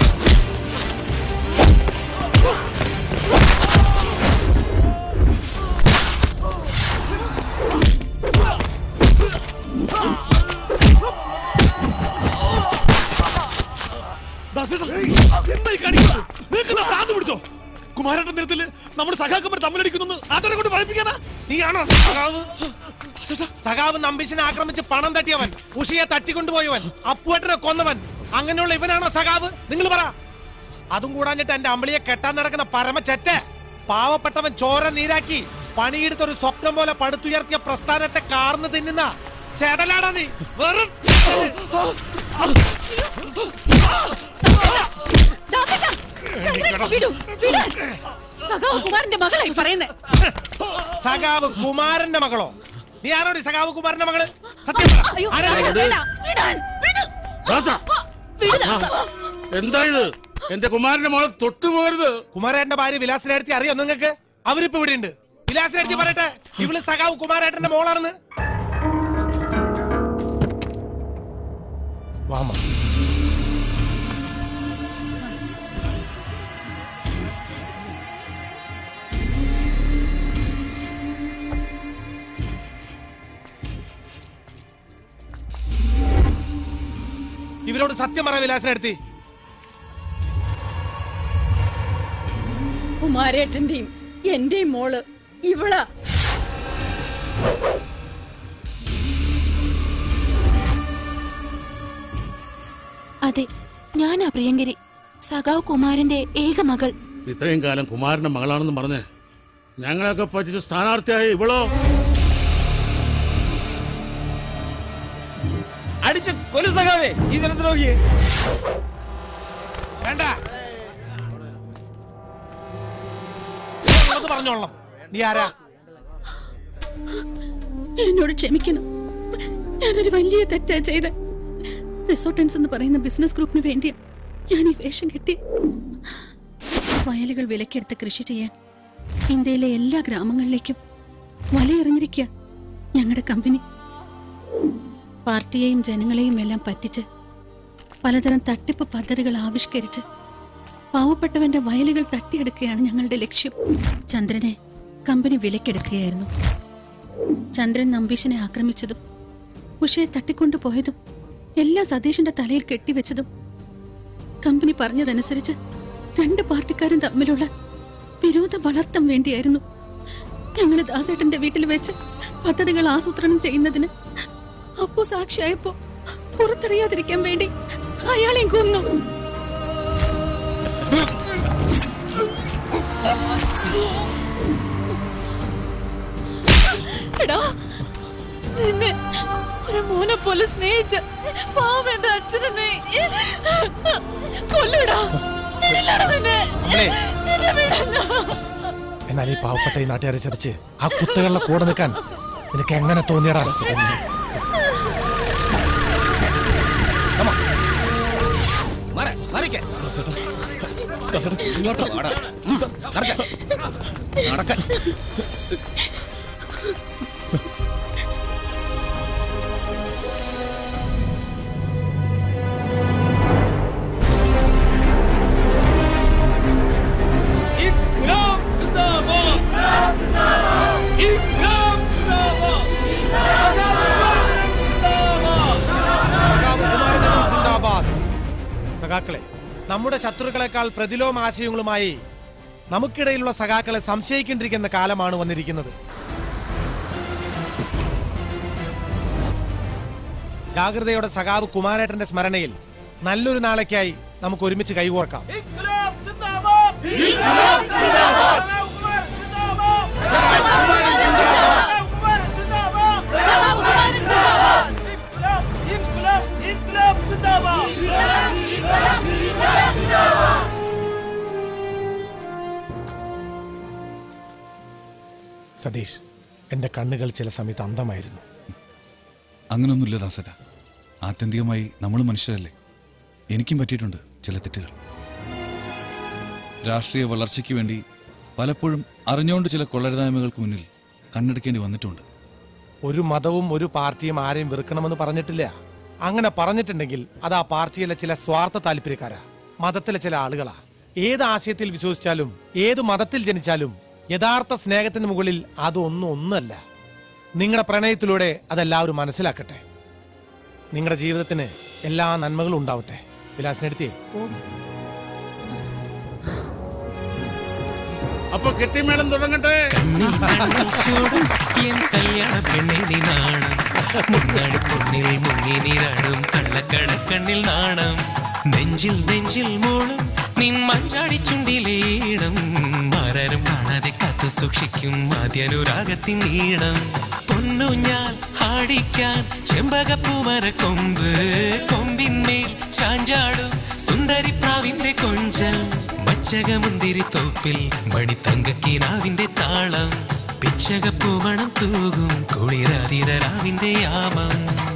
ആ കുമാരേട്ടൻ നിരത്തില് നമ്മുടെ സഖാക്കന്മാർ തമ്മിലടിക്കുന്നു നാട്ടുകാരെ കൊണ്ട് പറയിപ്പിക്കാനാ നീയാണോ സഖാവ് സഖാവ് നമ്പീശിനെ ആക്രമിച്ച് പണം തട്ടിയവൻ ഉഷിയെ തട്ടിക്കൊണ്ടുപോയവൻ അപ്പുവേട്ടനെ കൊന്നവൻ അങ്ങനെയുള്ള ഇവനാണോ സഖാവ് നിങ്ങൾ പറ അതും കൂടാഞ്ഞിട്ട് എന്റെ അമ്പിളിയെ കെട്ടാൻ നടക്കുന്ന പരമചെറ്റ പാവപ്പെട്ടവൻ ചോര നീരാക്കി പണിയെടുത്ത ഒരു സ്വപ്നം പോലെ പടുത്തുയർത്തിയ പ്രസ്ഥാനത്തെ കാർന്ന് തിന്നുന്ന ചെടലാടാ നീ വെറും ദാസേട്ടാ, ചന്ദ്രൻ, വിടൂ, വിടാൻ. സഖാവ് കുമാരന്റെ മകളായി പറയുന്നേ സഖാവ് കുമാരന്റെ മകളോ നീ ആരോടി സഖാവ് കുമാരന്റെ മകള് സത്യം പറ. അയ്യോ, ആരാ വേണ്ട, ഇത്? വേണ്ട, വിടാൻ, വിട്. ദാസ, വിട് ദാസ. എന്താ ഇത് എന്റെ കുമാരന്റെ മോളെ തൊട്ടു പോകരുത് കുമാരേട്ടന്റെ ഭാര്യ വിലാസിനെടുത്തി അറിയോ നിങ്ങൾക്ക് അവരിപ്പോ ഇവിടെ ഉണ്ട് വിലാസിനെടുത്തി പറയട്ടെ ഇവള് സഖാവ് കുമാരേട്ടന്റെ മോളാണെന്ന് വാമ ഇവരോട് സത്യം പറ വിലാസിനെടുത്തി കുമാരേട്ടന്റെയും എന്റെയും മോള് ഇവളാ അതെ ഞാനാ പ്രിയങ്കരി സഖാവ് കുമാരന്റെ ഏക മകൾ ഇത്രയും കാലം കുമാരന്റെ മകളാണെന്ന് പറഞ്ഞ് ഞങ്ങളൊക്കെ പറ്റിച്ച് സ്ഥാനാർത്ഥിയായ ഇവളോ അടിച്ച് കൊലു സഖാവേ ഈ ജനദ്രോഹിയെ വേണ്ട ഉള്ളത് പറഞ്ഞോളാം നീ ആരാ എന്നോട് ക്ഷമിക്കണം ഞാനൊരു വലിയ തെറ്റാ ചെയ്ത റിസോർട്ടൻസ് എന്ന് പറയുന്ന ബിസിനസ് ഗ്രൂപ്പിന് വേണ്ടിയാ ഞാൻ ഈ വേഷം കെട്ടി വയലുകൾ വിലക്കെടുത്ത് കൃഷി ചെയ്യാൻ ഇന്ത്യയിലെ എല്ലാ ഗ്രാമങ്ങളിലേക്കും വലയെറിഞ്ഞിരിക്കുക ഞങ്ങളുടെ കമ്പനി പാർട്ടിയെയും ജനങ്ങളെയും എല്ലാം പറ്റിച്ച് പലതരം തട്ടിപ്പ് പദ്ധതികൾ ആവിഷ്കരിച്ച് പാവപ്പെട്ടവന്റെ വയലുകൾ തട്ടിയെടുക്കുകയാണ് ഞങ്ങളുടെ ലക്ഷ്യം ചന്ദ്രനെ കമ്പനി വിലക്കെടുക്കുകയായിരുന്നു ചന്ദ്രൻ നമ്പീശനെ ആക്രമിച്ചതും ഉഷയെ തട്ടിക്കൊണ്ടുപോയതും എല്ലാം സതീഷിന്റെ തലയിൽ കെട്ടിവെച്ചതും കമ്പനി പറഞ്ഞതനുസരിച്ച് രണ്ട് പാർട്ടിക്കാരും തമ്മിലുള്ള വിരോധം വളർത്താൻ വേണ്ടിയായിരുന്നു ഞങ്ങൾ ദാസേട്ടന്റെ വീട്ടിൽ വെച്ച് പദ്ധതികൾ ആസൂത്രണം ചെയ്യുന്നതിന് അപ്പോ സാക്ഷിയായപ്പോ പുറത്തറിയാതിരിക്കാൻ വേണ്ടി അയാളെയും കൊന്നു എടാ നിന്നെ ഒരു മോനെ പോലെ സ്നേഹിച്ച പാവം എന്റെ അച്ഛനെ നീ കൊല്ലടാ വിടില്ലടാ നിന്നെ അമ്മേ. നിന്നെ വിടില്ല എന്നാൽ ഈ പാവപ്പെട്ട ഈ നാട്ടുകാരെ ചതിച്ച് ആ കുത്തകളുടെ കൂടെ നിൽക്കാൻ നിനക്ക് എങ്ങനെ തോന്നിയടാ ഇങ്ങോട്ട് വാടാ. നീ സ- നടക്കാൻ. നടക്കാൻ. ഇൻക്ലാബ് സിന്ദാബാദ്. ഇൻക്ലാബ് സിന്ദാബാദ്. സഖാവ് കുമാരദിനം സിന്ദാബാദ്. സഖാവ് കുമാരദിനം സിന്ദാബാദ് സഖാക്കളെ നമ്മുടെ ശത്രുക്കളെക്കാൾ പ്രതിലോമ ആശയങ്ങളുമായി നമുക്കിടയിലുള്ള സഖാക്കളെ സംശയിക്കേണ്ടിരിക്കുന്ന കാലമാണ് വന്നിരിക്കുന്നത് ജാഗ്രതയോടെ സഖാവ് കുമാരേട്ടന്റെ സ്മരണയിൽ നല്ലൊരു നാളേക്കായി നമുക്ക് ഒരുമിച്ച് കൈകോർക്കാം സതീഷ് എന്റെ കണ്ണുകൾ ചില സമയത്ത് അന്ധമായിരുന്നു അങ്ങനൊന്നുമില്ല ദാസര ആത്യന്തികമായി നമ്മൾ മനുഷ്യരല്ലേ എനിക്കും പറ്റിയിട്ടുണ്ട് ചില തെറ്റുകൾ രാഷ്ട്രീയ വളർച്ചയ്ക്ക് വേണ്ടി പലപ്പോഴും അറിഞ്ഞുകൊണ്ട് ചില കൊള്ളരുതായ്മകൾക്ക് മുന്നിൽ കണ്ണടക്കേണ്ടി വന്നിട്ടുണ്ട് ഒരു മതവും ഒരു പാർട്ടിയും ആരെയും വെറുക്കണമെന്ന് പറഞ്ഞിട്ടില്ല അങ്ങനെ പറഞ്ഞിട്ടുണ്ടെങ്കിൽ അത് ആ പാർട്ടിയിലെ ചില സ്വാർത്ഥ താല്പര്യക്കാരാ മതത്തിലെ ചില ആളുകളാ ഏത് ആശയത്തിൽ വിശ്വസിച്ചാലും ഏത് മതത്തിൽ ജനിച്ചാലും യഥാർത്ഥ സ്നേഹത്തിന് മുകളിൽ അതൊന്നും ഒന്നല്ല നിങ്ങളുടെ പ്രണയത്തിലൂടെ അതെല്ലാവരും മനസ്സിലാക്കട്ടെ നിങ്ങളുടെ ജീവിതത്തിന് എല്ലാ നന്മകളും ഉണ്ടാവട്ടെ വിലാസിനെടുത്തേ അപ്പൊ കെട്ടിമേളം തുടങ്ങട്ടെ ചൂടും എൻ കല്യാണ പെണ്ണെ നീ നാണം മുന്നാടി പൊന്നിൽ മുങ്ങി നീരാടും കള്ളക്കടക്കണ്ണിൽ നാണം നെഞ്ചിൽ നെഞ്ചിൽ മൂളും നിൻ മഞ്ചാടി ചുണ്ടിലേണം മാരാരും കാണാതെ കാത്തു സൂക്ഷിക്കും ആദ്യാനുരാഗത്തിൻ ഈണം പൊന്നുഞ്ഞാൽ ആടിക്കാൻ ചെമ്പകപ്പൂമര കൊമ്പ് കൊമ്പിന്മേൽ ചാഞ്ചാടും സുന്ദരി പ്രാവിന്റെ കൊഞ്ചൽ മച്ചകമുന്തിരി തോപ്പിൽ മണിത്തങ്കക്കിനാവിന്റെ താളം പിച്ചകപ്പൂമണം തൂകും കുളിരാതിരാവിന്റെ യാമം